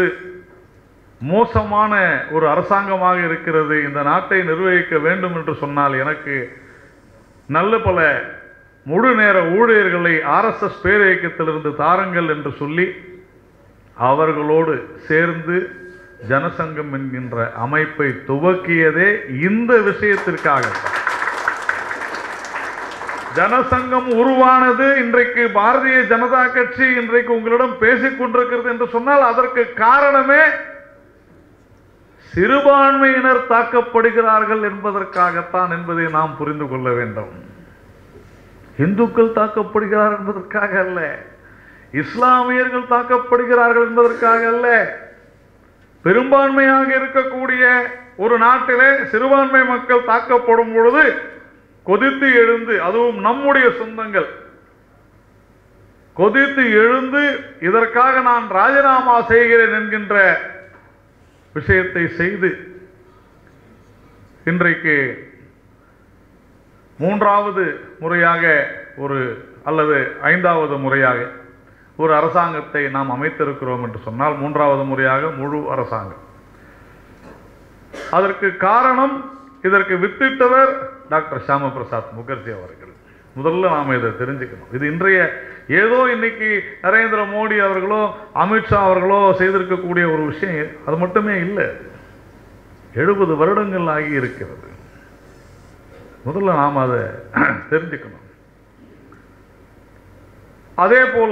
மோசமான ஒரு அரசாங்கமாக இருக்கிறது இந்த நாட்டை நிர்வகிக்க வேண்டும் என்று சொன்னால் எனக்கு நல்ல பல முழு நேர ஊழியர்களை ஆர்எஸ்எஸ் பேரியக்கத்திலிருந்து தாருங்கள் என்று சொல்லி அவர்களோடு சேர்ந்து ஜனசங்கம் என்கின்ற அமைப்பை துவக்கியதே இந்த விஷயத்திற்காக ஜனசங்கம் உருவானது இன்றைக்கு பாரதிய ஜனதா கட்சி இன்றைக்கு உங்களிடம் பேசிக் கொண்டிருக்கிறது என்று சொன்னால் அதற்கு காரணமே சிறுபான்மையினர் தாக்கப்படுகிறார்கள் என்பதற்காகத்தான் என்பதை நாம் புரிந்து கொள்ள வேண்டும் இந்துக்கள் தாக்கப்படுகிறார் என்பதற்காக அல்ல இஸ்லாமியர்கள் தாக்கப்படுகிறார்கள் என்பதற்காக அல்ல பெரும்பான்மையாக இருக்கக்கூடிய ஒரு நாட்டிலே சிறுபான்மை மக்கள் தாக்கப்படும் பொழுது கொதித்து எழுந்து அதுவும் நம்முடைய சொந்தங்கள் கொதித்து எழுந்து இதற்காக நான் ராஜினாமா செய்கிறேன் என்கின்ற விஷயத்தை செய்து இன்றைக்கு மூன்றாவது முறையாக ஒரு அல்லது ஐந்தாவது முறையாக ஒரு அரசாங்கத்தை நாம் அமைத்திருக்கிறோம் என்று சொன்னால் மூன்றாவது முறையாக முழு அரசாங்கம் அதற்கு காரணம் இதற்கு வித்திட்டவர் டாக்டர் ஷியாம பிரசாத் முகர்ஜி அவர்கள் முதல்ல நாம் இதை தெரிஞ்சுக்கணும் இது இன்றைய ஏதோ இன்னைக்கு நரேந்திர மோடி அவர்களோ அமித்ஷா அவர்களோ செய்திருக்கக்கூடிய ஒரு விஷயம் அது மட்டுமே இல்லை எழுபது வருடங்கள் ஆகி இருக்கிறது முதல்ல நாம் அதை தெரிஞ்சுக்கணும் அதே போல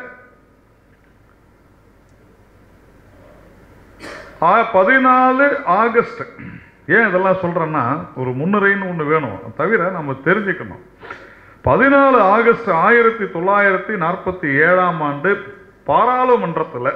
ஆ- பதினாலு ஆகஸ்ட் ஏன் இதெல்லாம் சொல்றேன்னா ஒரு முன்னுரைன்னு ஒன்று வேணும் அது தவிர நம்ம தெரிஞ்சுக்கணும் பதினாலு ஆகஸ்ட் ஆயிரத்தி தொள்ளாயிரத்தி நாற்பத்தி ஏழாம் ஆண்டு பாராளுமன்றத்தில்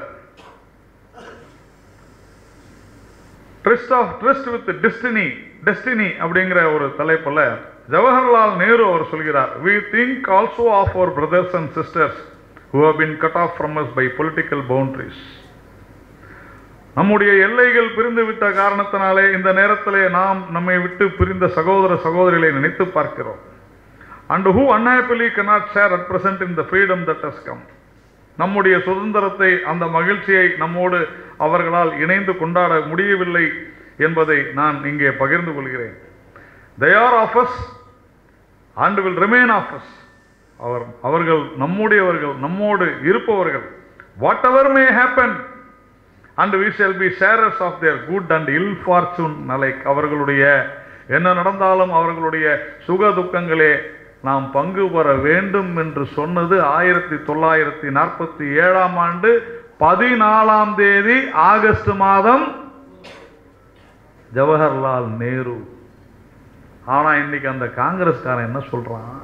tryst of tryst with destiny destiny அப்படிங்கிற ஒரு தலைப்பில் ஜவஹர்லால் நேரு அவர் சொல்கிறார் we think also of our brothers and sisters who have been cut off from us by political boundaries நம்முடைய எல்லைகள் பிரிந்து விட்ட காரணத்தினாலே இந்த நேரத்திலே நாம் நம்மை விட்டு பிரிந்த சகோதர சகோதரிகளை நினைத்து பார்க்கிறோம் and who unhappily cannot share at present in the freedom that has come நம்முடைய சுதந்திரத்தை அந்த மகிழ்ச்சியை நம்மோடு அவர்களால் இணைந்து கொண்டாட முடியவில்லை என்பதை நான் இங்கே பகிர்ந்து கொள்கிறேன் they are of us and will remain of us அவர் அவர்கள் நம்முடையவர்கள் நம்மோடு இருப்பவர்கள் whatever may happen and we shall be sharers of their good and ill fortune நலைக் அவர்களுடைய என்ன நடந்தாலும் அவர்களுடைய சுக துக்கங்களே நாம் பங்கு பெற வேண்டும் என்று சொன்னது ஆயிரத்தி தொள்ளாயிரத்தி நாற்பத்தி ஏழாம் ஆண்டு பதினாலாம் தேதி ஆகஸ்ட் மாதம் ஜவஹர்லால் நேரு ஆனா இன்னைக்கு அந்த காங்கிரஸ்காரன் என்ன சொல்றான்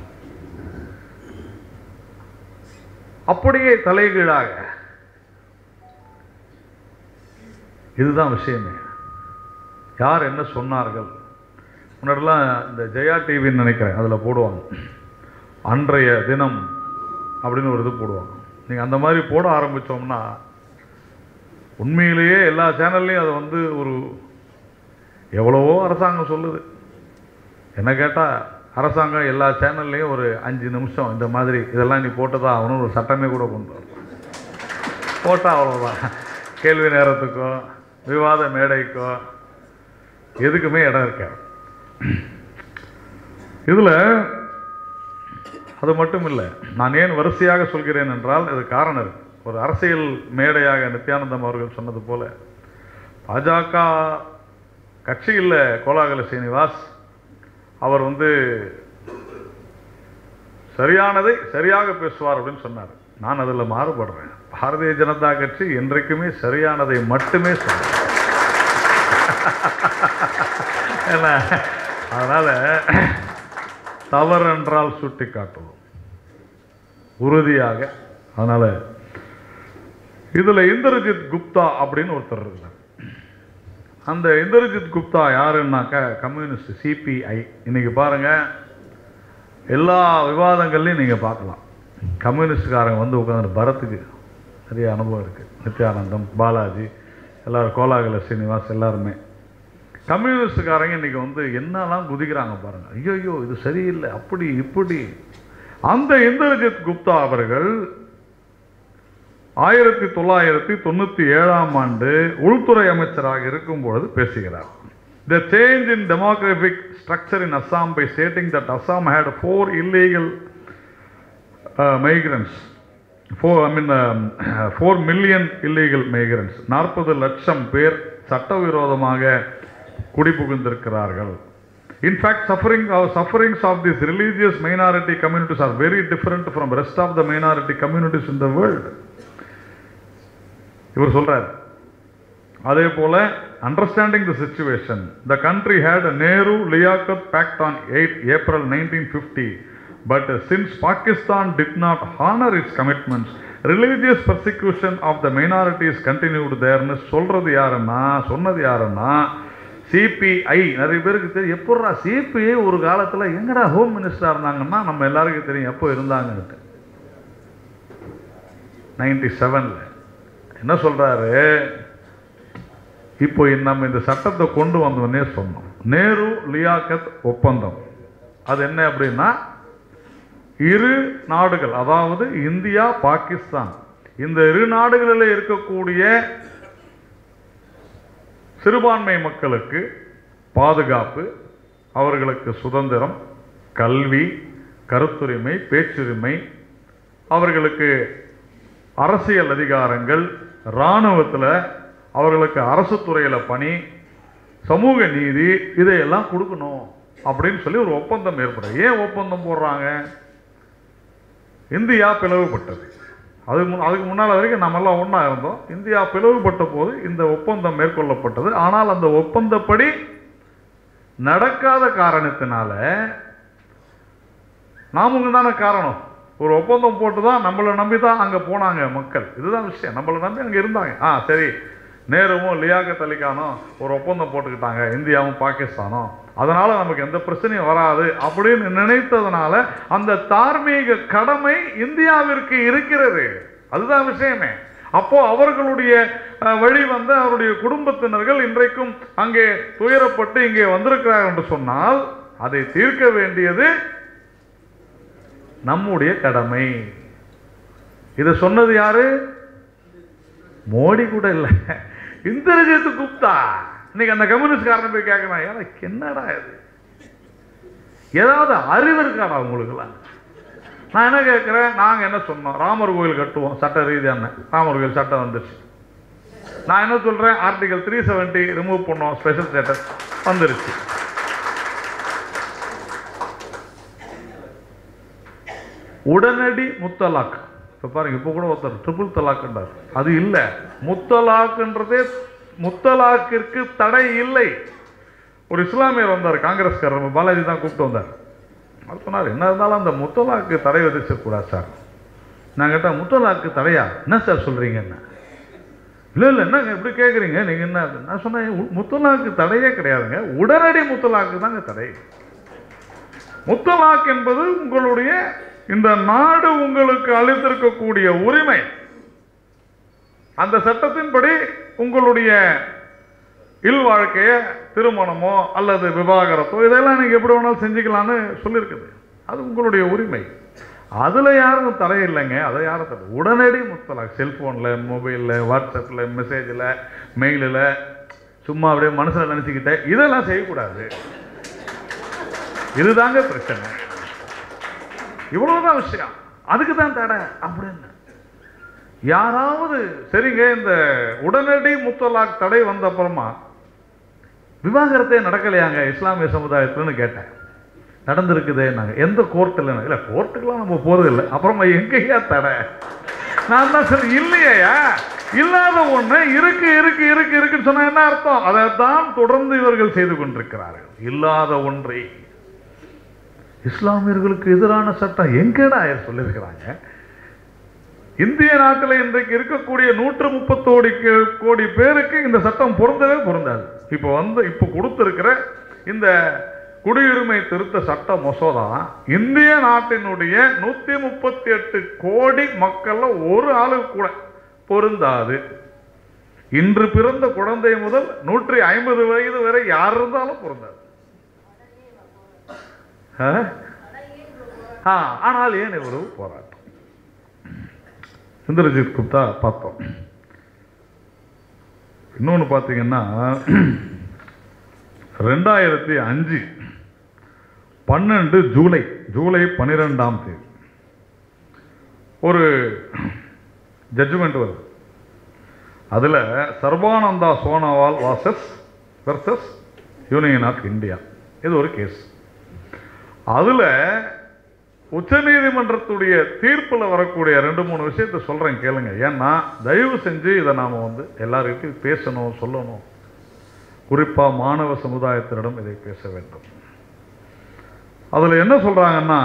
அப்படியே தலைகீழாக இதுதான் விஷயமே யார் என்ன சொன்னார்கள் முன்னாடிலாம் இந்த ஜெயா டிவின்னு நினைக்கிறேன் அதில் போடுவாங்க அன்றைய தினம் அப்படின்னு ஒரு இது போடுவாங்க நீங்கள் அந்த மாதிரி போட ஆரம்பித்தோம்னா உண்மையிலேயே எல்லா சேனல்லையும் அதை வந்து ஒரு எவ்வளவோ அரசாங்கம் சொல்லுது என்ன கேட்டால் அரசாங்கம் எல்லா சேனல்லையும் ஒரு அஞ்சு நிமிஷம் இந்த மாதிரி இதெல்லாம் நீ போட்டுதான் ஆகணும்னு ஒரு சட்டமே கூட கொண்டு வரலாம் போட்டால் அவ்வளோதான் கேள்வி நேரத்துக்கோ விவாத மேடைக்கோ எதுக்குமே இடம் இருக்காது இதில் அது மட்டும் இல்லை நான் ஏன் வரிசையாக சொல்கிறேன் என்றால் இது காரணம் இருக்கு ஒரு அரசியல் மேடையாக நித்யானந்தம் அவர்கள் சொன்னது போல பாஜக கட்சி இல்லை கோலாகல சீனிவாஸ் அவர் வந்து சரியானதை சரியாக பேசுவார் அப்படின்னு சொன்னார் நான் அதில் மாறுபடுறேன் பாரதிய ஜனதா கட்சி என்றைக்குமே சரியானதை மட்டுமே சொல்லும் என்ன அதனால தவறென்றால் சுட்டி காட்டுவோம் உறுதியாக அதனால இதுல இந்திரஜித் குப்தா அப்படின்னு ஒருத்தர் இருக்கிறார் அந்த இந்திரஜித் குப்தா யாருன்னாக்கா கம்யூனிஸ்ட் சிபிஐ இன்னைக்கு பாருங்க எல்லா விவாதங்கள்லையும் நீங்க பார்க்கலாம் கம்யூனிஸ்ட்காரங்க வந்து உட்காந்து பரத்துக்கு நிறைய அனுபவம் இருக்கு நித்யானந்தம் பாலாஜி எல்லாரும் கோலாகல சீனிவாஸ் எல்லாருமே கம்யூனிஸ்டுக்காரங்க இன்னைக்கு வந்து என்னெல்லாம் குதிக்கிறாங்க பாருங்க ஐயோ ஐயோ இது சரியில்லை அப்படி இப்படி அந்த இந்திரஜித் குப்தா அவர்கள் ஆயிரத்தி தொள்ளாயிரத்தி தொண்ணூற்றி ஏழாம் ஆண்டு உள்துறை அமைச்சராக இருக்கும் பொழுது பேசுகிறார் the change in demographic structure in Assam by stating that Assam had four illegal migrants four I mean four million illegal migrants நாற்பது லட்சம் பேர் சட்டவிரோதமாக குடிபுகுந்திருக்கிறார்கள் In fact, suffering our sufferings of these religious minority communities are very different from rest of the minority communities in the world. இவர் சொல்றார் அதே போல understanding the situation the country had Nehru Liaquat pact on eight April nineteen fifty but since Pakistan did not honour its commitments religious persecution of the minorities continued தேர்னு சொல்றது யாருன்னா சொன்னது யாருன்னா CBI நிறைய பேருக்கு தெரியும் எப்பட்றா சிபிஐ ஒரு காலத்தில் எங்கடா ஹோம் மினிஸ்டராக இருந்தாங்கன்னா நம்ம எல்லாருக்கும் தெரியும் எப்போ இருந்தாங்கன்ட்டு நைன்டி செவனில் என்ன சொல்றாரு இப்போ நம்ம இந்த சட்டத்தை கொண்டு வந்தோடனே சொன்னோம் நேரு லியாக்கத் ஒப்பந்தம் அது என்ன அப்படின்னா இரு நாடுகள் அதாவது இந்தியா பாகிஸ்தான் இந்த இரு நாடுகளில் இருக்கக்கூடிய சிறுபான்மை மக்களுக்கு பாதுகாப்பு அவர்களுக்கு சுதந்திரம் கல்வி கருத்துரிமை பேச்சுரிமை அவர்களுக்கு அரசியல் அதிகாரங்கள் இராணுவத்தில் அவர்களுக்கு அரசு துறையில் பணி சமூக நீதி இதையெல்லாம் கொடுக்கணும் அப்படின்னு சொல்லி ஒரு ஒப்பந்தம் ஏற்படுது ஏன் ஒப்பந்தம் போடுறாங்க இந்தியா பிளவுபட்டது அதுக்கு முன் அதுக்கு முன்னால் வரைக்கும் நம்மெல்லாம் ஒன்றா இருந்தோம் இந்தியா பிளவுபட்ட போது இந்த ஒப்பந்தம் மேற்கொள்ளப்பட்டது ஆனால் அந்த ஒப்பந்தப்படி நடக்காத காரணத்தினால நாமுங்க தானே காரணம் ஒரு ஒப்பந்தம் போட்டு தான் நம்மளை நம்பி தான் அங்கே போனாங்க மக்கள் இதுதான் விஷயம் நம்மளை நம்பி அங்கே இருந்தாங்க ஆ சரி நேருவும் லியாகத் அலிகானும் ஒரு ஒப்பந்தம் போட்டுக்கிட்டாங்க இந்தியாவும் பாகிஸ்தானும் அதனால நமக்கு எந்த பிரச்சனையும் வராது அப்படின்னு நினைத்ததுனால அந்த தார்மீக கடமை இந்தியாவிற்கு இருக்கிறது அதுதான் விஷயமே அப்போ அவர்களுடைய அஹ், வழி வந்த அவருடைய குடும்பத்தினர்கள் இன்றைக்கும் அங்கே துயரப்பட்டு இங்கே வந்திருக்கிறார்கள் என்று சொன்னால் அதை தீர்க்க வேண்டியது நம்முடைய கடமை இதை சொன்னது யாரு மோடி கூட இல்லை இந்திரஜித் குப்தா இன்னைக்கு அந்த கம்யூனிஸ்ட் காரன் போய் கேட்கணும் எனக்கு என்னடா இது ஏதாவது அறிவு இருக்காடா உங்களுக்குலாம் நான் என்ன கேட்குறேன் நாங்கள் என்ன சொன்னோம் ராமர் கோயில் கட்டுவோம் சட்ட ரீதியான ராமர் கோயில் சட்டம் வந்துருச்சு நான் என்ன சொல்கிறேன் ஆர்டிகல் த்ரீ செவன்ட்டி ரிமூவ் பண்ணோம் ஸ்பெஷல் ஸ்டேட்டஸ் வந்துருச்சு உடனடி முத்தலாக் இப்போ பாருங்க இப்போ கூட ஒருத்தர் ட்ரிபிள் தலாக்ன்றார் அது இல்லை முத்தலாக்ன்றதே முத்தலாக்கிற்கு தடை இல்லை ஒரு இஸ்லாமியர் வந்தார் காங்கிரஸ்காரர் பாலாஜி தான் கூப்பிட்டு வந்தார் அவர் சொன்னார் என்ன இருந்தாலும் அந்த முத்தலாக்கு தடை விதிச்சிடக்கூடாது சார் நான் கேட்டேன் முத்தலாக்கு தடையா என்ன சார் சொல்கிறீங்க என்ன இல்லை இல்லை என்னங்க இப்படி கேட்குறீங்க நீங்கள் என்ன நான் சொன்னேன் "உ- முத்தலாக்கு தடையே கிடையாதுங்க உடனடி முத்தலாக்கு தாங்க தடை முத்தலாக் என்பது உங்களுடைய இந்த நாடு உங்களுக்கு அளித்திருக்கக்கூடிய உரிமை அந்த சட்டத்தின்படி உங்களுடைய இல்வாழ்க்கையை திருமணமோ அல்லது விவாகரத்தோ இதெல்லாம் நீங்கள் எப்படி வேணாலும் செஞ்சுக்கலான்னு சொல்லியிருக்குது அது உங்களுடைய உரிமை அதில் யாரும் தடை இல்லைங்க அதை யாரும் தடை உடனடி முத்தலாக் செல்ஃபோனில் மொபைலில் வாட்ஸ்அப்பில் மெசேஜில் மெயிலில் சும்மா அப்படியே மனசில் நினச்சிக்கிட்டே இதெல்லாம் செய்யக்கூடாது இதுதாங்க பிரச்சனை இவ்வளவுதான் விஷயம் அதுக்கு தான் தடை அப்படின்னு யாராவது சரிங்க இந்த உடனடி முத்தலாக் தடை வந்த அப்புறமா விவாகரத்தே நடக்கலையாங்க இஸ்லாமிய சமுதாயத்துலன்னு கேட்டேன் நடந்திருக்குதே நாங்கள் எந்த கோர்ட்டில் இல்லை கோர்ட்டுக்கெல்லாம் நம்ம போகிறது இல்லை அப்புறமா எங்கேயா தடை நான் தான் சரி இல்லையா இல்லாத ஒண்ணு இருக்கு இருக்கு இருக்கு இருக்குன்னு சொன்னா என்ன அர்த்தம் அதை தான் தொடர்ந்து இவர்கள் செய்து கொண்டிருக்கிறார்கள் இல்லாத ஒன்றை இஸ்லாமியர்களுக்கு எதிரான சட்டம் எங்கடா சொல்லியிருக்கிறாங்க இந்திய நாட்டில் இன்றைக்கு இருக்கக்கூடிய நூற்று முப்பத்தோடி கோடி பேருக்கு இந்த சட்டம் பொருந்தவே பொருந்தாது இப்போ வந்து இப்போ கொடுத்திருக்கிற இந்த குடியுரிமை திருத்த சட்ட மசோதா இந்திய நாட்டினுடைய நூற்றி முப்பத்தி எட்டு கோடி மக்கள்ல ஒரு ஆளுக்கு கூட பொருந்தாது இன்று பிறந்த குழந்தை முதல் நூற்றி ஐம்பது வயது வரை யார் இருந்தாலும் பொருந்தாது ஆ? ஆ, ஆனால் ஏன் இவ்வளவு போராட்டம் இந்திரஜித் குப்தா பார்த்தோம் இன்னொன்று பார்த்தீங்கன்னா ரெண்டாயிரத்தி அஞ்சு பன்னெண்டு ஜூலை ஜூலை பன்னிரெண்டாம் தேதி ஒரு ஜட்ஜ்மெண்ட் வருது அதில் சர்பானந்தா சோனோவால் வாசஸ் வெர்சஸ் யூனியன் ஆஃப் இந்தியா இது ஒரு கேஸ் அதில் உச்சநீதிமன்றத்துடைய தீர்ப்பில் வரக்கூடிய ரெண்டு மூணு விஷயத்த சொல்கிறேன் கேளுங்க ஏன்னா தயவு செஞ்சு இதை நாம் வந்து எல்லாருக்கிட்டையும் பேசணும் சொல்லணும் குறிப்பாக மாணவ சமுதாயத்தினரிடம் இதை பேச வேண்டும் அதில் என்ன சொல்கிறாங்கன்னா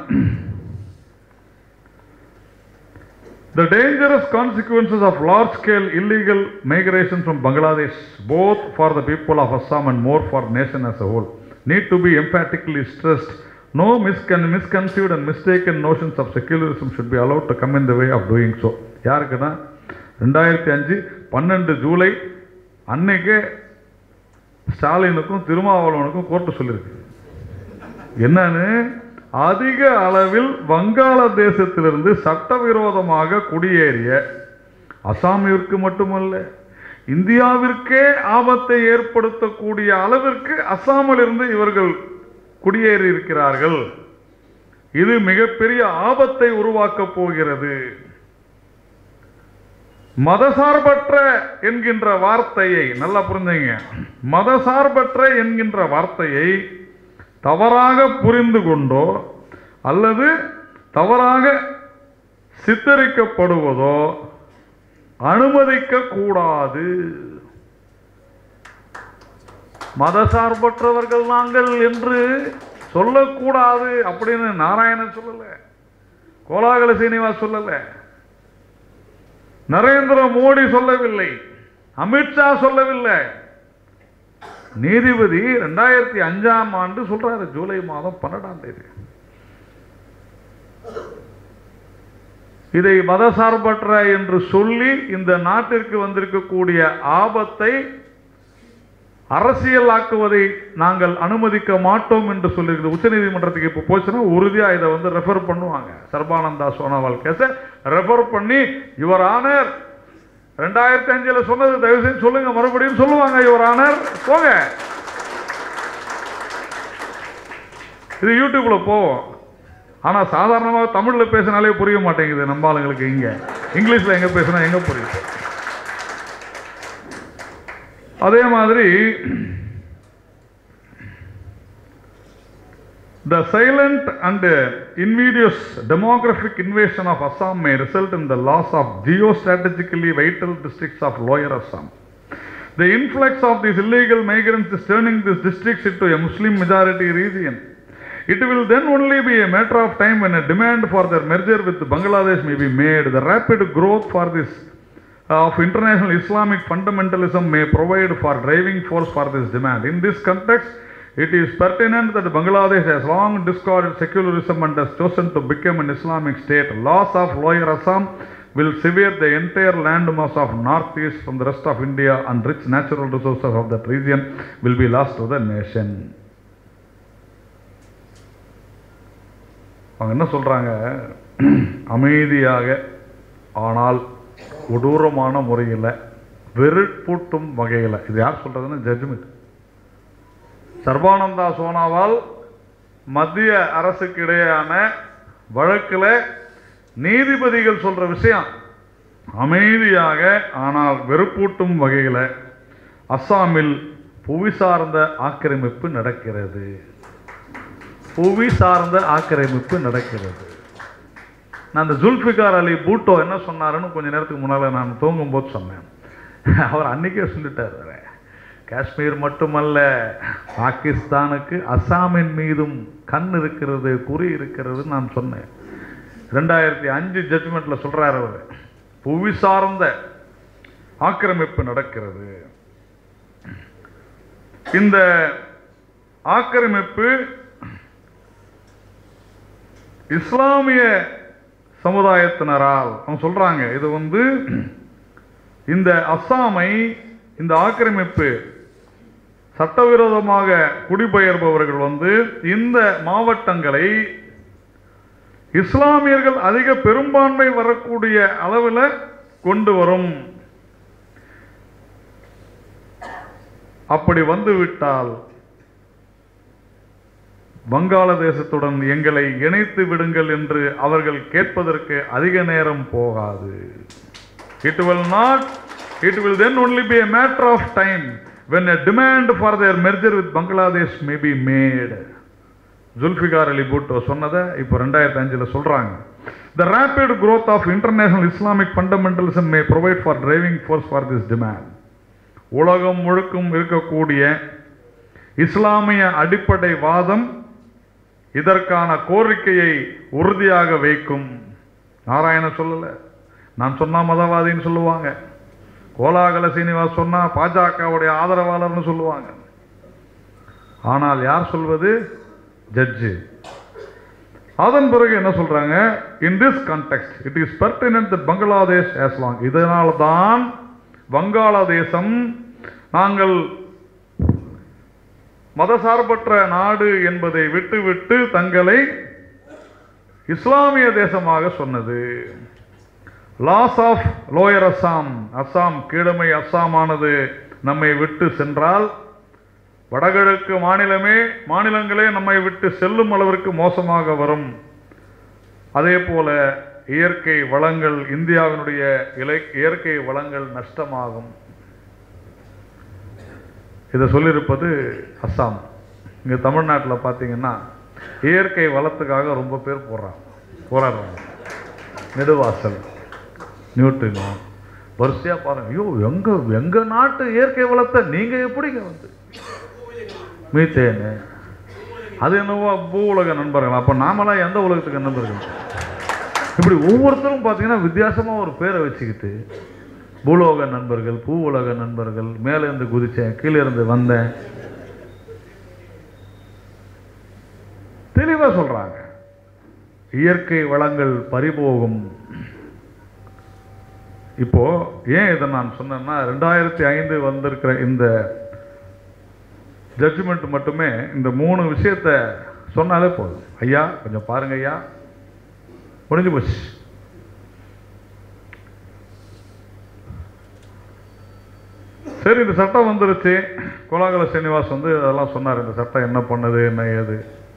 The dangerous consequences of large scale illegal migration from Bangladesh, both for the people of Assam and more for nation as a whole, need to be emphatically stressed. No miscon- misconceived and mistaken notions of secularism should be allowed to come in the way of doing so. யாருக்குன்னா ரெண்டாயிரத்தி அஞ்சு பன்னெண்டு ஜூலை அன்னைக்கு ஸ்டாலினுக்கும் திருமாவளவனுக்கும் court சொல்லியிருக்கு என்னன்னு அதிக அளவில் வங்காளதேசத்திலிருந்து சட்டவிரோதமாக குடியேறிய அசாமிற்கு மட்டுமல்ல இந்தியாவிற்கே ஆபத்தை ஏற்படுத்தக்கூடிய அளவிற்கு அசாமிலிருந்து இவர்கள் குடியேறி இருக்கிறார்கள் இது மிகப்பெரிய ஆபத்தை உருவாக்கப் போகிறது மதசார்பற்ற என்கின்ற வார்த்தையை நல்லா புரிஞ்சுங்க மதசார்பற்ற என்கின்ற வார்த்தையை தவறாக புரிந்து கொண்டோ அல்லது தவறாக சித்தரிக்கப்படுவதோ அனுமதிக்க கூடாது மதசார்பற்றவர்கள் நாங்கள் என்று சொல்லக்கூடாது அப்படின்னு நாராயணன் சொல்லல கோலாகல சீனிவாஸ் சொல்லல நரேந்திர மோடி சொல்லவில்லை அமித்ஷா சொல்லவில்லை நீதிபதி ரெண்டாயிரத்தி அஞ்சாம் ஆண்டு சொல்றாரு ஜூலை மாதம் பன்னெண்டாம் தேதி இதை மதசார்பற்ற என்று சொல்லி இந்த நாட்டிற்கு வந்திருக்கக்கூடிய ஆபத்தை அரசியலாக்குவதை நாங்கள் அனுமதிக்க மாட்டோம் என்று சொல்லியிருக்கு உச்சநீதிமன்றத்துக்கு இப்போ போச்சுன்னா உறுதியாக இதை வந்து ரெஃபர் பண்ணுவாங்க சர்பானந்தா சோனாவால் கேஸை ரெஃபர் பண்ணி யுவர் ஆனர் ரெண்டாயிரத்தி அஞ்சில் சொன்னது தயவு செஞ்சு சொல்லுங்க மறுபடியும் சொல்லுவாங்க யுவர் ஆனர் போங்க இது யூடியூப்ல போவோம் ஆனால் சாதாரணமாக தமிழில் பேசினாலே புரிய மாட்டேங்குது நம்ம ஆளுங்களுக்கு இங்கே இங்கிலீஷில் எங்கே பேசினா எங்கே புரியுது அதே மாதிரி The silent and invidious demographic invasion of Assam may result in the loss of geostrategically vital districts of Lower Assam. The influx of these illegal migrants is turning these districts into a Muslim majority region. It will then only be a matter of time when a demand for their merger with Bangladesh may be made. The rapid growth for this of international Islamic fundamentalism may provide for driving force for this demand. In this context, it is pertinent that Bangladesh has long discarded secularism and has chosen to become an Islamic state. Loss of Lower Assam will sever the entire landmass of northeast from the rest of India and rich natural resources of that region will be lost to the nation. அவங்க என்ன சொல்றாங்க அமைதியாக ஆனால் கொடூரமான முறையில் வெறுப்பூட்டும் வகையில் இது யார் சொல்றதுன்னா ஜட்ஜ்மெண்ட் சர்பானந்தா சோனாவால் மத்திய அரசுக்கு இடையேயான வழக்கில் நீதிபதிகள் சொல்ற விஷயம் அமைதியாக ஆனால் வெறுப்பூட்டும் வகையில் அஸ்ஸாமில் புவி சார்ந்த ஆக்கிரமிப்பு நடக்கிறது புவி சார்ந்த ஆக்கிரமிப்பு நடக்கிறது நான் அந்த ஜுல்ஃபிகார் அலி பூட்டோ என்ன சொன்னாருன்னு கொஞ்ச நேரத்துக்கு முன்னால் நான் தூங்கும்போது சொன்னேன் அவர் அன்னைக்கே சொல்லிட்டார் வேற. காஷ்மீர் மட்டுமல்ல பாகிஸ்தானுக்கு அஸ்ஸாமின் மீதும் கண் இருக்கிறது குறி இருக்கிறது நான் சொன்னேன் ரெண்டாயிரத்தி அஞ்சு ஜட்ஜ்மெண்ட்ல சொல்றாரு அவர் புவி சார்ந்த ஆக்கிரமிப்பு நடக்கிறது இந்த ஆக்கிரமிப்பு இஸ்லாமிய சமுதாயத்தினரால் அவங்க சொல்றாங்க இது வந்து இந்த அஸ்ஸாமை இந்த ஆக்கிரமிப்பு சட்டவிரோதமாக குடிபெயர்பவர்கள் வந்து இந்த மாவட்டங்களை இஸ்லாமியர்கள் அதிக பெரும்பான்மை வரக்கூடிய அளவில் கொண்டு வரும் அப்படி வந்துவிட்டால் வங்காளதேசத்துடன் எங்களை இணைத்து விடுங்கள் என்று அவர்கள் கேட்பதற்கு அதிக நேரம் போகாது it will not it will then only be a matter of time when a demand for their merger with bangladesh may be made Zulfikar Ali Bhutto சொன்னதை இப்போ ரெண்டாயிரத்தி அஞ்சில் சொல்கிறாங்க the rapid growth of international Islamic fundamentalism may provide for driving force for this demand உலகம் முழுக்கும் இருக்கக்கூடிய இஸ்லாமிய அடிப்படை வாதம் இதற்கான கோரிக்கையை உறுதியாக வைக்கும் நாராயண சொல்லல நான் சொன்னா மதவாதின்னு சொல்லுவாங்க கோலாகல சீனிவாஸ் சொன்னா பாஜகவுடைய ஆதரவாளர்னு சொல்லுவாங்க ஆனால் யார் சொல்வது ஜட்ஜு அதன் பிறகு என்ன சொல்றாங்க in this context it is pertinent that Bangladesh as long இதனால தான் வங்காளதேசம் நாங்கள் மதசார்பற்ற நாடு என்பதை விட்டுவிட்டு தங்களை இஸ்லாமிய தேசமாக சொன்னது loss of lower Assam Assam கீழமை அஸ்ஸாமானது நம்மை விட்டு சென்றால் வடகிழக்கு மாநிலமே மாநிலங்களே நம்மை விட்டு செல்லும் அளவிற்கு மோசமாக வரும் அதே போல இயற்கை வளங்கள் இந்தியாவினுடைய இலை இயற்கை வளங்கள் நஷ்டமாகும் இதை சொல்லியிருப்பது அஸ்ஸாம் இங்கே தமிழ்நாட்டில் பார்த்தீங்கன்னா இயற்கை வளத்துக்காக ரொம்ப பேர் போடுறாங்க போராடுறாங்க நெடுவாசல் நியூட்ரினோ வரிசையாக பாருங்க ஐயோ எங்க எங்க நாட்டு இயற்கை வளத்தை நீங்க எப்படிங்க வந்து மீத்தேனு அது என்னவோ பூ உலக நண்பர்கள் அப்போ நாமெல்லாம் எந்த உலகத்துக்கு நண்பர்கள் இப்படி ஒவ்வொருத்தரும் பார்த்தீங்கன்னா வித்தியாசமாக ஒரு பேரை வச்சுக்கிட்டு பூலோக நண்பர்கள் பூ உலக நண்பர்கள் மேலே இருந்து குதிச்சேன் கீழே இருந்து வந்தேன் தெளிவாக சொல்றாங்க இயற்கை வளங்கள் பறிபோகும் இப்போ ஏன் இதை நான் சொன்னேன்னா ரெண்டாயிரத்தி ஐந்து வந்திருக்கிற இந்த ஜட்ஜ்மெண்ட் மட்டுமே இந்த மூணு விஷயத்த சொன்னாலே போதும் ஐயா கொஞ்சம் பாருங்க ஐயா முடிஞ்சு போச்சு சரி இந்த சட்டம் வந்துருச்சு கோலாகல சீனிவாஸ் வந்து அதெல்லாம் சொன்னார் இந்த சட்டம் என்ன பண்ணுது என்ன ஏது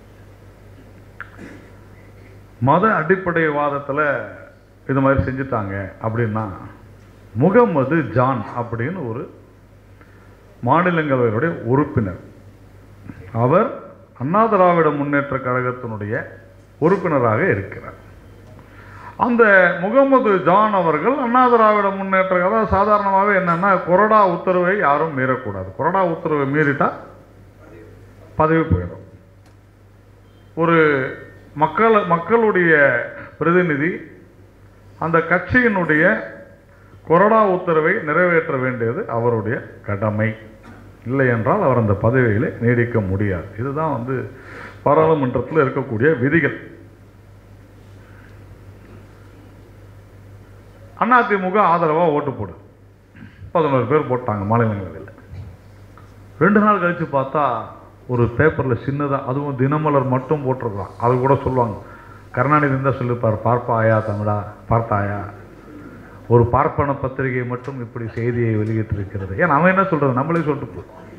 மத அடிப்படைவாதத்தில் இது மாதிரி செஞ்சுட்டாங்க அப்படின்னா முகமது ஜான் அப்படின்னு ஒரு மாநிலங்களவையினுடைய உறுப்பினர் அவர் அண்ணா திராவிட முன்னேற்ற கழகத்தினுடைய உறுப்பினராக இருக்கிறார் அந்த முகமது ஜான் அவர்கள் அண்ணா திராவிட முன்னேற்ற அதாவது சாதாரணமாகவே என்னன்னா கொறடா உத்தரவை யாரும் மீறக்கூடாது கொறடா உத்தரவை மீறிட்டா பதவி போயிடும் ஒரு மக்கள் மக்களுடைய பிரதிநிதி அந்த கட்சியினுடைய கொறடா உத்தரவை நிறைவேற்ற வேண்டியது அவருடைய கடமை இல்லை என்றால் அவர் அந்த பதவியிலே நீடிக்க முடியாது இதுதான் வந்து பாராளுமன்றத்தில் இருக்கக்கூடிய விதிகள் அதிமுக ஆதரவாக ஓட்டு போடு பதினோரு பேர் போட்டாங்க மாநிலங்களவையில் ரெண்டு நாள் கழித்து பார்த்தா ஒரு பேப்பரில் சின்னதாக அதுவும் தினமலர் மட்டும் போட்டிருக்கலாம் அது கூட சொல்லுவாங்க கருணாநிதி தான் சொல்லியிருப்பார் பார்ப்பாயா தமிழா பார்த்தாயா ஒரு பார்ப்பன பத்திரிகை மட்டும் இப்படி செய்தியை வெளியிட்டிருக்கிறது ஏன் அவன் என்ன சொல்றது நம்மளே சொல்லிட்டு போ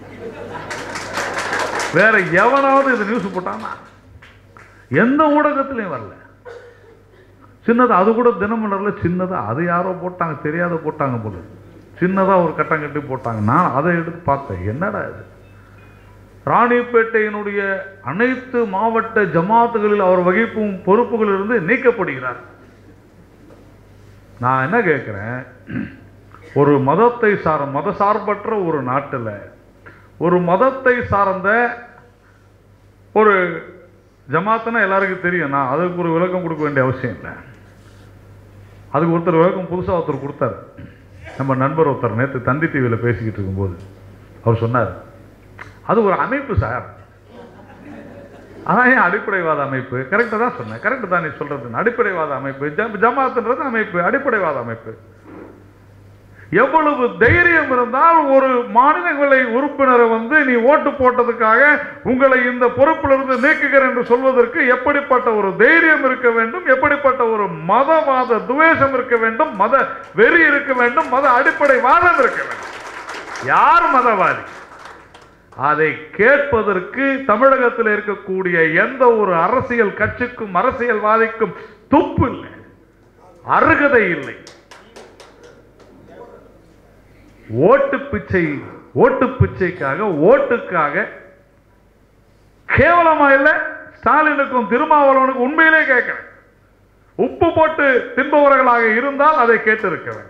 வேற எவனாவது இந்த நியூஸ் போட்டானா எந்த ஊடகத்திலையும் வரல சின்னதா அது கூட தினமலர்ல சின்னதா அது யாரோ போட்டாங்க தெரியாத போட்டாங்க போல சின்னதா ஒரு கட்டம் கட்டி போட்டாங்க நான் அதை எடுத்து பார்த்தேன் என்னடா இது ராணிப்பேட்டையினுடைய அனைத்து மாவட்ட ஜமாத்துகளில் அவர் வகிப்பும் பொறுப்புகளிலிருந்து நீக்கப்படுகிறார் நான் என்ன கேட்குறேன் ஒரு மதத்தை சார மத சார்பற்ற ஒரு நாட்டில் ஒரு மதத்தை சார்ந்த ஒரு ஜமாத்துனா எல்லாருக்கும் தெரியும் நான் அதுக்கு ஒரு விளக்கம் கொடுக்க வேண்டிய அவசியம் இல்லை அதுக்கு ஒருத்தர் விளக்கம் புதுசாக ஒருத்தர் கொடுத்தாரு நம்ம நண்பர் ஒருத்தர் நேற்று தந்தி டிவியில் பேசிக்கிட்டு இருக்கும்போது அவர் சொன்னார் அது ஒரு அமைப்பு சார் அதான் ஏன் அடிப்படைவாத அமைப்பு கரெக்டாக தான் சொன்னேன் கரெக்டு தான் நீ சொல்றது அடிப்படைவாத அமைப்பு ஜம் ஜமாத்துன்றது அமைப்பு அடிப்படைவாத அமைப்பு எவ்வளவு தைரியம் இருந்தால் ஒரு மாநிலங்களை உறுப்பினரை வந்து நீ ஓட்டு போட்டதுக்காக உங்களை இந்த பொறுப்பிலிருந்து நீக்குகிறேன் என்று சொல்வதற்கு எப்படிப்பட்ட ஒரு தைரியம் இருக்க வேண்டும் எப்படிப்பட்ட ஒரு மதவாத துவேஷம் இருக்க வேண்டும் மத வெறி இருக்க வேண்டும் மத அடிப்படை வாதம் இருக்க வேண்டும் யார் மதவாதி அதை கேட்பதற்கு தமிழகத்தில் இருக்கக்கூடிய எந்த ஒரு அரசியல் கட்சிக்கும் அரசியல்வாதிக்கும் துப்பு இல்லை அருகதை இல்லை ஓட்டு பிச்சை ஓட்டு பிச்சைக்காக ஓட்டுக்காக கேவலமா இல்லை ஸ்டாலினுக்கும் திருமாவளவனுக்கும் உண்மையிலே கேட்கிறேன் உப்பு போட்டு தின்பவர்களாக இருந்தால் அதை கேட்டிருக்க வேண்டும்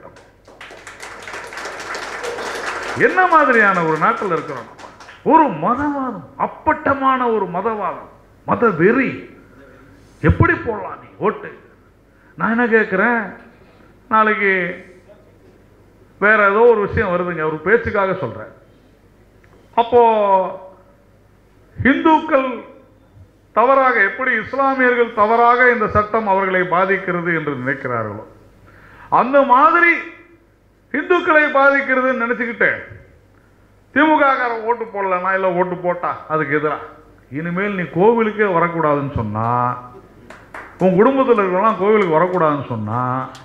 என்ன மாதிரியான ஒரு நாட்டில் இருக்கிறோம் நம்ம? ஒரு மதவாதம் அப்பட்டமான ஒரு மதவாதம் மத வெறி எப்படி போடலாம் நீ ஓட்டு நான் என்ன கேட்குறேன் நாளைக்கு வேற ஏதோ ஒரு விஷயம் வருதுங்க ஒரு பேச்சுக்காக சொல்றேன் அப்போ இந்துக்கள் தவறாக எப்படி இஸ்லாமியர்கள் தவறாக இந்த சட்டம் அவர்களை பாதிக்கிறது என்று நினைக்கிறார்களோ அந்த மாதிரி இந்துக்களை பாதிக்கிறதுன்னு நினைச்சுக்கிட்டு திமுக காரன் ஓட்டு போடலன்னா இல்லை ஓட்டு போட்டா அதுக்கு எதிராக இனிமேல் நீ கோவிலுக்கே வரக்கூடாதுன்னு சொன்னா உன் குடும்பத்தில் இருக்கிறவங்களாம் கோவிலுக்கு வரக்கூடாதுன்னு சொன்னா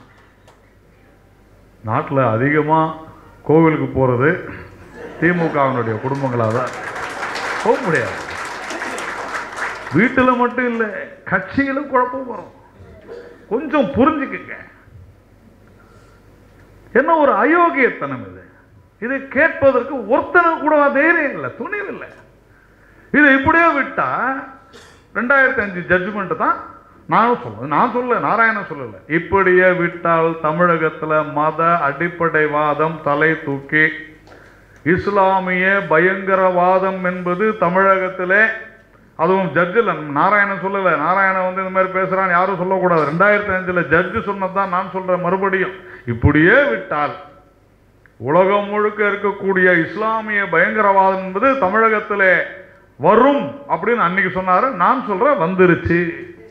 நாட்டில் அதிகமாக கோவிலுக்கு போகிறது திமுகவினுடைய குடும்பங்களாக தான் போக முடியாது வீட்டில் மட்டும் இல்லை கட்சியிலும் குழப்பம் வரும் கொஞ்சம் புரிஞ்சுக்குங்க என்ன ஒரு அயோக்கியத்தனம் இது இது கேட்பதற்கு ஒருத்தனும் கூட தைரியம் இல்லை துணிவு இல்லை இது இப்படியே விட்டா ரெண்டாயிரத்தி அஞ்சு ஜட்ஜ்மெண்ட் தான் நானும் சொல்லுவேன் நான் சொல்ல நாராயணன் சொல்லல இப்படியே விட்டால் தமிழகத்துல மத அடிப்படைவாதம் தலை தூக்கி இஸ்லாமிய பயங்கரவாதம் என்பது தமிழகத்திலே அதுவும் ஜட்ஜில் நாராயணன் சொல்லல நாராயணன் வந்து இந்த மாதிரி பேசுறான்னு யாரும் சொல்லக்கூடாது ரெண்டாயிரத்தி அஞ்சுல ஜட்ஜு சொன்னதுதான் நான் சொல்றேன் மறுபடியும் இப்படியே விட்டால் உலகம் முழுக்க இருக்கக்கூடிய இஸ்லாமிய பயங்கரவாதம் என்பது தமிழகத்திலே வரும் அப்படின்னு அன்னைக்கு சொன்னாரு நான் சொல்றேன் வந்துருச்சு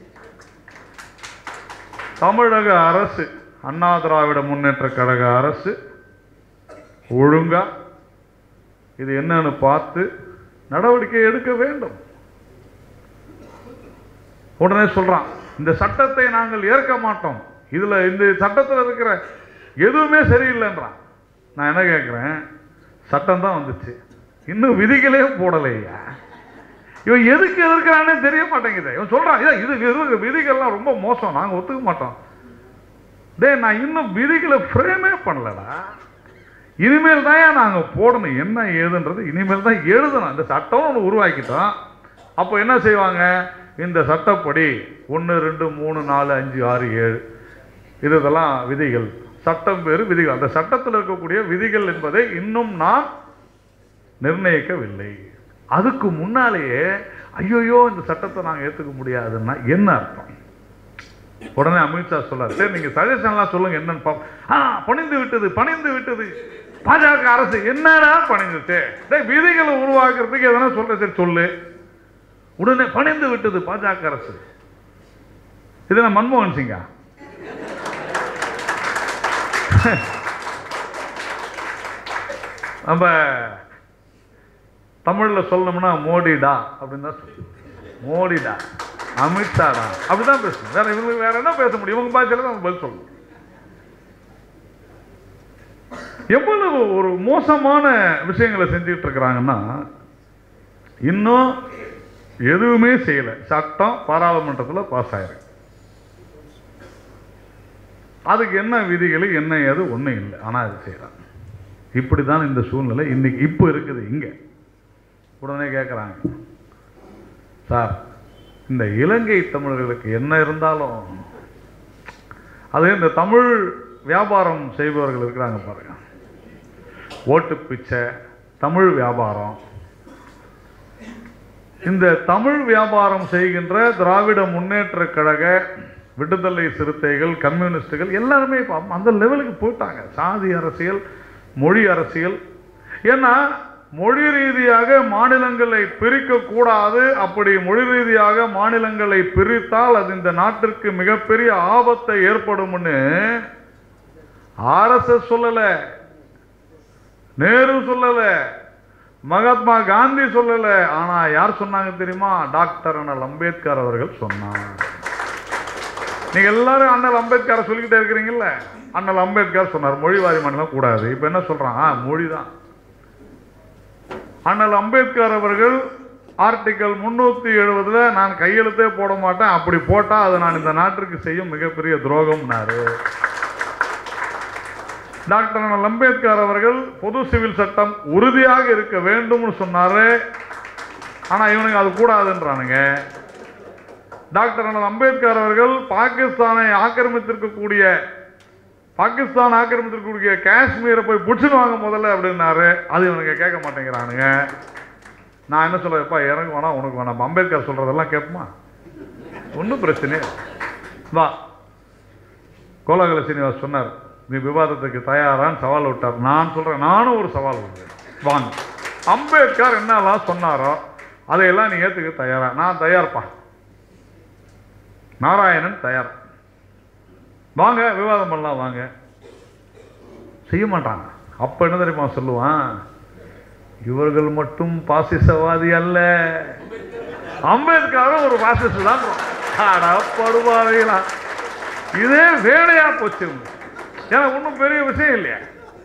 தமிழக அரசு அண்ணா திராவிட முன்னேற்ற கழக அரசு ஒழுங்கா இது என்னன்னு பார்த்து நடவடிக்கை எடுக்க வேண்டும் உடனே சொல்றான் இந்த சட்டத்தை நாங்கள் ஏற்க மாட்டோம் இதுல இந்த சட்டத்தில் இருக்கிற எதுவுமே சரியில்லைன்றான் நான் என்ன கேட்குறேன் சட்டம் தான் வந்துச்சு இன்னும் விதிகளே போடலையா இவன் எதுக்கு எதிர்க்கிறானே தெரிய மாட்டேங்குது இவன் சொல்றான் "ஏய், இது இது விதிகள்லாம் ரொம்ப மோசம் நாங்க ஒத்துக்க மாட்டோம் டேய் நான் இன்னும் விதிகளை ஃப்ரேமே பண்ணலடா இனிமேல் தான் நாங்க போடணும் என்ன ஏதுன்றது இனிமேல் தான் எழுதணும் இந்த சட்டம் ஒன்று உருவாக்கிட்டோம் அப்போ என்ன செய்வாங்க இந்த சட்டப்படி ஒன்று ரெண்டு மூணு நாலு அஞ்சு ஆறு ஏழு இது இதெல்லாம் விதிகள் சட்டம் பேரு விதிகள் அந்த சட்டத்தில் இருக்கக்கூடிய விதிகள் என்பதை இன்னும் நாம் நிர்ணயிக்கவில்லை அதுக்கு முன்னாலேயே ஐயோயோ இந்த சட்டத்தை நாங்கள் ஏற்றுக்க முடியாதுன்னா என்ன அர்த்தம் உடனே அமித்ஷா சொல்லார் சரி நீங்க சஜஷன்லாம் சொல்லுங்க என்னன்னு பார்ப்போம் ஆ பணிந்து விட்டது பணிந்து விட்டது பாஜக அரசு என்னடா பணிந்துச்சு டேய் விதிகளை உருவாக்குறதுக்கு எதனா சொல்ற சரி சொல்லு உடனே பணிந்து விட்டது பாஜக அரசு இது என்ன மன்மோகன் சிங்கா நம்ம தமிழ்ல சொல்லணும்னா மோடிடா அப்படின்னு தான் சொல்லணும் மோடிடா அமித்ஷாடா அப்படிதான் பேசணும் வேற இவங்களுக்கு வேற என்ன பேச முடியும் இவங்க பாஷையில தான் பதில் சொல்லணும் எவ்வளவு ஒரு மோசமான விஷயங்களை செஞ்சுட்டு இருக்கிறாங்கன்னா இன்னும் எதுவுமே செய்யல சட்டம் பாராளுமன்றத்தில் பாஸ் ஆயிருக்கு அதுக்கு என்ன விதிகள் என்ன ஏது ஒன்றும் இல்லை ஆனால் அது செய்யலாம் இப்படி தான் இந்த சூழ்நிலை இன்னைக்கு இப்போ இருக்குது இங்கே உடனே கேட்குறாங்க சார் இந்த இலங்கை தமிழர்களுக்கு என்ன இருந்தாலும் அது இந்த தமிழ் வியாபாரம் செய்பவர்கள் இருக்கிறாங்க பாருங்க ஓட்டு பிச்சை தமிழ் வியாபாரம் இந்த தமிழ் வியாபாரம் செய்கின்ற திராவிட முன்னேற்ற கழக விடுதலை சிறுத்தைகள் கம்யூனிஸ்டுகள் எல்லாருமே இப்போ அந்த லெவலுக்கு போயிட்டாங்க சாதி அரசியல் மொழி அரசியல் ஏன்னா மொழி ரீதியாக மாநிலங்களை பிரிக்கக்கூடாது அப்படி மொழி ரீதியாக மாநிலங்களை பிரித்தால் அது இந்த நாட்டிற்கு மிகப்பெரிய ஆபத்தை ஏற்படும்னு ஆர்எஸ்எஸ் சொல்லல நேரு சொல்லல மகாத்மா காந்தி சொல்லல ஆனா யார் சொன்னாங்க தெரியுமா டாக்டர் அண்ணல் அம்பேத்கர் அவர்கள் சொன்னார் நீங்க எல்லாரும் அண்ணல் அம்பேத்கரை சொல்லிக்கிட்டே இருக்கிறீங்கல்ல அண்ணல் அம்பேத்கர் சொன்னார் மொழிவாரி மாநிலம் கூடாது இப்ப என்ன சொல்றான் ஆ, மொழிதான் அண்ணல் அம்பேத்கர் அவர்கள் ஆர்டிக்கல் முன்னூத்தி எழுபதுல நான் கையெழுத்தே போட மாட்டேன் அப்படி போட்டா அது நான் இந்த நாட்டிற்கு செய்யும் மிகப்பெரிய துரோகம்னாரு டாக்டர் அண்ணல் அம்பேத்கர் அவர்கள் பொது சிவில் சட்டம் உறுதியாக இருக்க வேண்டும்னு சொன்னாரு ஆனா இவனுங்க அது கூடாதுன்றானுங்க டாக்டர் அண்ணல் அம்பேத்கர் அவர்கள் பாகிஸ்தானை ஆக்கிரமித்திருக்கக்கூடிய பாகிஸ்தான் ஆக்கிரமித்திருக்கக்கூடிய காஷ்மீரை போய் பிடிச்சின்னு வாங்க முதல்ல அப்படின்னாரு அது இவனுங்க கேட்க மாட்டேங்கிறானுங்க நான் என்ன சொல்றேன்ப்பா எனக்கு வேணாம் உனக்கு வேணாம் அம்பேத்கர் சொல்றதெல்லாம் கேட்போமா ஒன்றும் பிரச்சனை இல்லை. வா கோலாகல சீனிவாஸ் சொன்னார் நீ விவாதத்துக்கு தயாரான்னு சவால் விட்டார் நான் சொல்றேன் நானும் ஒரு சவால் விடுறேன் வாங்க அம்பேத்கர் என்னெல்லாம் சொன்னாரோ அதையெல்லாம் நீ ஏத்துக்க தயாரா நான் தயார்ப்பா நாராயணன் தயார் வாங்க விவாதம் பண்ணலாம் வாங்க செய்ய மாட்டாங்க அப்ப என்ன தெரியுமா சொல்லுவான் இவர்கள் மட்டும் பாசிசவாதி அல்ல அம்பேத்கரும் ஒரு பாசிஸ்ட் தான் படுபாவைகளா இதே வேலையா போச்சு உங்களுக்கு. ஏன்னா ஒன்றும் பெரிய விஷயம் இல்லையா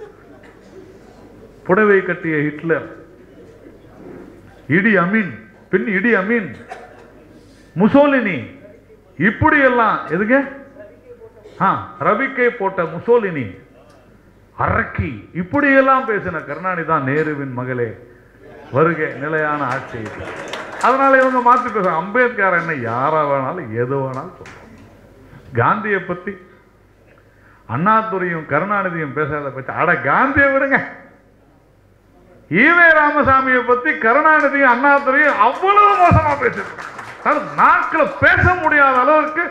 புடவை கட்டிய ஹிட்லர் இடி அமீன் பின் இடி அமீன் முசோலினி இப்படி எல்லாம் எதுக்கு ஆ ரவிக்கை போட்ட முசோலினி அரக்கி இப்படியெல்லாம் பேசின கருணாநிதி தான் நேருவின் மகளே வருகை நிலையான ஆட்சி அதனால இவங்க மாத்தி பேச அம்பேத்கர் என்ன யாரா வேணாலும் எது வேணாலும் சொல்லுவாங்க காந்தியை பத்தி அண்ணாதுரையும் கருணாநிதியும் பேசாத பத்தி அட காந்தியை விடுங்க ஈவே ராமசாமியை பத்தி கருணாநிதியும் அண்ணாதுரையும் அவ்வளவு மோசமா பேசிருக்காங்க நாக்கில் பேச முடியாத அளவுக்கு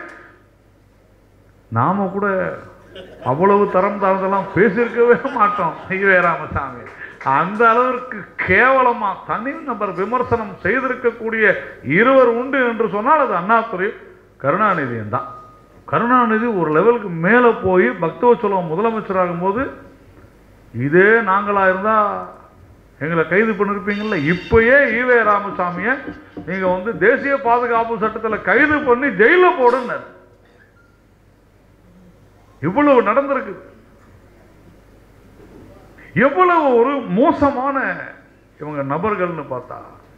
நாம கூட அவ்வளவு தரம் தாழ்ந்தெல்லாம் பேசியிருக்கவே மாட்டோம் ஈவே ராமசாமி அந்த அளவிற்கு கேவலமா தனி நபர் விமர்சனம் செய்திருக்கக்கூடிய இருவர் உண்டு என்று சொன்னால் அது அண்ணாதுரை கருணாநிதியும் தான் கருணாநிதி ஒரு லெவலுக்கு மேலே போய் பக்தவச்சலம் முதலமைச்சராகும் போது இதே நாங்களா இருந்தா எங்களை கைது பண்ணிருப்பீங்கல்ல இப்பயே ஈவே ராமசாமியை நீங்க வந்து தேசிய பாதுகாப்பு சட்டத்துல கைது பண்ணி ஜெயில போடுன்னாரு இவ்வளவு நடந்திருக்கு எவ்வளவு ஒரு மோசமான இவங்க நபர்கள்னு பார்த்தா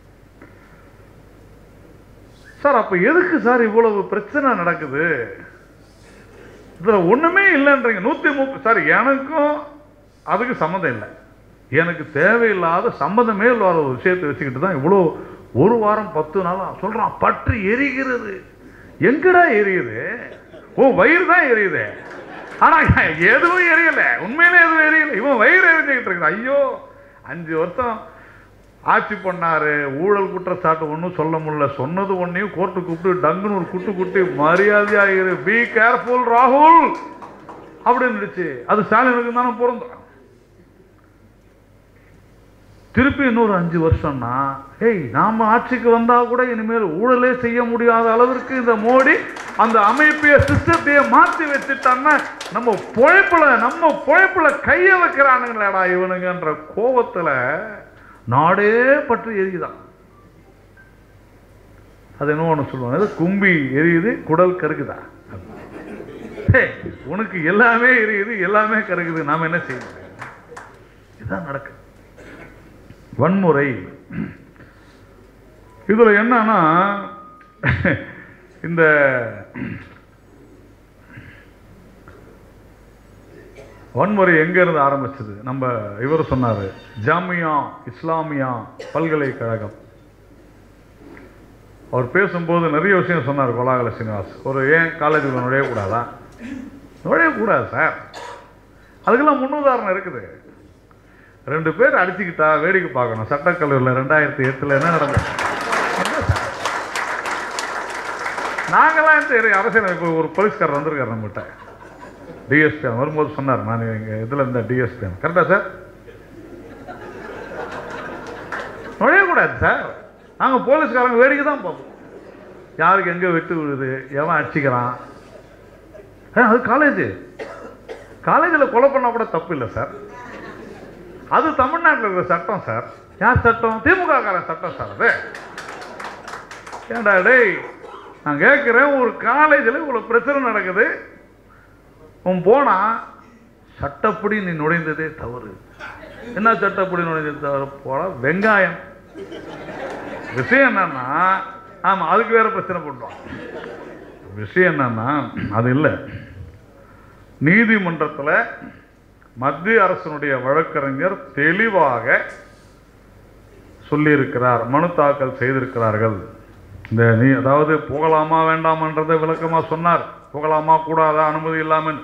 சார் அப்ப எதுக்கு சார் இவ்வளவு பிரச்சனை நடக்குது இதுல ஒண்ணுமே இல்லைன்றீங்க நூத்தி முப்பது சார் எனக்கும் அதுக்கு சம்மந்தம் இல்லை எனக்கு தேவையில்லாத சம்மந்தமே இல்லாத ஒரு விஷயத்தை வச்சுக்கிட்டு தான் இவ்வளோ ஒரு வாரம் பத்து நாளா சொல்றான் பற்று எரிகிறது எங்கடா எரியுது ஓ வயிறு தான் எரியுது ஆனா எதுவும் எரியல உண்மையிலே எதுவும் எரியல இவன் வயிறு எரிஞ்சுக்கிட்டு இருக்குது ஐயோ அஞ்சு வருஷம் ஆட்சி பண்ணாரு ஊழல் குற்றச்சாட்டு ஒன்றும் சொல்ல முடியல சொன்னது ஒன்றையும் கோர்ட்டு கூப்பிட்டு டங்குன்னு ஒரு குட்டு குட்டி மரியாதையா இரு பி கேர்ஃபுல் ராகுல் அப்படின்னு அது ஸ்டாலினுக்கு தானே பொருந்தும் திருப்பி இன்னொரு அஞ்சு வருஷம்னா ஏய் நாம ஆட்சிக்கு வந்தா கூட இனிமேல் ஊழலே செய்ய முடியாத அளவிற்கு இந்த மோடி அந்த அமைப்பைய சிஸ்டத்தையே மாத்தி வச்சுட்டான்னா நம்ம பொழைப்புல நம்ம பொழைப்புல கைய வைக்கிறானுங்களேடா இவனுங்கன்ற கோபத்துல நாடே பற்றி எரியுதான் அது என்ன ஒன்று சொல்லுவாங்க அது கும்பி எரியுது குடல் கருக்குதா ஏய், உனக்கு எல்லாமே எரியுது எல்லாமே கருக்குது நாம என்ன செய்யணும் இதுதான் நடக்குது வன்முறை இதுல என்னன்னா இந்த வன்முறை எங்க இருந்து ஆரம்பிச்சது நம்ம இவர் சொன்னாரு ஜாமியா இஸ்லாமியா பல்கலைக்கழகம் அவர் பேசும்போது நிறைய விஷயம் சொன்னார் கோலாகல சீனிவாஸ் ஒரு ஏன் காலேஜுக்குள்ள நுழையக்கூடாதா நுழையக்கூடாது சார் அதுக்கெல்லாம் முன்னுதாரணம் இருக்குது ரெண்டு பேர் அடிச்சுக்கிட்டா வேடிக்கை பார்க்கணும் சட்டக்கல்லூரியில் ரெண்டாயிரத்தி எட்டில் என்ன நடந்தது நாங்களாம் சரி அரசியலமைப்பு ஒரு போலீஸ்காரர் வந்திருக்காரு நம்மகிட்ட டிஎஸ்பி வரும்போது சொன்னார் நான் எங்கள் இதில் இருந்த டிஎஸ்பி கரெக்டா சார் நுழையக்கூடாது சார் நாங்கள் போலீஸ்காரங்க வேடிக்கை தான் பார்ப்போம் யாருக்கு எங்கே வெட்டு விழுது எவன் அடிச்சுக்கிறான் ஏ, அது காலேஜ் காலேஜில் கொலை பண்ணா கூட தப்பு இல்லை சார் அது தமிழ்நாட்டில் இருக்கிற சட்டம் சார் யார் சட்டம் திமுக காரன் சட்டம் சார் அது ஏண்டா டேய் நான் கேட்குறேன் ஒரு காலேஜில் இவ்வளோ பிரச்சனை நடக்குது உன் போனா சட்டப்படி நீ நுழைந்ததே தவறு என்ன சட்டப்படி நுழைந்தது தவறு போனா வெங்காயம் விஷயம் என்னன்னா ஆமாம் அதுக்கு வேற பிரச்சனை பண்ணுறோம் விஷயம் என்னன்னா அது இல்லை நீதிமன்றத்தில் மத்திய அரசினுடைய வழக்கறிஞர் தெளிவாக சொல்லியிருக்கிறார் மனு தாக்கல் செய்திருக்கிறார்கள் இந்த நீ அதாவது போகலாமா வேண்டாமன்றதை விளக்கமா சொன்னார் போகலாமா கூடாதா அனுமதி இல்லாமல்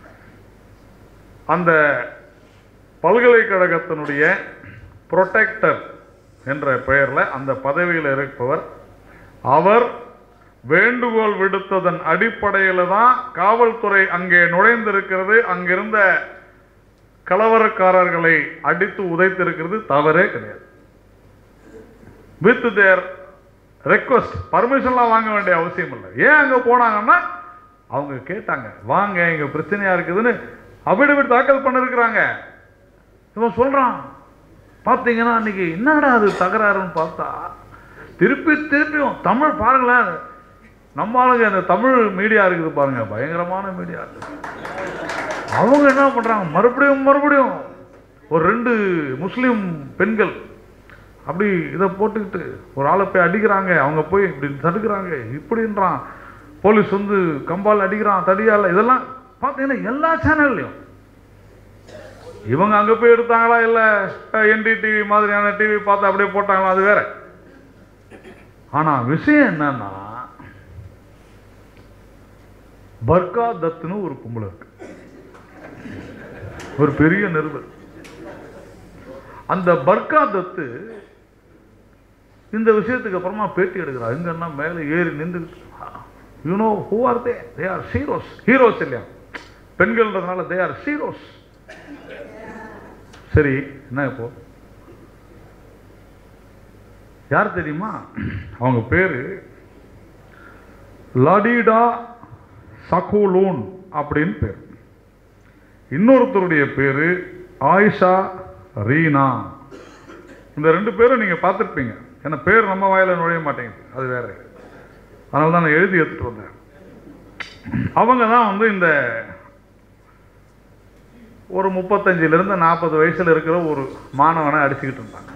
அந்த பல்கலைக்கழகத்தினுடைய புரொடெக்டர் என்ற பெயரில் அந்த பதவியில் இருப்பவர் அவர் வேண்டுகோள் விடுத்ததன் அடிப்படையில் தான் காவல்துறை அங்கே நுழைந்திருக்கிறது அங்கிருந்த கலவரக்காரர்களை அடித்து உதைத்திருக்கிறது தவறே கிடையாது வித் தேர் ரெக்வஸ்ட் பர்மிஷன்லாம் வாங்க வேண்டிய அவசியம் இல்லை ஏன் அங்கே போனாங்கன்னா அவங்க கேட்டாங்க வாங்க இங்க பிரச்சனையா இருக்குதுன்னு அபிடவிட் தாக்கல் பண்ணிருக்கிறாங்க இவன் சொல்றான் பார்த்தீங்கன்னா அன்னைக்கு என்னடா அது தகராறுன்னு பார்த்தா திருப்பி திருப்பியும் தமிழ் பாருங்களேன் நம்ம ஆளுங்க அந்த தமிழ் மீடியா இருக்குது பாருங்க பயங்கரமான மீடியா இருக்குது அவங்க என்ன பண்றாங்க மறுபடியும் மறுபடியும் ஒரு ரெண்டு முஸ்லீம் பெண்கள் அப்படி இதை போட்டுக்கிட்டு ஒரு ஆளை போய் அடிக்கிறாங்க அவங்க போய் இப்படி தடுக்கிறாங்க இப்படின்றான் போலீஸ் வந்து கம்பால் அடிக்கிறான் தடியால இதெல்லாம் பார்த்தீங்கன்னா எல்லா சேனல்லையும் இவங்க அங்கே போய் எடுத்தாங்களா இல்லை என்டிடிவி மாதிரியான டிவி பார்த்து அப்படியே போட்டாங்களா அது வேற ஆனால் விஷயம் என்னன்னா பர்கா தத்துன்னு ஒரு பொம்பளை இருக்கு ஒரு பெரிய நிருபர் அந்த பர்கா தத்து இந்த விஷயத்துக்கு அப்புறமா பேட்டி எடுக்கிறா எங்கன்னா மேலே ஏறி நின்று you know who are they they are heroes heroes இல்லையா பெண்கள்ன்றதுனால தே ஆர் ஹீரோஸ் சரி என்ன இப்போ யார் தெரியுமா அவங்க பேரு லடிடா சகோலோன் அப்படின்னு பேர் இன்னொருத்தருடைய பேரு ஆயிஷா ரீனா இந்த ரெண்டு பேரும் நீங்க பார்த்துருப்பீங்க ஏன்னா பேர் நம்ம வாயில நுழைய மாட்டேங்குது அது வேற அதனால தான் நான் எழுதி எடுத்துட்டு வந்தேன் அவங்க தான் வந்து இந்த ஒரு முப்பத்தஞ்சுல இருந்து நாற்பது வயசுல இருக்கிற ஒரு மாணவனை அடிச்சுக்கிட்டு இருந்தாங்க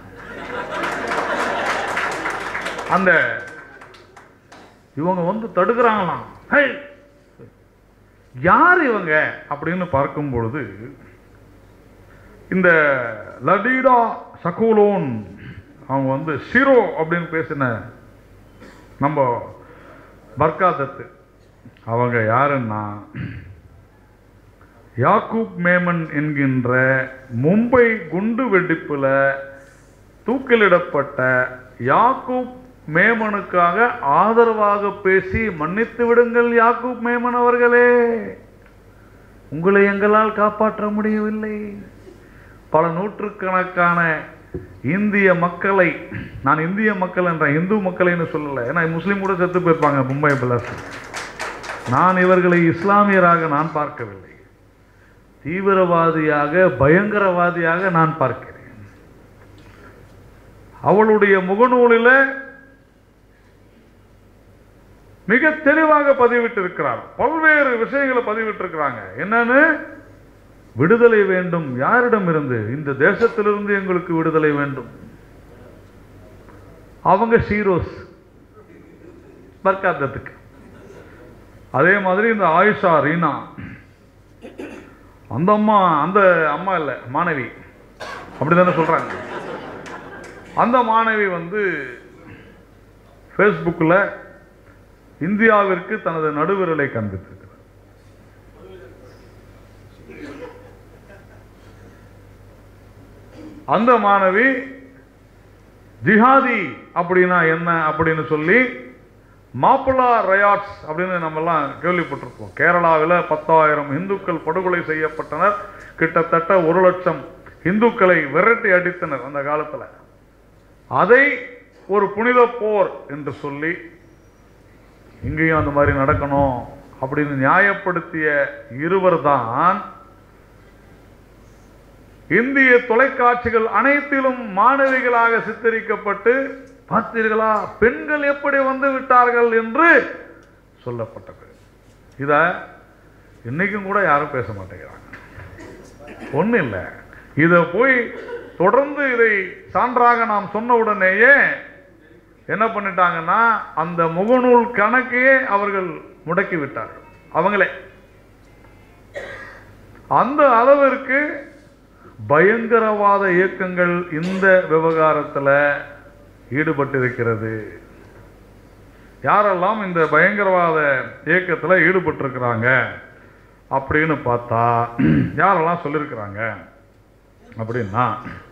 அந்த இவங்க வந்து தடுக்கிறாங்களாம் ஹே யார் இவங்க அப்படின்னு பார்க்கும் பொழுது இந்த லடீடா சகோலோன் அவங்க வந்து ஷிரோ அப்படின்னு பேசின நம்ம பர்காதத்து அவங்க யாருன்னா யாக்கூப் மேமன் என்கின்ற மும்பை குண்டு வெடிப்புல தூக்கிலிடப்பட்ட யாக்கூப் மேமனுக்காக ஆதரவாக பேசி மன்னித்து விடுங்கள் யாக்கூப் மேமன் அவர்களே உங்களை எங்களால் காப்பாற்ற முடியவில்லை பல நூற்றுக்கணக்கான இந்திய மக்களை நான் இந்திய மக்கள் என்ற இந்து மக்களைன்னு சொல்லலை ஏன்னா முஸ்லீம் கூட செத்து போயிருப்பாங்க மும்பை பிளஸ் நான் இவர்களை இஸ்லாமியராக நான் பார்க்கவில்லை தீவிரவாதியாக பயங்கரவாதியாக நான் பார்க்கிறேன் அவளுடைய முகநூலில் மிக தெளிவாக பதிவிட்டிருக்கிறார் பல்வேறு விஷயங்களை பதிவிட்டிருக்கிறாங்க என்னன்னு விடுதலை வேண்டும் யாரிடம் இருந்து இந்த தேசத்திலிருந்து எங்களுக்கு விடுதலை வேண்டும் அவங்க ஷீரோஸ் பர்காத்தத்துக்கு அதே மாதிரி இந்த ஆயிஷா ரீனா அந்த அம்மா அந்த அம்மா இல்லை மாணவி அப்படிதானே சொல்றாங்க அந்த மாணவி வந்து ஃபேஸ்புக்கில் இந்தியாவிற்கு தனது நடுவிரலை காண்பித்திருக்கிறார் அந்த மாணவி ஜிஹாதி அப்படின்னா என்ன அப்படின்னு சொல்லி மாப்பிளா ரயாட்ஸ் அப்படின்னு நம்மெல்லாம் கேள்விப்பட்டிருப்போம் கேரளாவில் பத்தாயிரம் இந்துக்கள் படுகொலை செய்யப்பட்டனர் கிட்டத்தட்ட ஒரு லட்சம் இந்துக்களை விரட்டி அடித்தனர் அந்த காலத்தில் அதை ஒரு புனித போர் என்று சொல்லி இங்கேயும் அந்த மாதிரி நடக்கணும் அப்படின்னு நியாயப்படுத்திய இருவர் தான் இந்திய தொலைக்காட்சிகள் அனைத்திலும் மாணவிகளாக சித்தரிக்கப்பட்டு பார்த்தீர்களா பெண்கள் எப்படி வந்து விட்டார்கள் என்று சொல்லப்பட்டது இத இன்னைக்கும் கூட யாரும் பேச மாட்டேங்கிறாங்க ஒன்றும் இல்லை இதை போய் தொடர்ந்து இதை சான்றாக நாம் சொன்ன உடனேயே என்ன பண்ணிட்டாங்கன்னா அந்த முகநூல் கணக்கையே அவர்கள் முடக்கி விட்டார்கள் அவங்களே அந்த அளவிற்கு பயங்கரவாத இயக்கங்கள் இந்த விவகாரத்தில் ஈடுபட்டிருக்கிறது யாரெல்லாம் இந்த பயங்கரவாத இயக்கத்தில் ஈடுபட்டிருக்கிறாங்க அப்படின்னு பார்த்தா யாரெல்லாம் சொல்லியிருக்கிறாங்க அப்படின்னா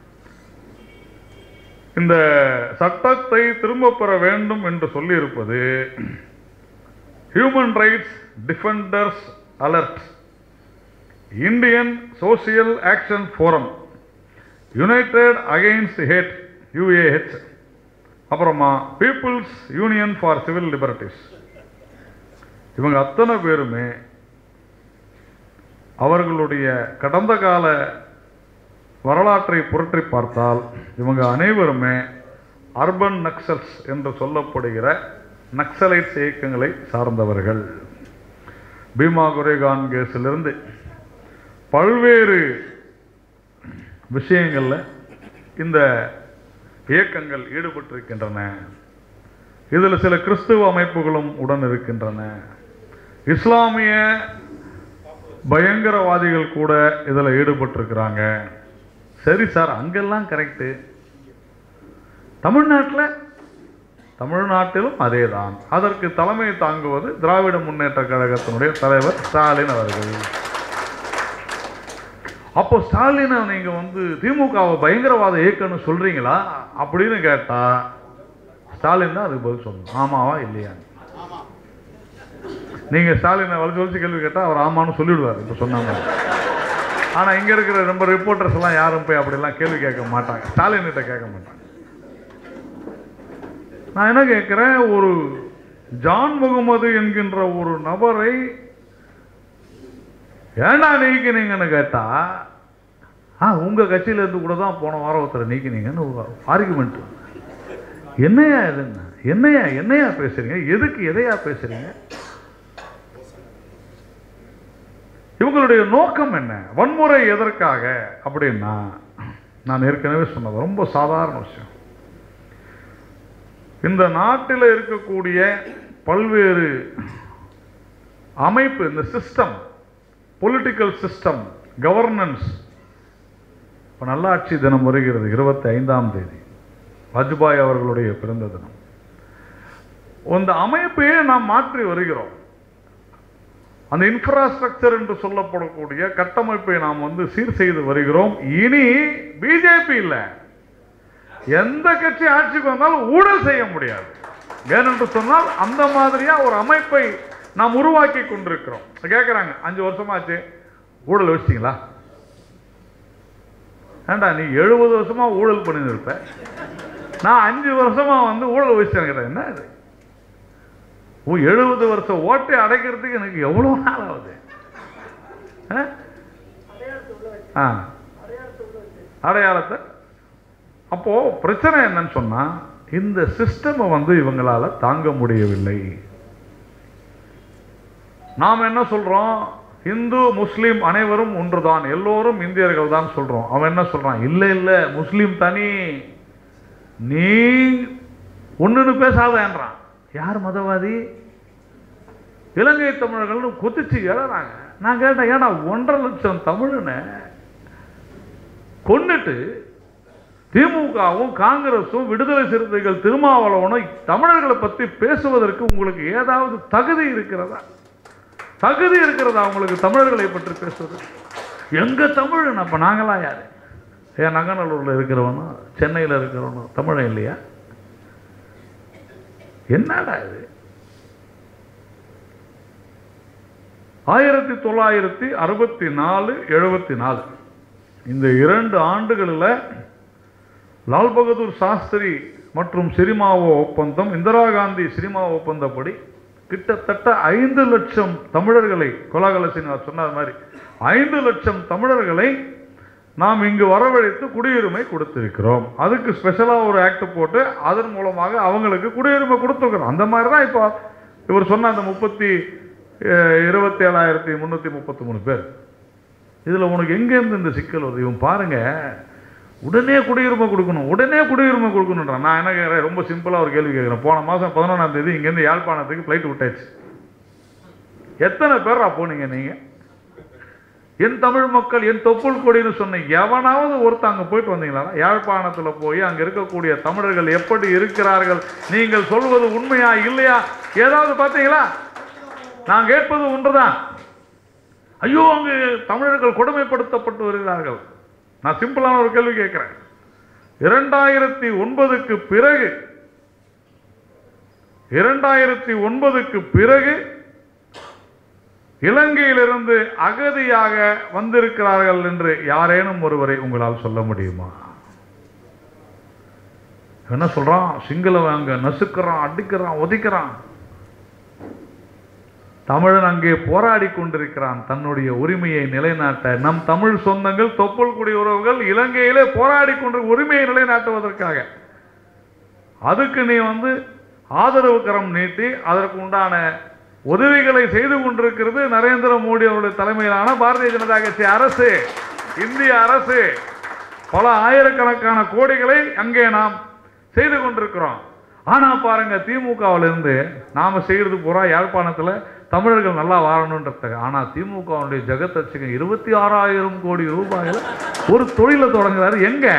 இந்த சட்டத்தை திரும்ப பெற வேண்டும் என்று சொல்லியிருப்பது human rights defenders alert Indian social action forum united against hate UAH அப்புறமா people's union for civil liberties இவங்க அத்தனை பேருமே அவர்களுடைய கடந்த கால வரலாற்றை புரட்டி பார்த்தால் இவங்க அனைவருமே அர்பன் நக்சல்ஸ் என்று சொல்லப்படுகிற நக்சலைட்ஸ் இயக்கங்களை சார்ந்தவர்கள் பீமா குரேகான் கேஸிலிருந்து பல்வேறு விஷயங்களில் இந்த இயக்கங்கள் ஈடுபட்டிருக்கின்றன இதில் சில கிறிஸ்துவ அமைப்புகளும் உடன் இருக்கின்றன இஸ்லாமிய பயங்கரவாதிகள் கூட இதில் ஈடுபட்டிருக்கிறாங்க சரி சார் அங்கெல்லாம் கரெக்டு தமிழ்நாட்டில் தமிழ்நாட்டிலும் அதேதான் அதற்கு தலைமை தாங்குவது திராவிட முன்னேற்ற கழகத்தினுடைய தலைவர் ஸ்டாலின் அவர்கள் அப்போ ஸ்டாலினை நீங்க வந்து திமுகவை பயங்கரவாத இயக்கம்னு சொல்றீங்களா அப்படின்னு கேட்டா ஸ்டாலின் தான் அதுக்கு பதில் சொல்லணும் ஆமாவா இல்லையா நீங்க ஸ்டாலினை வலிச்சு வலிச்சு கேள்வி கேட்டா அவர் ஆமான்னு சொல்லிடுவார் இப்ப சொன்ன மாதிரி ஆனா இங்க இருக்கிற ரொம்ப ரிப்போர்ட்டர்ஸ் எல்லாம் யாரும் போய் அப்படிலாம் கேள்வி கேட்க மாட்டாங்க ஸ்டாலின் கிட்ட கேட்க மாட்டாங்க நான் என்ன கேட்கிறேன் ஒரு ஜான் முகமது என்கின்ற ஒரு நபரை ஏன்டா நீக்கினீங்கன்னு கேட்டா ஆ உங்க கட்சியில இருந்து கூட தான் போன வாரம் ஒருத்தரை நீக்கினீங்கன்னு ஆர்குமெண்ட் என்னையா இதுன்னு என்னையா என்னையா பேசுறீங்க எதுக்கு எதையா பேசுறீங்க இவங்களுடைய நோக்கம் என்ன வன்முறை எதற்காக அப்படின்னா நான் ஏற்கனவே சொன்னது ரொம்ப சாதாரண விஷயம் இந்த நாட்டில் இருக்கக்கூடிய பல்வேறு அமைப்பு இந்த சிஸ்டம் பொலிட்டிக்கல் சிஸ்டம் கவர்னன்ஸ் இப்போ நல்லாட்சி தினம் வருகிறது இருபத்தி ஐந்தாம் தேதி வாஜ்பாய் அவர்களுடைய பிறந்த தினம் அந்த அமைப்பையே நாம் மாற்றி வருகிறோம் அந்த இன்ஃப்ராஸ்ட்ரக்சர் என்று சொல்லப்படக்கூடிய கட்டமைப்பை நாம் வந்து சீர் செய்து வருகிறோம் இனி பிஜேபி இல்லை எந்த கட்சி ஆட்சிக்கு வந்தாலும் ஊழல் செய்ய முடியாது ஏனென்று சொன்னால் அந்த மாதிரியா ஒரு அமைப்பை நாம் உருவாக்கி கொண்டிருக்கிறோம் கேட்குறாங்க அஞ்சு வருஷமாச்சு ஊழல் வச்சிட்டீங்களா ஏண்டா நீ எழுபது வருஷமா ஊழல் பண்ணின்னு இருப்ப நான் அஞ்சு வருஷமா வந்து ஊழல் வச்சிட்டேன் கேட்டேன் என்ன இது ஓ எழுபது வருஷம் ஓட்டை அடைக்கிறதுக்கு எனக்கு எவ்வளோ நாள் ஆகுது ஆ? ஆ அடையாளத்தை அப்போ பிரச்சனை என்னன்னு சொன்னா இந்த சிஸ்டமை வந்து இவங்களால தாங்க முடியவில்லை நாம் என்ன சொல்றோம் இந்து முஸ்லீம் அனைவரும் ஒன்றுதான் எல்லோரும் இந்தியர்கள் தான் சொல்றோம் அவன் என்ன சொல்றான் இல்ல இல்ல முஸ்லீம் தனி நீ ஒண்ணுன்னு பேசாதேன்றான் யார் மதவாதி இலங்கை தமிழர்கள்னு குதிச்சு எழறாங்க நான் கேட்டேன் ஏன்னா ஒன்றரை லட்சம் தமிழனை கொன்னுட்டு திமுகவும் காங்கிரஸும் விடுதலை சிறுத்தைகள் திருமாவளவனும் தமிழர்களை பற்றி பேசுவதற்கு உங்களுக்கு ஏதாவது தகுதி இருக்கிறதா தகுதி இருக்கிறதா உங்களுக்கு தமிழர்களை பற்றி பேசுவது எங்க தமிழன் அப்ப நாங்களாம் யாரு ஏன் நங்கநல்லூர்ல இருக்கிறவனும் சென்னையில் இருக்கிறவனும் தமிழன் இல்லையா என்னடா இது ஆயிரத்தி தொள்ளாயிரத்தி அறுபத்தி நாலு எழுபத்தி நாலு இந்த இரண்டு ஆண்டுகளில் லால் பகதூர் சாஸ்திரி மற்றும் சிரிமாவோ ஒப்பந்தம் இந்திரா காந்தி சிரிமா ஒப்பந்தப்படி கிட்டத்தட்ட ஐந்து லட்சம் தமிழர்களை கோலாகல சீனிவாஸ் சொன்னார் மாதிரி ஐந்து லட்சம் தமிழர்களை நாம் இங்கு வரவழைத்து குடியுரிமை கொடுத்திருக்கிறோம் அதுக்கு ஸ்பெஷலாக ஒரு ஆக்ட் போட்டு அதன் மூலமாக அவங்களுக்கு குடியுரிமை கொடுத்துருக்குறோம் அந்த மாதிரி தான் இப்போ இவர் சொன்ன அந்த முப்பத்தி இருபத்தி ஏழாயிரத்தி முந்நூற்றி முப்பத்தி மூணு பேர் இதில் உனக்கு எங்கேருந்து இந்த சிக்கல் வருது இவன் பாருங்க உடனே குடியுரிமை கொடுக்கணும் உடனே குடியுரிமை கொடுக்கணுன்றான் நான் என்ன கேட்குறேன் ரொம்ப சிம்பிளாக ஒரு கேள்வி கேட்குறேன் போன மாதம் பதினொன்றாம் தேதி இங்கேருந்து யாழ்ப்பாணத்துக்கு ஃப்ளைட் விட்டாச்சு எத்தனை பேரா போனீங்க நீங்கள் என் தமிழ் மக்கள் என் தொப்புள் கொடின்னு சொன்ன எவனாவது ஒருத்தன் அங்கே போயிட்டு வந்தீங்களா யாழ்ப்பாணத்தில் போய் அங்கே இருக்கக்கூடிய தமிழர்கள் எப்படி இருக்கிறார்கள் நீங்கள் சொல்வது உண்மையா இல்லையா ஏதாவது பார்த்தீங்களா நான் கேட்பது ஒன்றுதான் ஐயோ அங்கு தமிழர்கள் கொடுமைப்படுத்தப்பட்டு வருகிறார்கள் நான் சிம்பிளான ஒரு கேள்வி கேட்கிறேன் இரண்டாயிரத்தி ஒன்பதுக்கு பிறகு இரண்டாயிரத்தி ஒன்பதுக்கு பிறகு இலங்கையிலிருந்து அகதியாக வந்திருக்கிறார்கள் என்று யாரேனும் ஒருவரை உங்களால் சொல்ல முடியுமா என்ன சொல்றான் சிங்களவன் அங்க நசுக்கிறான் அடிக்கிறான் உதைக்கிறான் தமிழன் அங்கே போராடி கொண்டிருக்கிறான் தன்னுடைய உரிமையை நிலைநாட்ட நம் தமிழ் சொந்தங்கள் தொப்புள் குடி உறவுகள் இலங்கையிலே போராடி கொண்டு உரிமையை நிலைநாட்டுவதற்காக அதுக்கு நீ வந்து ஆதரவு கரம் நீட்டி அதற்கு உண்டான உதவிகளை செய்து கொண்டிருக்கிறது நரேந்திர மோடி அவருடைய தலைமையிலான பாரதிய ஜனதா கட்சி அரசு இந்திய அரசு பல ஆயிரக்கணக்கான கோடிகளை அங்கே நாம் செய்து கொண்டிருக்கிறோம் ஆனா பாருங்க திமுகவில் இருந்து நாம செய்யறது பூரா யாழ்ப்பாணத்துல தமிழர்கள் நல்லா வாழணுன்றதுக்கு ஆனால் திமுகவுடைய ஜெகத்தச்சுக்கு இருபத்தி ஆறாயிரம் கோடி ரூபாயில் ஒரு தொழிலை தொடங்குறாரு எங்க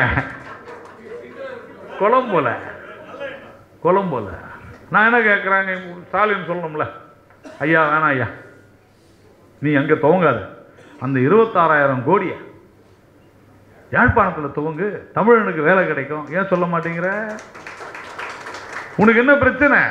கொலம்போல கொலம்போல நான் என்ன கேட்குறேன் ஸ்டாலின் சொல்லணும்ல ஐயா வேணாம் ஐயா நீ அங்கே துவங்காது அந்த இருபத்தாறாயிரம் கோடியை யாழ்ப்பாணத்தில் துவங்கு தமிழனுக்கு வேலை கிடைக்கும் ஏன் சொல்ல மாட்டேங்கிற உனக்கு என்ன பிரச்சனை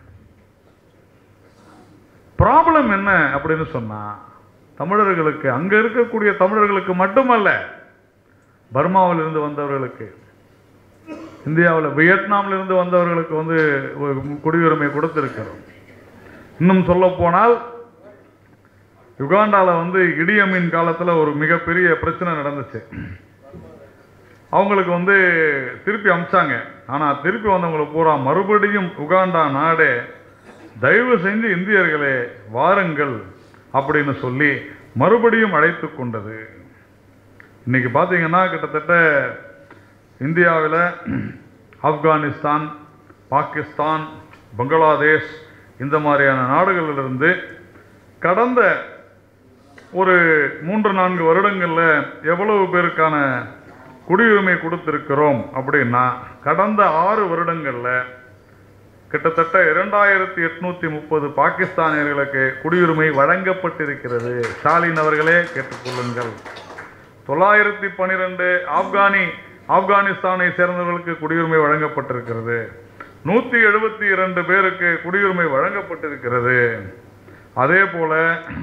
ப்ராப்ளம் என்ன அப்படின்னு சொன்னா தமிழர்களுக்கு அங்க இருக்கக்கூடிய தமிழர்களுக்கு மட்டுமல்ல பர்மாவில் இருந்து வந்தவர்களுக்கு இந்தியாவில் வியட்நாமில் இருந்து வந்தவர்களுக்கு வந்து ஒரு குடியுரிமை கொடுத்திருக்கிறோம் இன்னும் சொல்ல போனால் யுகாண்டாவில் வந்து இடியமீன் காலத்தில் ஒரு மிகப்பெரிய பிரச்சனை நடந்துச்சு அவங்களுக்கு வந்து திருப்பி அமிச்சாங்க ஆனால் திருப்பி வந்தவங்களை பூரா மறுபடியும் உகாண்டா நாடே தயவு செஞ்சு இந்தியர்களே வாருங்கள் அப்படின்னு சொல்லி மறுபடியும் அழைத்து கொண்டது இன்னைக்கு பார்த்தீங்கன்னா கிட்டத்தட்ட இந்தியாவில் ஆப்கானிஸ்தான் பாகிஸ்தான் பங்களாதேஷ் இந்த மாதிரியான நாடுகளிலிருந்து கடந்த ஒரு மூன்று நான்கு வருடங்களில் எவ்வளவு பேருக்கான குடியுரிமை கொடுத்திருக்கிறோம் அப்படின்னா கடந்த ஆறு வருடங்களில் கிட்டத்தட்ட இரண்டாயிரத்தி எட்நூத்தி முப்பது பாகிஸ்தானியர்களுக்கு குடியுரிமை வழங்கப்பட்டிருக்கிறது ஸ்டாலின் அவர்களே கேட்டுக்கொள்ளுங்கள் தொள்ளாயிரத்தி பன்னிரெண்டு ஆப்கானி ஆப்கானிஸ்தானை சேர்ந்தவர்களுக்கு குடியுரிமை வழங்கப்பட்டிருக்கிறது நூற்றி எழுபத்தி இரண்டு பேருக்கு குடியுரிமை வழங்கப்பட்டிருக்கிறது அதே போல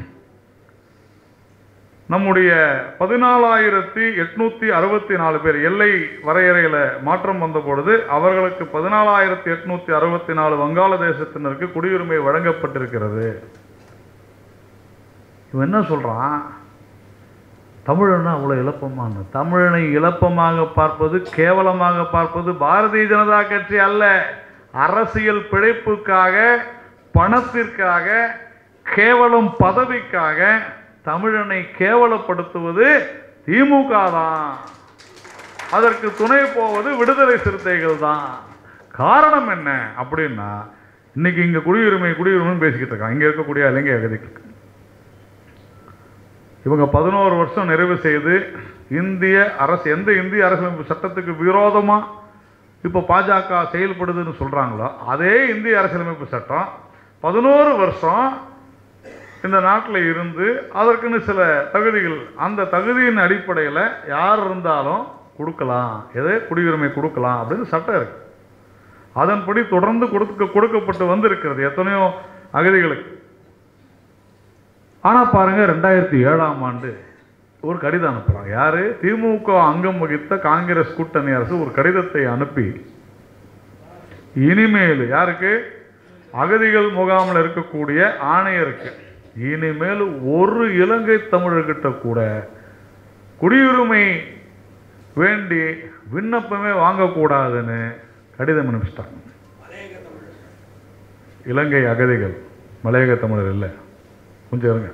நம்முடைய பதினாலாயிரத்தி எட்நூத்தி அறுபத்தி நாலு பேர் எல்லை வரையறையில மாற்றம் வந்த பொழுது அவர்களுக்கு பதினாலாயிரத்தி எட்நூத்தி அறுபத்தி நாலு வங்காளதேசத்தினருக்கு குடியுரிமை வழங்கப்பட்டிருக்கிறது இவன் என்ன சொல்றான் தமிழன்னா அவ்வளோ இழப்பமான தமிழனை இழப்பமாக பார்ப்பது கேவலமாக பார்ப்பது பாரதிய ஜனதா கட்சி அல்ல அரசியல் பிழைப்புக்காக பணத்திற்காக கேவலம் பதவிக்காக தமிழனை கேவலப்படுத்துவது திமுக தான் அதற்கு துணை போவது விடுதலை சிறுத்தைகள் தான் காரணம் என்ன அப்படின்னா இன்னைக்கு இங்க குடியுரிமை குடியுரிமைன்னு பேசிக்கிட்டு இருக்காங்க இங்க இருக்கக்கூடிய இலங்கை அகதிக்கு இவங்க பதினோரு வருஷம் நிறைவு செய்து இந்திய அரசு எந்த இந்திய அரசியலமைப்பு சட்டத்துக்கு விரோதமா இப்போ பாஜக செயல்படுதுன்னு சொல்றாங்களோ அதே இந்திய அரசியலமைப்பு சட்டம் பதினோரு வருஷம் இந்த நாட்டில் இருந்து அதற்குன்னு சில தகுதிகள் அந்த தகுதியின் அடிப்படையில் யார் இருந்தாலும் கொடுக்கலாம் எதை குடியுரிமை கொடுக்கலாம் அப்படின்னு சட்டம் இருக்கு அதன்படி தொடர்ந்து கொடுக்க கொடுக்கப்பட்டு வந்திருக்கிறது எத்தனையோ அகதிகளுக்கு ஆனால் பாருங்க ரெண்டாயிரத்தி ஏழாம் ஆண்டு ஒரு கடிதம் அனுப்புகிறாங்க யாரு திமுக அங்கம் வகித்த காங்கிரஸ் கூட்டணி அரசு ஒரு கடிதத்தை அனுப்பி இனிமேல் யாருக்கு அகதிகள் முகாமில் இருக்கக்கூடிய ஆணையருக்கு இனிமேல் ஒரு இலங்கை தமிழர்கிட்ட கூட குடியுரிமை வேண்டி விண்ணப்பமே வாங்கக்கூடாதுன்னு கடிதம் அனுப்பிச்சிட்டாங்க இலங்கை அகதிகள் மலையக தமிழர் இல்லை கொஞ்சம் இருங்க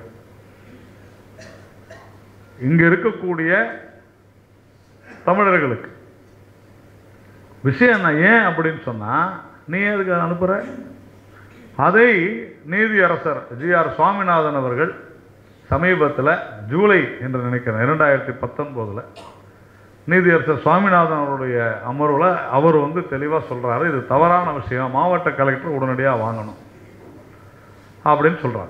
இங்க இருக்கக்கூடிய தமிழர்களுக்கு விஷயம் என்ன ஏன் அப்படின்னு சொன்னா நீ எதுக்கு அதை அனுப்புற அதை நீதியரசர் ஜி ஆர் சுவாமிநாதன் அவர்கள் சமீபத்தில் ஜூலை என்று நினைக்கிறேன் இரண்டாயிரத்தி பத்தொன்பதுல நீதியரசர் சுவாமிநாதன் அவருடைய அமர்வில் அவர் வந்து தெளிவாக சொல்றாரு இது தவறான விஷயம் மாவட்ட கலெக்டர் உடனடியாக வாங்கணும் அப்படின்னு சொல்றாரு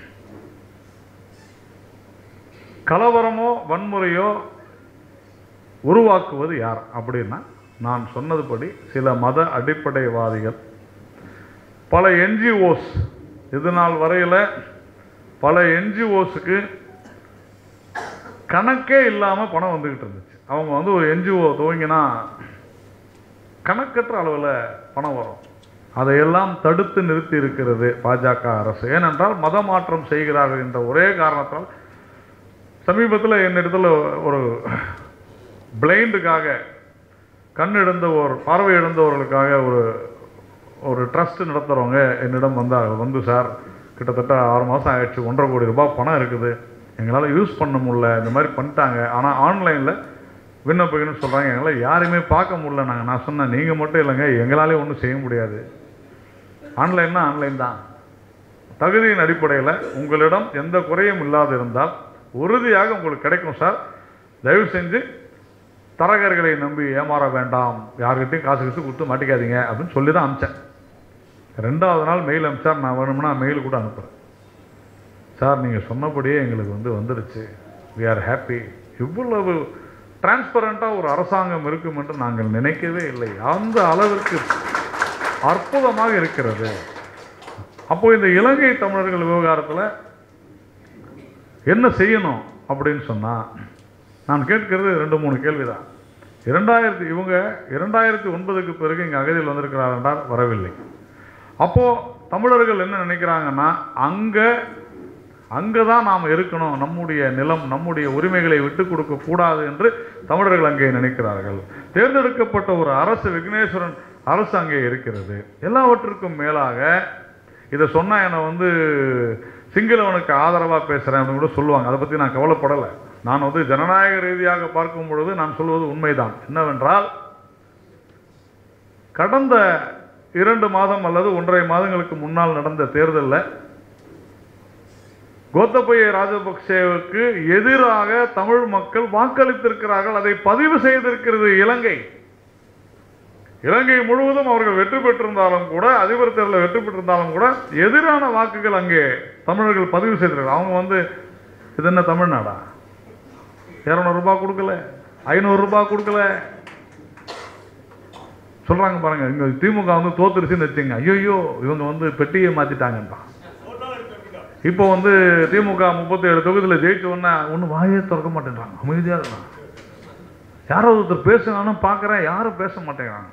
கலவரமோ வன்முறையோ உருவாக்குவது யார் அப்படின்னா நான் சொன்னதுபடி சில மத அடிப்படைவாதிகள் பல என்ஜிஓஸ் இது நாள் வரையில் பல என்ஜிஓஸுக்கு கணக்கே இல்லாமல் பணம் வந்துக்கிட்டு இருந்துச்சு அவங்க வந்து ஒரு என்ஜிஓ துவங்கினா கணக்கற்ற அளவில் பணம் வரும் அதையெல்லாம் தடுத்து நிறுத்தி இருக்கிறது பாஜக அரசு ஏனென்றால் மத மாற்றம் செய்கிறார்கள் என்ற ஒரே காரணத்தால் சமீபத்தில் என்னிடத்தில் ஒரு பிளைண்டுக்காக கண் இழந்த ஒரு பார்வை இழந்தவர்களுக்காக ஒரு ஒரு ட்ரஸ்ட் நடத்துகிறவங்க என்னிடம் வந்தாங்க வந்து சார் கிட்டத்தட்ட ஆறு மாதம் ஆயிடுச்சு ஒன்றரை கோடி ரூபாய் பணம் இருக்குது எங்களால் யூஸ் பண்ண முடியல இந்த மாதிரி பண்ணிட்டாங்க ஆனால் ஆன்லைனில் விண்ணப்பிக்கணும்னு சொல்கிறாங்க எங்களால் யாரையுமே பார்க்க முடியல நாங்கள் நான் சொன்னேன் நீங்கள் மட்டும் இல்லைங்க எங்களாலே ஒன்றும் செய்ய முடியாது ஆன்லைன்னா ஆன்லைன் தான் தகுதியின் அடிப்படையில் உங்களிடம் எந்த குறையும் இல்லாது இருந்தால் உறுதியாக உங்களுக்கு கிடைக்கும் சார் தயவு செஞ்சு தரகர்களை நம்பி ஏமாற வேண்டாம் யார்கிட்டையும் காசு காசு கொடுத்து மாட்டிக்காதீங்க அப்படின்னு சொல்லி தான் அனுப்பிச்சேன் ரெண்டாவது நாள் மெயில் அனுப்பிச்சார் நான் வேணும்னா மெயில் கூட அனுப்புகிறேன் சார் நீங்கள் சொன்னபடியே எங்களுக்கு வந்து வந்துருச்சு வி ஆர் ஹாப்பி இவ்வளவு டிரான்ஸ்பரண்ட்டாக ஒரு அரசாங்கம் இருக்கும் என்று நாங்கள் நினைக்கவே இல்லை அந்த அளவிற்கு அற்புதமாக இருக்கிறது அப்போ இந்த இலங்கை தமிழர்கள் விவகாரத்தில் என்ன செய்யணும் அப்படின்னு சொன்னால் நான் கேட்கிறது ரெண்டு மூணு கேள்வி தான் இரண்டாயிரத்தி இவங்க இரண்டாயிரத்தி ஒன்பதுக்கு பிறகு இங்கே அகதியில் வந்திருக்கிறார் என்றால் வரவில்லை அப்போது தமிழர்கள் என்ன நினைக்கிறாங்கன்னா அங்கே அங்கே தான் நாம் இருக்கணும் நம்முடைய நிலம் நம்முடைய உரிமைகளை விட்டு கொடுக்க கூடாது என்று தமிழர்கள் அங்கே நினைக்கிறார்கள் தேர்ந்தெடுக்கப்பட்ட ஒரு அரசு விக்னேஸ்வரன் அரசு அங்கே இருக்கிறது எல்லாவற்றுக்கும் மேலாக இதை சொன்னால் என்னை வந்து சிங்களவனுக்கு ஆதரவாக பேசுகிறேன் அப்படின்னு கூட சொல்லுவாங்க அதை பற்றி நான் கவலைப்படலை நான் வந்து ஜனநாயக ரீதியாக பார்க்கும் பொழுது நான் சொல்வது உண்மைதான் என்னவென்றால் கடந்த இரண்டு மாதம் அல்லது ஒன்றரை மாதங்களுக்கு முன்னால் நடந்த தேர்தலில் கோத்தபய ராஜபக்சேவுக்கு எதிராக தமிழ் மக்கள் வாக்களித்திருக்கிறார்கள் அதை பதிவு செய்திருக்கிறது இலங்கை இலங்கை முழுவதும் அவர்கள் வெற்றி பெற்றிருந்தாலும் கூட அதிபர் தேர்தலில் வெற்றி பெற்றிருந்தாலும் கூட எதிரான வாக்குகள் அங்கே தமிழர்கள் பதிவு செய்திருக்கிறார்கள் அவங்க வந்து இது என்ன தமிழ்நாடா இரநூறுபா கொடுக்கல ஐநூறுரூபா கொடுக்கல சொல்றாங்க பாருங்க இங்க திமுக வந்து தோத்துருச்சுன்னு வச்சுங்க ஐயோ இவங்க வந்து பெட்டியை மாத்திட்டாங்கன்றான் இப்போ வந்து திமுக முப்பத்தி ஏழு தொகுதியில் ஜெயிச்ச உடனே ஒன்றும் வாயே திறக்க மாட்டேன்றாங்க அமைதியாக இருக்காங்க யாரோ ஒருத்தர் பேசுனாலும் பார்க்குறேன் யாரும் பேச மாட்டேங்கிறாங்க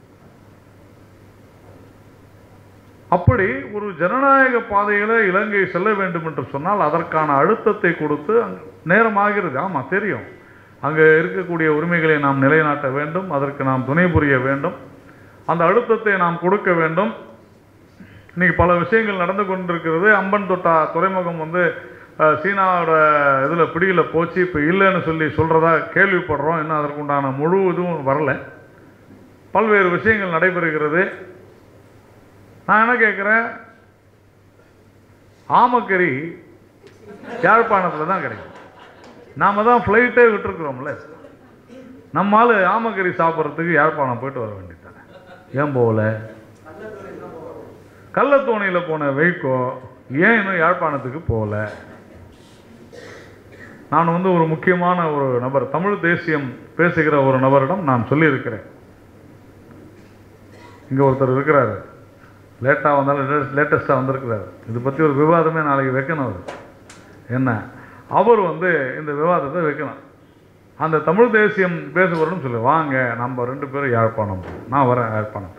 அப்படி ஒரு ஜனநாயக பாதையில் இலங்கை செல்ல வேண்டும் என்று சொன்னால் அதற்கான அழுத்தத்தை கொடுத்து அங்க- நேரம் ஆகிறது ஆமாம் தெரியும் அங்கே இருக்கக்கூடிய உரிமைகளை நாம் நிலைநாட்ட வேண்டும் அதற்கு நாம் துணை புரிய வேண்டும் அந்த அழுத்தத்தை நாம் கொடுக்க வேண்டும் இன்னைக்கு பல விஷயங்கள் நடந்து கொண்டிருக்கிறது அம்பன் தொட்டா துறைமுகம் வந்து அஹ், சீனாவோட இதில் பிடியில் போச்சு இப்போ இல்லைன்னு சொல்லி சொல்கிறதா கேள்விப்படுறோம் இன்னும் அதற்குண்டான முழு இதுவும் வரல பல்வேறு விஷயங்கள் நடைபெறுகிறது நான் என்ன கேட்குறேன் ஆமக்கறி யாழ்ப்பாணத்தில் தான் கிடைக்கும் நாம தான் ஃப்ளைட்டே விட்டுருக்குறோம்ல நம்மால் ஆமக்கறி சாப்பிட்றதுக்கு யாழ்ப்பாணம் போயிட்டு வர வேண்டியதானே ஏன் போகல கள்ளத்தோணியில் போன வைகோ ஏன் இன்னும் யாழ்ப்பாணத்துக்கு போகல நான் வந்து ஒரு முக்கியமான ஒரு நபர் தமிழ் தேசியம் பேசுகிற ஒரு நபரிடம் நான் சொல்லியிருக்கிறேன் இங்கே ஒருத்தர் இருக்கிறாரு லேட்டாக வந்தாலும் லேட்டஸ்ட்டாக வந்திருக்கிறாரு இதை பற்றி ஒரு விவாதமே நாளைக்கு வைக்கணும் அவர் என்ன அவர் வந்து இந்த விவாதத்தை வைக்கணும் அந்த தமிழ் தேசியம் பேசுபவரும் சொல்லு வாங்க நம்ம ரெண்டு பேரும் யாழ்ப்பாணம் நான் வரேன் யாழ்ப்பாணம்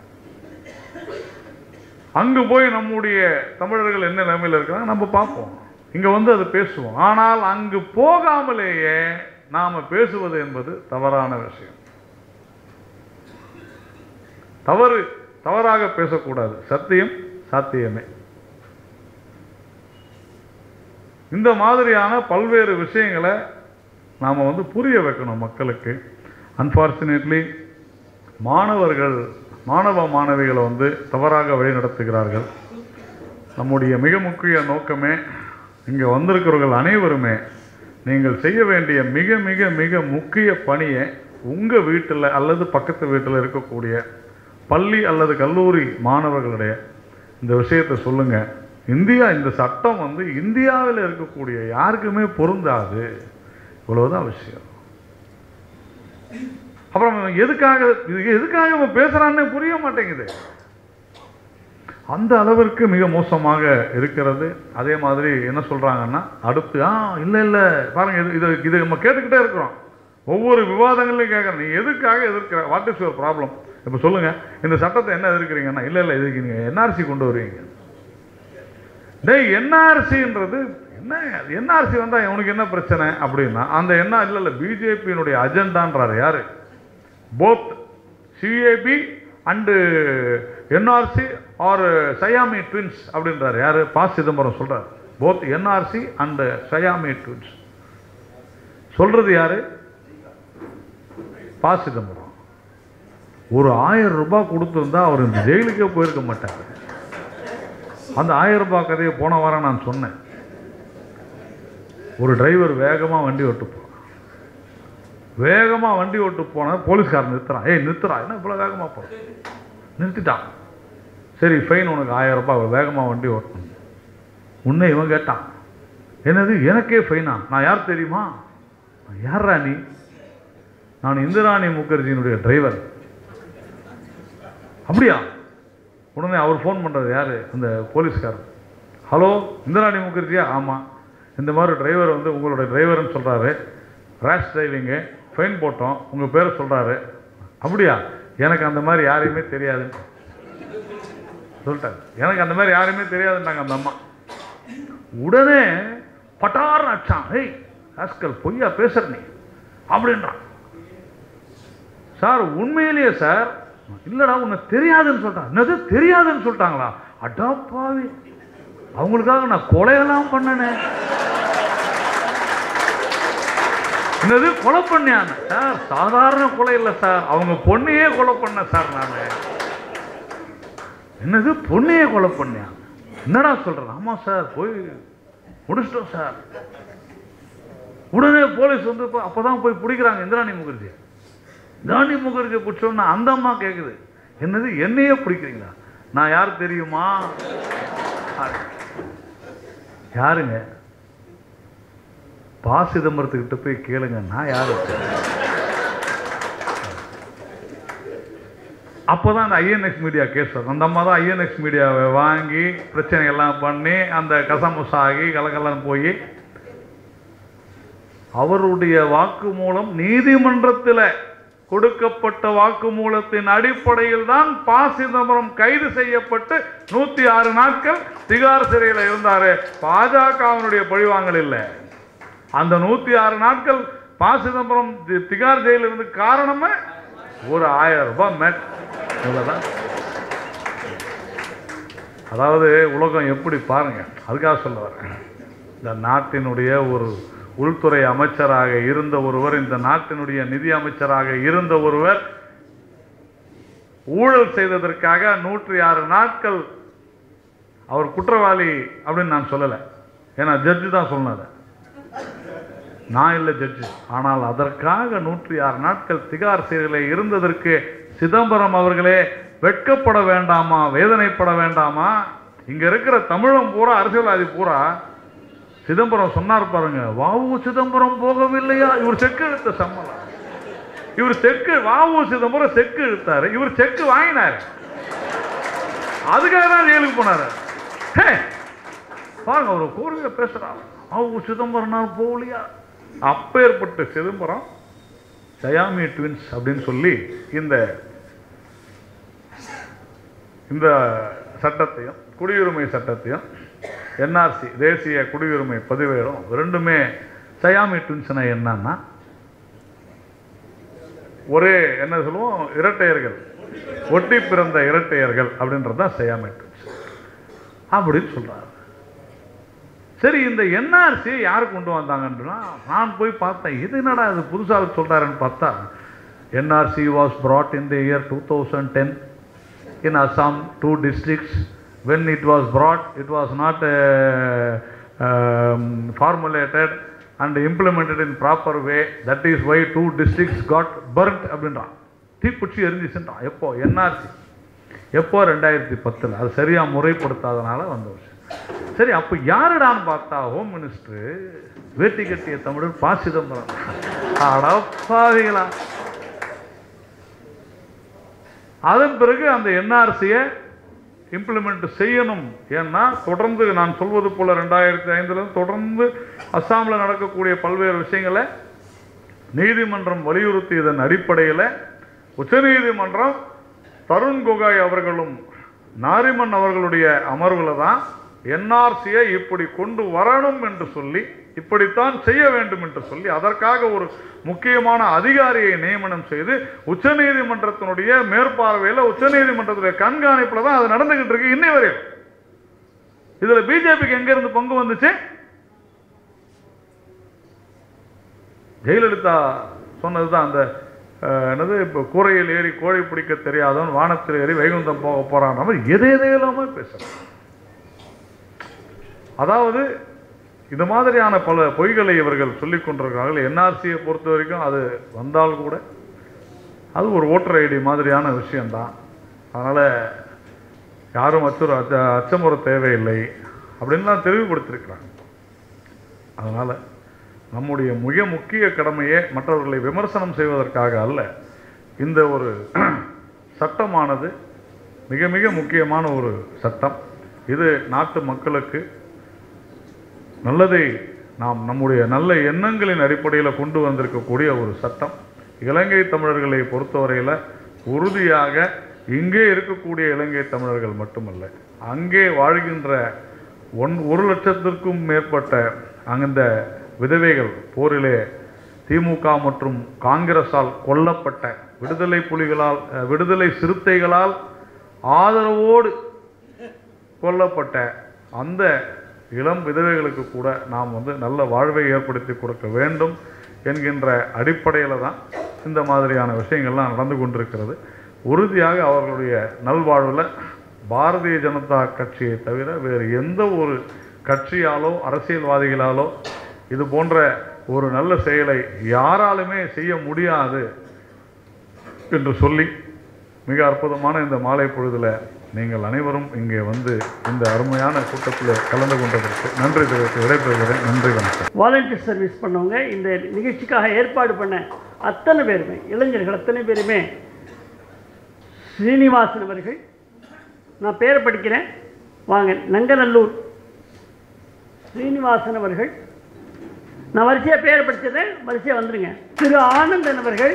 அங்கு போய் நம்முடைய தமிழர்கள் என்ன நிலைமையில் இருக்கிறாங்க நம்ம பார்ப்போம் இங்கே வந்து அதை பேசுவோம் ஆனால் அங்கு போகாமலேயே நாம் பேசுவது என்பது தவறான விஷயம் தவறு தவறாக பேசக்கூடாது சத்தியம் சாத்தியமே இந்த மாதிரியான பல்வேறு விஷயங்களை நாம் வந்து புரிய வைக்கணும் மக்களுக்கு அன்ஃபார்ச்சுனேட்லி மாணவர்கள் மாணவ மாணவிகளை வந்து தவறாக வழிநடத்துகிறார்கள் நம்முடைய மிக முக்கிய நோக்கமே இங்கே வந்திருக்கிறவர்கள் அனைவருமே நீங்கள் செய்ய வேண்டிய மிக மிக மிக முக்கிய பணியை உங்கள் வீட்டில் அல்லது பக்கத்து வீட்டில் இருக்கக்கூடிய பள்ளி அல்லது கல்லூரி மாணவர்களுடைய இந்த விஷயத்தை சொல்லுங்கள் இந்தியா இந்த சட்டம் வந்து இந்தியாவில் இருக்கக்கூடிய யாருக்குமே பொருந்தாது இவ்வளவுதான் விஷயம் அப்புறம் இவன் எதுக்காக இது எதுக்காக இவன் பேசுறான்னு புரிய மாட்டேங்குது அந்த அளவிற்கு மிக மோசமாக இருக்கிறது அதே மாதிரி என்ன சொல்றாங்கன்னா அடுத்து ஆ இல்லை இல்லை பாருங்க இது இது இது நம்ம கேட்டுக்கிட்டே இருக்கிறோம் ஒவ்வொரு விவாதங்களையும் கேட்குறேன் நீ எதுக்காக எதிர்க்கிற வாட் இஸ் யுவர் ப்ராப்ளம் இப்போ சொல்லுங்க இந்த சட்டத்தை என்ன எதிர்க்கிறீங்கன்னா இல்லை இல்லை இதுக்கு நீங்கள் என்ஆர்சி கொண்டு வருவீங்க டேய் என்ஆர்சின்றது என்ன என்ஆர்சி வந்தால் உனக்கு என்ன பிரச்சனை அப்படின்னா அந்த என்ன இல்லை இல்லை பிஜேபியினுடைய அஜெண்டான்றாரு யாரு both CAB and NRC are Siamese twins அப்படின்றாரு யாரு ப சிதம்பரம் சொல்றாரு both NRC and Siamese twins சொல்றது யாரு ப சிதம்பரம் ஒரு ஆயிரம் ரூபாய் கொடுத்துருந்தா அவர் இந்த ஜெயிலுக்கே போயிருக்க மாட்டார் அந்த ஆயிரம் ரூபாய் கதையை போன வாரம் நான் சொன்னேன் ஒரு டிரைவர் வேகமாக வண்டி ஓட்டு போகிறான் வேகமாக வண்டி ஓட்டு போன போலீஸ்காரன் நிறுத்துறான் ஏய் நிறுத்துறா என்ன இவ்வளோ வேகமாக போகிறான் நிறுத்திட்டான் சரி ஃபைன் உனக்கு ஆயிரம் ரூபாய் வேகமாக வண்டி ஓட்டணும் உன்னை இவன் கேட்டான் என்னது எனக்கே ஃபைனா நான் யார் தெரியுமா நான் யார்ரா நீ நான் இந்திராணி முகர்ஜியினுடைய டிரைவர் அப்படியா உடனே அவர் ஃபோன் பண்ணுறது யார் அந்த போலீஸ்காரர் ஹலோ இந்திராணி முகர்ஜியா ஆமாம் இந்த மாதிரி டிரைவர் வந்து உங்களோட டிரைவர்னு சொல்கிறாரு ரேஷ் டிரைவிங்கு ஃபைன் போட்டோம் உங்கள் பேரை சொல்கிறாரு அப்படியா எனக்கு அந்த மாதிரி யாரையுமே தெரியாதுன்னு சொல்லிட்டாரு எனக்கு அந்த மாதிரி யாரையுமே தெரியாதுன்னாங்க அந்த அம்மா உடனே பட்டார்னு அடிச்சான் ஏய் ஆஸ்கல் பொய்யா பேசுற நீ அப்படின்றான் சார் உண்மையிலேயே சார் இல்லடா உன்னை தெரியாதுன்னு சொல்லிட்டான் என்னது தெரியாதுன்னு சொல்லிட்டாங்களா அடாப்பாவி அவங்களுக்காக நான் கொலையெல்லாம் பண்ணனே என்னது கொலை பண்ணியான் சார் சாதாரண கொலை இல்லை சார் அவங்க பொண்ணையே கொலை பண்ண சார் நான் என்னது பொண்ணையே கொலை பண்ணியான் என்னடா சொல்கிறேன் ஆமாம் சார் போய் முடிச்சிட்டோம் சார் உடனே போலீஸ் வந்து அப்போ தான் போய் பிடிக்கிறாங்க இந்திராணி முகர்ஜி இந்திராணி முகர்ஜியை பிடிச்சோன்னா அந்த அம்மா கேட்குது என்னது என்னையே பிடிக்கிறீங்களா நான் யார் தெரியுமா யாருங்க பா சிதம்பரத்துக்கிட்ட போய் கேளுங்க நான் யாரு அப்போதான் அந்த ஐஎன்எக்ஸ் மீடியா கேஸ் வரும் அந்த அம்மா தான் ஐஎன்எக்ஸ் மீடியாவை வாங்கி பிரச்சனை எல்லாம் பண்ணி அந்த கசமுசா ஆகி கலகலன்னு போய் அவருடைய வாக்குமூலம் நீதிமன்றத்தில் கொடுக்கப்பட்ட வாக்குமூலத்தின் அடிப்படையில் தான் ப சிதம்பரம் கைது செய்யப்பட்டு நூத்தி ஆறு நாட்கள் திகார் சிறையில் இருந்தாரு பாஜகவினுடைய பழிவாங்கல் இல்லை அந்த நூத்தி ஆறு நாட்கள் ப சிதம்பரம் தி- திகார் ஜெயிலில் இருந்து காரணமே ஒரு ஆயிரம் ரூபாய் மேட் இவ்வளவுதான் அதாவது உலகம் எப்படி பாருங்க அதுக்காக சொல்ல வரேன் இந்த நாட்டினுடைய ஒரு உள்துறை அமைச்சராக இருந்த ஒருவர் இந்த நாட்டினுடைய நிதி அமைச்சராக இருந்த ஒருவர் ஊழல் செய்ததற்காக நூற்றி ஆறு நாட்கள் அவர் குற்றவாளி அப்படின்னு நான் சொல்லலை ஏன்னா ஜட்ஜு தான் சொன்னார் நான் இல்லை ஜட்ஜு ஆனால் அதற்காக நூற்றி ஆறு நாட்கள் திகார் சிறையில் இருந்ததற்கு சிதம்பரம் அவர்களே வெட்கப்பட வேண்டாமா வேதனைப்பட வேண்டாமா இங்க இருக்கிற தமிழம் பூரா அரசியல்வாதி பூரா சிதம்பரம் சொன்னார் பாருங்க வாவு சிதம்பரம் போகவில்லையா இவர் செக்கு இழுத்த சம்மலம் இவர் செக்கு வாவு சிதம்பரம் செக்கு இழுத்தாரு இவர் செக்கு வாங்கினாரு அதுக்காக தான் ஜெயிலுக்கு போனாரு ஹே, பாருங்க அவர் கோரிக்கை பேசுறான் வாவு சிதம்பரம் நான் போகலையா அப்பேற்பட்ட சிதம்பரம் சயாமி ட்வின்ஸ் அப்படின்னு சொல்லி இந்த இந்த சட்டத்தையும் குடியுரிமை சட்டத்தையும் என்ஆர்சி தேசிய குடியுரிமை பதிவேறும் ரெண்டுமே சயாமி ட்வின்ஸ்னா என்னன்னா ஒரே என்ன சொல்லுவோம் இரட்டையர்கள் ஒட்டி பிறந்த இரட்டையர்கள் அப்படின்றது தான் சயாமி ட்வின்ஸ் அப்படின்னு சொல்றாரு சரி இந்த என்ஆர்சி யார் கொண்டு வந்தாங்கன்னா நான் போய் பார்த்தேன் இது என்னடா இது புதுசாக சொல்றாருன்னு பார்த்தா NRC was brought in the year 2010 in Assam, two districts. When it was brought, it was not uh, um, formulated and implemented in proper way. That is why two districts got burnt அப்படின்றான் தீக்குச்சி எரிஞ்சிச்சுன்றான் எப்போ NRC எப்போ ரெண்டாயிரத்தி பத்தில் அது சரியாக முறைப்படுத்தாதனால வந்த விஷயம் சரி அப்போ யாருடான்னு பார்த்தா ஹோம் மினிஸ்டர் வேட்டி கட்டிய தமிழர் ப சிதம்பரம் அடப்பாவிகளா அதன் பிறகு அந்த என்ஆர்சியை இம்ப்ளிமெண்ட் செய்யணும் ஏன்னா தொடர்ந்து நான் சொல்வது போல ரெண்டாயிரத்தி ஐந்துல தொடர்ந்து அஸ்ஸாமில் நடக்கக்கூடிய பல்வேறு விஷயங்களை நீதிமன்றம் வலியுறுத்தியதன் அடிப்படையில் உச்சநீதிமன்றம் தருண் கோகாய் அவர்களும் நாரிமன் அவர்களுடைய அமர்வில் தான் என்ஆர்சியை இப்படி கொண்டு வரணும் என்று சொல்லி இப்படித்தான் செய்ய வேண்டும் என்று சொல்லி அதற்காக ஒரு முக்கியமான அதிகாரியை நியமனம் செய்து உச்சநீதிமன்றத்தினுடைய மேற்பார்வையில் உச்சநீதிமன்றத்துடைய கண்காணிப்பில் தான் அது நடந்துகிட்டு இருக்கு இன்னை வரையும் இதுல பிஜேபிக்கு எங்க இருந்து பங்கு வந்துச்சு ஜெயலலிதா சொன்னதுதான் அந்த அஹ், என்னது இப்போ கூரையில் ஏறி கோழி பிடிக்க தெரியாதவன் வானத்தில் ஏறி வைகுந்தம் போக போறான் மாதிரி எதை எதையெல்லாமோ பேசுறான் அதாவது இது மாதிரியான பல பொய்களை இவர்கள் சொல்லிக் கொண்டிருக்கிறார்கள் என்ஆர்சியை பொறுத்த வரைக்கும் அது வந்தால் கூட அது ஒரு ஓட்டர் ஐடி மாதிரியான விஷயம்தான் அதனால் யாரும் அச்சுற அச்ச அச்சமுற தேவையில்லை அப்படின்லாம் தெளிவுபடுத்தியிருக்கிறாங்க அதனால் நம்முடைய மிக முக்கிய கடமையே மற்றவர்களை விமர்சனம் செய்வதற்காக அல்ல இந்த ஒரு சட்டமானது மிக மிக முக்கியமான ஒரு சட்டம் இது நாட்டு மக்களுக்கு நல்லதை நாம் நம்முடைய நல்ல எண்ணங்களின் அடிப்படையில் கொண்டு வந்திருக்கக்கூடிய ஒரு சட்டம் இலங்கை தமிழர்களை பொறுத்தவரையில் உறுதியாக இங்கே இருக்கக்கூடிய இலங்கை தமிழர்கள் மட்டுமல்ல அங்கே வாழ்கின்ற ஒன் ஒரு லட்சத்திற்கும் மேற்பட்ட அந்த விதவைகள் போரிலே திமுக மற்றும் காங்கிரஸால் கொல்லப்பட்ட விடுதலை புலிகளால் அஹ், விடுதலை சிறுத்தைகளால் ஆதரவோடு கொல்லப்பட்ட அந்த இளம் விதவைகளுக்கு கூட நாம் வந்து நல்ல வாழ்வை ஏற்படுத்தி கொடுக்க வேண்டும் என்கின்ற அடிப்படையில் தான் இந்த மாதிரியான விஷயங்கள்லாம் நடந்து கொண்டிருக்கிறது உறுதியாக அவர்களுடைய நல்வாழ்வில் பாரதிய ஜனதா கட்சியை தவிர வேறு எந்த ஒரு கட்சியாலோ அரசியல்வாதிகளாலோ இது போன்ற ஒரு நல்ல செயலை யாராலுமே செய்ய முடியாது என்று சொல்லி மிக அற்புதமான இந்த மாலை பொழுதுல நீங்கள் அனைவரும் இங்கே வந்து இந்த அருமையான கூட்டத்தில் கலந்து கொண்டதற்கு நன்றி தெரிவித்து விடைபெறுகிறேன் நன்றி வணக்கம் வாலண்டியர் சர்வீஸ் பண்ணவங்க இந்த நிகழ்ச்சிக்காக ஏற்பாடு பண்ண அத்தனை பேருமே இளைஞர்கள் அத்தனை பேருமே ஸ்ரீனிவாசன் அவர்கள் நான் பேரை படிக்கிறேன் வாங்க நங்கநல்லூர் ஸ்ரீனிவாசன் அவர்கள் நான் வரிசையாக பேரை படிச்சிடுறேன் வரிசையாக வந்துருங்க திரு ஆனந்தன் அவர்கள்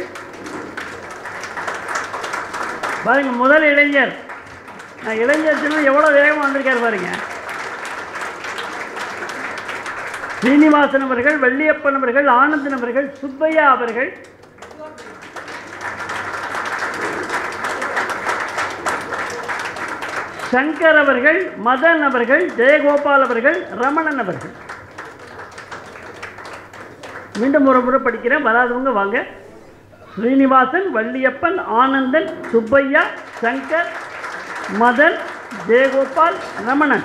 பாருங்க முதல் இளைஞர் நான் இளைஞர் தினம் எவ்வளோ வேகமாக வந்திருக்காரு பாருங்க ஸ்ரீனிவாசன் அவர்கள் வள்ளியப்பன் அவர்கள் ஆனந்தன் அவர்கள் சுப்பையா அவர்கள் சங்கர் அவர்கள் மதன் அவர்கள் ஜெயகோபால் அவர்கள் ரமணன் அவர்கள் மீண்டும் ஒரு முறை படிக்கிறேன் வராதவங்க வாங்க ஸ்ரீனிவாசன் வள்ளியப்பன் ஆனந்தன் சுப்பையா சங்கர் மதன் ஜெயகோபால் ரமணன்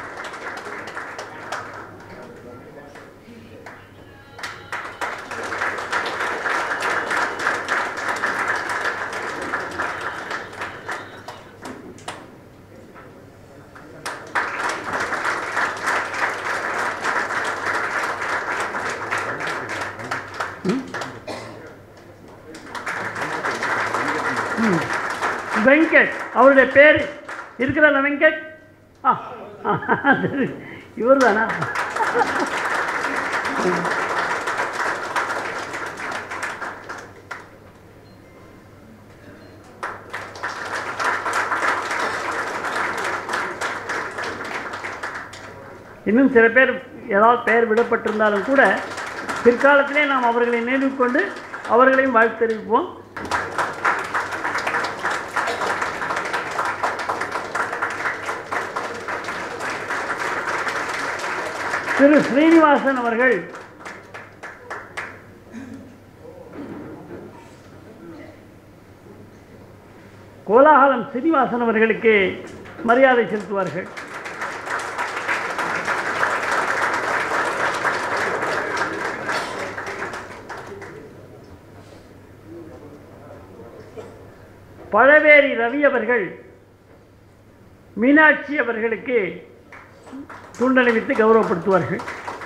வெங்கட் அவருடைய பேர் இருக்கிறாரா வெங்கட் ஆ இவர் தானா இன்னும் சில பேர் ஏதாவது பெயர் விடப்பட்டிருந்தாலும் கூட பிற்காலத்திலே நாம் அவர்களை நினைவு கொண்டு அவர்களையும் வாழ்த்து தெரிவிப்போம் திரு ஸ்ரீனிவாசன் அவர்கள் கோலாகலம் ஸ்ரீனிவாசன் அவர்களுக்கு மரியாதை செலுத்துவார்கள் பழவேரி ரவி அவர்கள் மீனாட்சி அவர்களுக்கு துண்டணிவித்து கௌரவப்படுத்துவார்கள்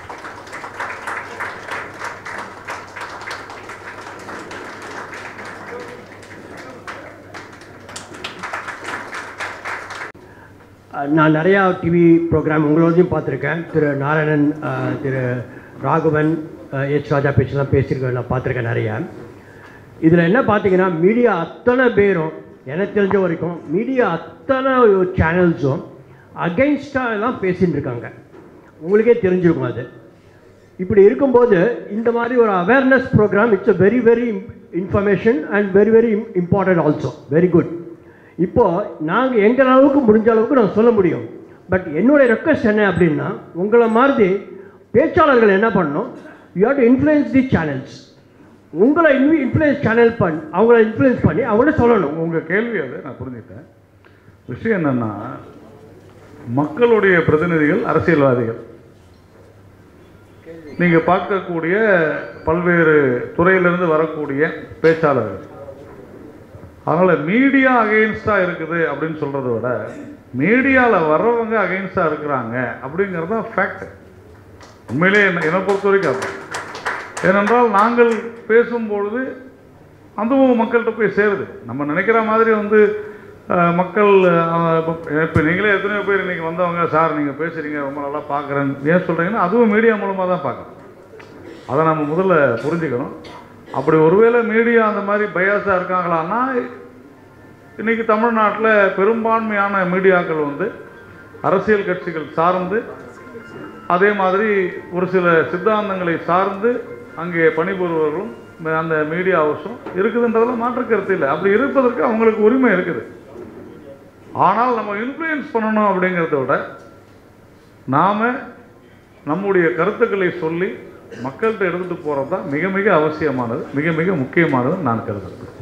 நான் நிறையா டிவி ப்ரோக்ராம் உங்களோடையும் பார்த்துருக்கேன் திரு நாராயணன் அஹ், திரு ராகவன் அஹ், எச் ராஜா பேச்செல்லாம் பேசியிருக்கேன் நான் பார்த்துருக்கேன் நிறையா இதில் என்ன பார்த்தீங்கன்னா மீடியா அத்தனை பேரும் எனக்கு தெரிஞ்ச வரைக்கும் மீடியா அத்தனை சேனல்ஸும் அகெயின்ஸ்டாக எல்லாம் பேசின்னு இருக்காங்க உங்களுக்கே தெரிஞ்சிருக்கும் அது இப்படி இருக்கும்போது இந்த மாதிரி ஒரு awareness programme it's a very very information and very very important also very good இப்போது நாங்கள் எங்கள் அளவுக்கு முடிஞ்ச அளவுக்கு நான் சொல்ல முடியும் பட் என்னுடைய ரெக்வஸ்ட் என்ன அப்படின்னா உங்களை மாதிரி பேச்சாளர்கள் என்ன பண்ணணும் you have to influence the channels உங்களை இன்வி இன்ஃப்ளூயன்ஸ் சேனல் பண்ணி அவங்கள இன்ஃப்ளூயன்ஸ் பண்ணி அவங்கள சொல்லணும் உங்கள் கேள்வி அது நான் புரிஞ்சுட்டேன் விஷயம் என்னன்னா மக்களுடைய பிரதிநிதிகள் அரசியல்வாதிகள் நீங்கள் பார்க்கக்கூடிய பல்வேறு துறையிலிருந்து வரக்கூடிய பேச்சாளர்கள் அதனால் மீடியா அகெயின்ஸ்டாக இருக்குது அப்படின்னு சொல்கிறத விட மீடியாவில் வர்றவங்க அகெயின்ஸ்டாக இருக்கிறாங்க அப்படிங்கிறது தான் ஃபேக்ட் உண்மையிலே என்ன என்னை பொறுத்த வரைக்கும் அது ஏனென்றால் நாங்கள் பேசும்பொழுது அதுவும் மக்கள்கிட்ட போய் சேருது நம்ம நினைக்கிற மாதிரி வந்து அஹ், மக்கள் இப்போ நீங்களே எத்தனையோ பேர் இன்றைக்கி வந்தவங்க சார் நீங்கள் பேசுகிறீங்க ரொம்ப நல்லா பார்க்குறேன் ஏன் சொல்கிறீங்கன்னா அதுவும் மீடியா மூலமாக தான் பார்க்குறோம் அதை நம்ம முதல்ல புரிஞ்சுக்கணும் அப்படி ஒருவேளை மீடியா அந்த மாதிரி பயாஸாக இருக்காங்களான்னா இன்றைக்கி தமிழ்நாட்டில் பெரும்பான்மையான மீடியாக்கள் வந்து அரசியல் கட்சிகள் சார்ந்து அதே மாதிரி ஒரு சில சித்தாந்தங்களை சார்ந்து அங்கே பணிபுரிபவர்களும் ம- அந்த மீடியா ஹவுஸும் இருக்குதுன்றதுல மாற்று கருத்து இல்லை அப்படி இருப்பதற்கு அவங்களுக்கு உரிமை இருக்குது ஆனால் நம்ம இன்ஃப்ளூயன்ஸ் பண்ணணும் அப்படிங்கிறத விட நாம் நம்முடைய கருத்துக்களை சொல்லி மக்கள்கிட்ட எடுத்துகிட்டு போகிறது தான் மிக மிக அவசியமானது மிக மிக முக்கியமானது நான் கருதுகிறேன்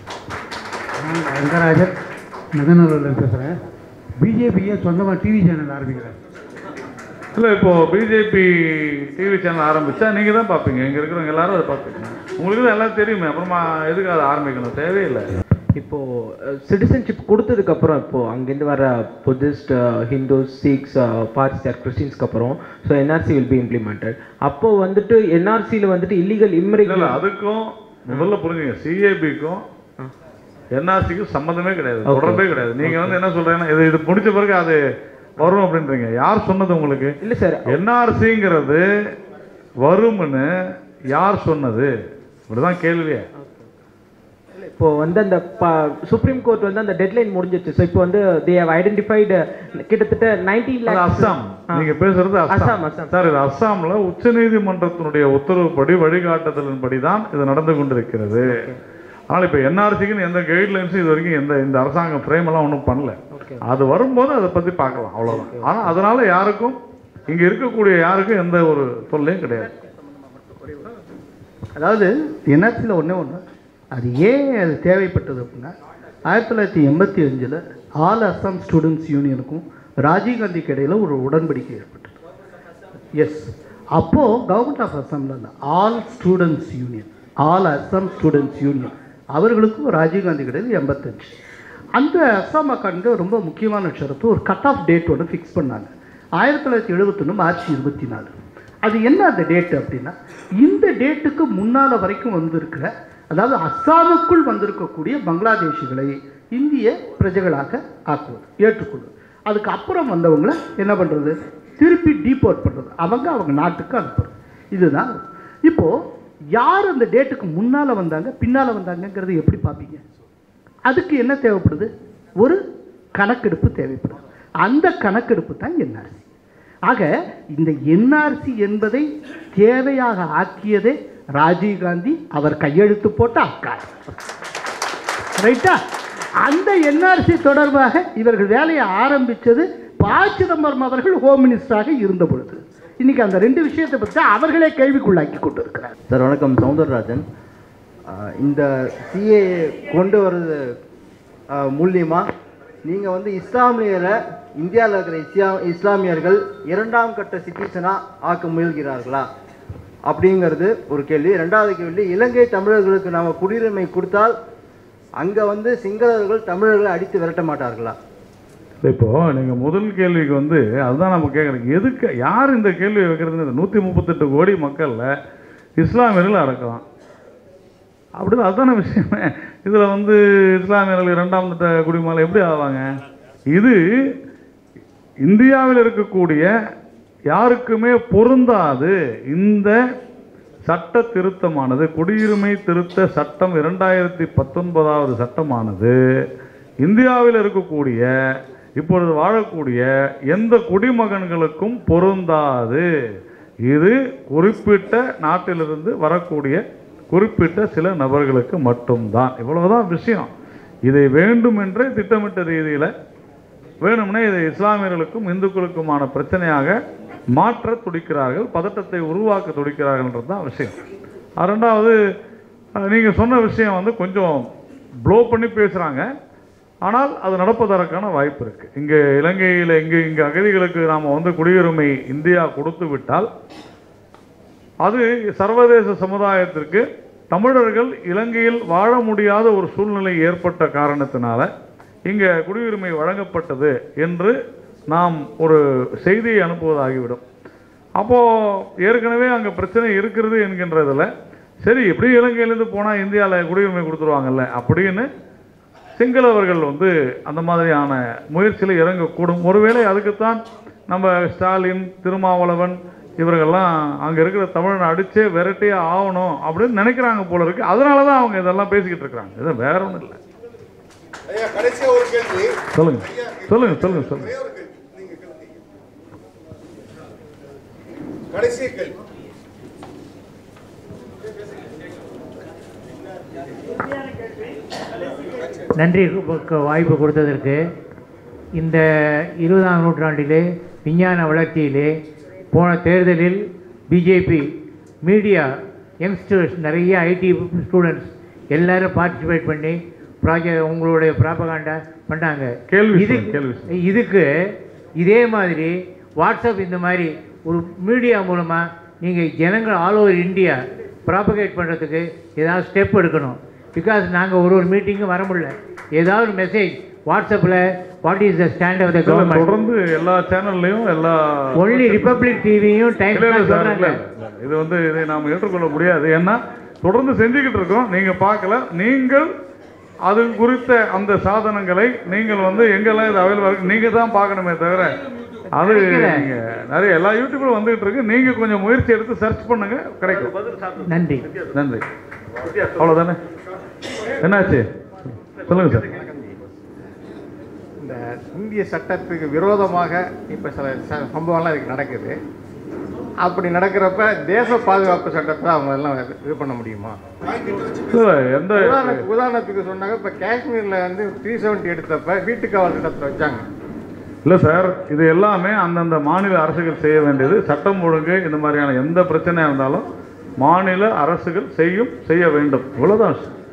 நான் ரங்கராஜன் நகநல்லூரில் பேசுகிறேன் பிஜேபியை சொந்தமாக டிவி சேனல் ஆரம்பிக்கிறேன் இல்லை இப்போ பிஜேபி டிவி சேனல் ஆரம்பிச்சா நீங்கள் தான் பார்ப்பீங்க இங்கே இருக்கிறவங்க எல்லாரும் அதை பார்ப்பீங்க உங்களுக்கு தான் எல்லாம் தெரியுமே அப்புறமா எதுக்கு அதை ஆரம்பிக்கணும் தேவையில்லை இப்போ சிட்டிசன்ஷிப் கொடுத்ததுக்கு அப்புறம் இப்போ அங்கேருந்து வர புத்திஸ்ட் ஹிந்துஸ் சிக்ஸ் பார்சியார் கிறிஸ்டின்ஸ்க்கு அப்புறம் so NRC will be implemented அப்போ வந்துட்டு என்ஆர்சியில் வந்துட்டு இல்லீகல் இல்லை இம்மிகிரேட் இல்லை அதுக்கும் முதல்ல புரிஞ்சுங்க சிஏபிக்கும் என்ஆர்சிக்கும் சம்மந்தமே கிடையாது தொடர்பே கிடையாது நீங்கள் வந்து என்ன சொல்கிறீங்கன்னா இது இது முடிச்ச பிறகு அது வரும் அப்படின்றீங்க யார் சொன்னது உங்களுக்கு இல்லை சார் என்ஆர்சிங்கிறது வரும்னு யார் சொன்னது இப்படிதான் கேள்வியே இப்போ வந்து அந்த சுப்ரீம் கோர்ட் வந்து அந்த டெட்லைன் முடிஞ்சிச்சு ஸோ இப்போ வந்து தே ஹவ் ஐடென்டிஃபைடு கிட்டத்தட்ட நைன்டீன் அது லேக்ஸ் அஸ்ஸாம் நீங்க பேசுறது அஸ்ஸாம், அஸ்ஸாம் அஸ்ஸாம். சார் இது அஸ்ஸாம்ல உச்சநீதிமன்றத்தினுடைய உத்தரவுப்படி வழிகாட்டுதலின்படி தான் இது நடந்து கொண்டிருக்கிறது ஆனால் இப்போ என்ஆர்சிக்குன்னு எந்த கைட்லைன்ஸும் இது வரைக்கும் எந்த இந்த அரசாங்கம் ஃப்ரேம் எல்லாம் ஒன்றும் பண்ணல அது வரும்போது அதை பற்றி பார்க்கலாம் அவ்வளோதான் ஆனால் அதனால யாருக்கும் இங்க இருக்கக்கூடிய யாருக்கும் எந்த ஒரு தொல்லையும் கிடையாது அதாவது என்ஆர்சியில் ஒன்றே ஒன்று அது ஏன் அது தேவைப்பட்டது அப்படின்னா ஆயிரத்தி தொள்ளாயிரத்தி எண்பத்தி அஞ்சில் ஆல் அஸ்ஸாம் ஸ்டூடெண்ட்ஸ் யூனியனுக்கும் ராஜீவ்காந்திக்கு இடையில் ஒரு உடன்படிக்கை ஏற்பட்டது எஸ் அப்போது கவர்மெண்ட் ஆஃப் அஸ்ஸாமில் இருந்த all students union all Assam students union அவர்களுக்கும் ராஜீவ்காந்தி இடையில் எண்பத்தஞ்சு அந்த அஸ்ஸாம் அக்காண்டு ரொம்ப முக்கியமான ஷரத்து ஒரு கட் ஆஃப் டேட் ஒன்று ஃபிக்ஸ் பண்ணாங்க ஆயிரத்தி தொள்ளாயிரத்தி எழுபத்தொன்று மார்ச் இருபத்தி நாலு அது என்ன அந்த டேட் அப்படின்னா இந்த டேட்டுக்கு முன்னால் வரைக்கும் வந்திருக்கிற அதாவது அஸ்ஸாமுக்குள் வந்திருக்கக்கூடிய பங்களாதேஷிகளை இந்திய பிரஜைகளாக ஆக்குவது ஏற்றுக்கொள்வது அதுக்கு அப்புறம் வந்தவங்களை என்ன பண்ணுறது திருப்பி டீபோர்ட் பண்ணுறது அவங்க அவங்க நாட்டுக்கு அனுப்புறது இதுதான் இப்போது யார் அந்த டேட்டுக்கு முன்னால் வந்தாங்க பின்னால் வந்தாங்கங்கிறத எப்படி பார்ப்பீங்க அதுக்கு என்ன தேவைப்படுது ஒரு கணக்கெடுப்பு தேவைப்படுது அந்த கணக்கெடுப்பு தான் என்ஆர்சி ஆக இந்த என்ஆர்சி என்பதை தேவையாக ஆக்கியதே ராஜீவ்காந்தி அவர் கையெழுத்து போட்ட அக்கார் ரைட்டா அந்த என்ஆர்சி தொடர்பாக இவர்கள் வேலையை ஆரம்பித்தது ப சிதம்பரம் அவர்கள் ஹோம் மினிஸ்டராக இருந்த பொழுது இன்னைக்கு அந்த ரெண்டு விஷயத்தை பற்றி அவர்களே கேள்விக்குள்ளாக்கி கொண்டு இருக்கிறார் சார் வணக்கம் சௌந்தரராஜன் ஆஹ் இந்த சிஏ கொண்டு வர்றது ஆஹ் மூலியமா நீங்கள் வந்து இஸ்லாமியரை இந்தியாவில் இருக்கிற இஸ்லா இஸ்லாமியர்கள் இரண்டாம் கட்ட சிட்டிசனாக ஆக்க முயல்கிறார்களா அப்படிங்கிறது ஒரு கேள்வி ரெண்டாவது கேள்வி இலங்கை தமிழர்களுக்கு நாம் குடியுரிமை கொடுத்தால் அங்கே வந்து சிங்களர்கள் தமிழர்களை அடித்து விரட்ட மாட்டார்களா இப்போ நீங்கள் முதல் கேள்விக்கு வந்து அதுதான் நம்ம கேட்குறோம் எதுக்கு யார் இந்த கேள்வி வைக்கிறது இந்த நூற்றி முப்பத்தெட்டு கோடி மக்களில் இஸ்லாமியர்கள் அடக்கலாம் அப்படி அதுதானே விஷயமே இதில் வந்து இஸ்லாமியர்கள் இரண்டாம் தட்ட குடிமக்கள் எப்படி ஆவாங்க இது இந்தியாவில் இருக்கக்கூடிய யாருக்குமே பொருந்தாது இந்த சட்ட திருத்தமானது குடியுரிமை திருத்த சட்டம் இரண்டாயிரத்தி பத்தொன்பதாவது சட்டமானது இந்தியாவில் இருக்கக்கூடிய இப்பொழுது வாழக்கூடிய எந்த குடிமகன்களுக்கும் பொருந்தாது இது குறிப்பிட்ட நாட்டிலிருந்து வரக்கூடிய குறிப்பிட்ட சில நபர்களுக்கு மட்டும்தான் இவ்வளவுதான் விஷயம் இதை வேண்டுமென்றே திட்டமிட்ட ரீதியில் வேணும்னே இதை இஸ்லாமியர்களுக்கும் இந்துக்களுக்குமான பிரச்சனையாக மாற்ற துடிக்கிறார்கள் பதட்டத்தை உருவாக்க துடிக்கிறார்கள்ன்றது தான் விஷயம் அஹ் ரெண்டாவது நீங்கள் சொன்ன விஷயம் வந்து கொஞ்சம் ப்ளோ பண்ணி பேசுகிறாங்க ஆனால் அது நடப்பதற்கான வாய்ப்பு இருக்குது இங்கே இலங்கையில் இங்கே இங்கே அகதிகளுக்கு நாம் வந்து குடியுரிமை இந்தியா கொடுத்து விட்டால் அது சர்வதேச சமுதாயத்திற்கு தமிழர்கள் இலங்கையில் வாழ முடியாத ஒரு சூழ்நிலை ஏற்பட்ட காரணத்தினால இங்கே குடியுரிமை வழங்கப்பட்டது என்று நாம் ஒரு செய்தியை அனுப்புவதாகிவிடும் அப்போது ஏற்கனவே அங்கே பிரச்சனை இருக்கிறது என்கின்றதில் சரி எப்படி இலங்கையிலேருந்து போனால் இந்தியாவில் குடியுரிமை கொடுத்துருவாங்கல்ல அப்படின்னு சிங்களவர்கள் வந்து அந்த மாதிரியான முயற்சியில் இறங்கக்கூடும் ஒருவேளை அதுக்குத்தான் நம்ம ஸ்டாலின் திருமாவளவன் இவர்கள்லாம் அங்கே இருக்கிற தமிழனை அடிச்சே விரட்டியே ஆகணும் அப்படின்னு நினைக்கிறாங்க போல இருக்கு அதனால தான் அவங்க இதெல்லாம் பேசிக்கிட்டு இருக்கிறாங்க இது வேற ஒன்றும் இல்லை ஐயா கடைசியா ஒரு கேள்வி சொல்லுங்க சொல்லுங்க சொல்லுங்க சொல்லுங்க ஒரே ஒரு கேள்வி நீங்க கேளுங்க கடைசி கேள்வி நன்றி கு- வாய்ப்பு கொடுத்ததற்கு இந்த இருபதாம் நூற்றாண்டிலே விஞ்ஞான வளர்ச்சியிலே போன தேர்தலில் பிஜேபி மீடியா யங்ஸ்டர்ஸ் நிறைய ஐடி ஸ்டூடெண்ட்ஸ் எல்லாரும் பார்ட்டிசிபேட் பண்ணி ப்ராஜெக்ட் உங்களுடைய ப்ராபகாண்டா பண்ணாங்க கேள்வி இது சொல்லுங்க, கேள்வி இதுக்கு இதே மாதிரி வாட்ஸ்அப் இந்த மாதிரி ஒரு மீடியா மூலமாக நீங்கள் ஜனங்கள் ஆல் ஓவர் இந்தியா ப்ராபகேட் பண்ணுறதுக்கு ஏதாவது ஸ்டெப் எடுக்கணும் பிகாஸ் நாங்கள் ஒரு ஒரு மீட்டிங்கும் வர முடியல ஏதாவது ஒரு மெசேஜ் வாட்ஸ்அப்பில் what is the stand of the இல்ல, கவர்மெண்ட் தொடர்ந்து எல்லா சேனல்லையும் எல்லா ஒன்லி ரிப்பப்ளிக் டிவியும் டைம் இல்ல, இல்ல சார், சொல்கிறாங்க இல்ல, இல்ல. இது வந்து இதை நாம் ஏற்றுக்கொள்ள முடியாது ஏன்னா தொடர்ந்து செஞ்சுக்கிட்டு இருக்கோம் நீங்க பார்க்கல நீங்கள் அது குறித்த அந்த சாதனங்களை நீங்கள் வந்து எங்கெல்லாம் இது அவைலபிள் இருக்கு நீங்க தான் பார்க்கணுமே தவிர அது கிடைக்கல. நீங்க நிறைய எல்லா யூடியூப்ல வந்துகிட்டு இருக்கு நீங்க கொஞ்சம் முயற்சி எடுத்து சர்ச் பண்ணுங்க கிடைக்கும் நன்றி நன்றி அவ்வளவுதானே என்னாச்சு சொல்லுங்க சார் இந்த இந்திய சட்டத்துக்கு விரோதமாக இப்போ சில ச- சம்பவம்லாம் இதுக்கு நடக்குது அப்படி நடக்கிறப்ப தேச பாதுகாப்பு சட்டத்தை அவங்க எல்லாம் இது- இது பண்ண முடியுமா இல்ல, எந்த உதாரணத்துக்கு உதாரணத்துக்கு சொன்னாங்க இப்போ காஷ்மீரில் வந்து த்ரீ செவன்ட்டி எடுத்தப்ப வீட்டுக்காவல் சட்டத்தை வச்சாங்க இல்லை சார் இது எல்லாமே அந்தந்த மாநில அரசுகள் செய்ய வேண்டியது சட்டம் ஒழுங்கு இந்த மாதிரியான எந்த பிரச்சனையாக இருந்தாலும் மாநில அரசுகள் செய்யும் செய்ய வேண்டும் இவ்வளோதான்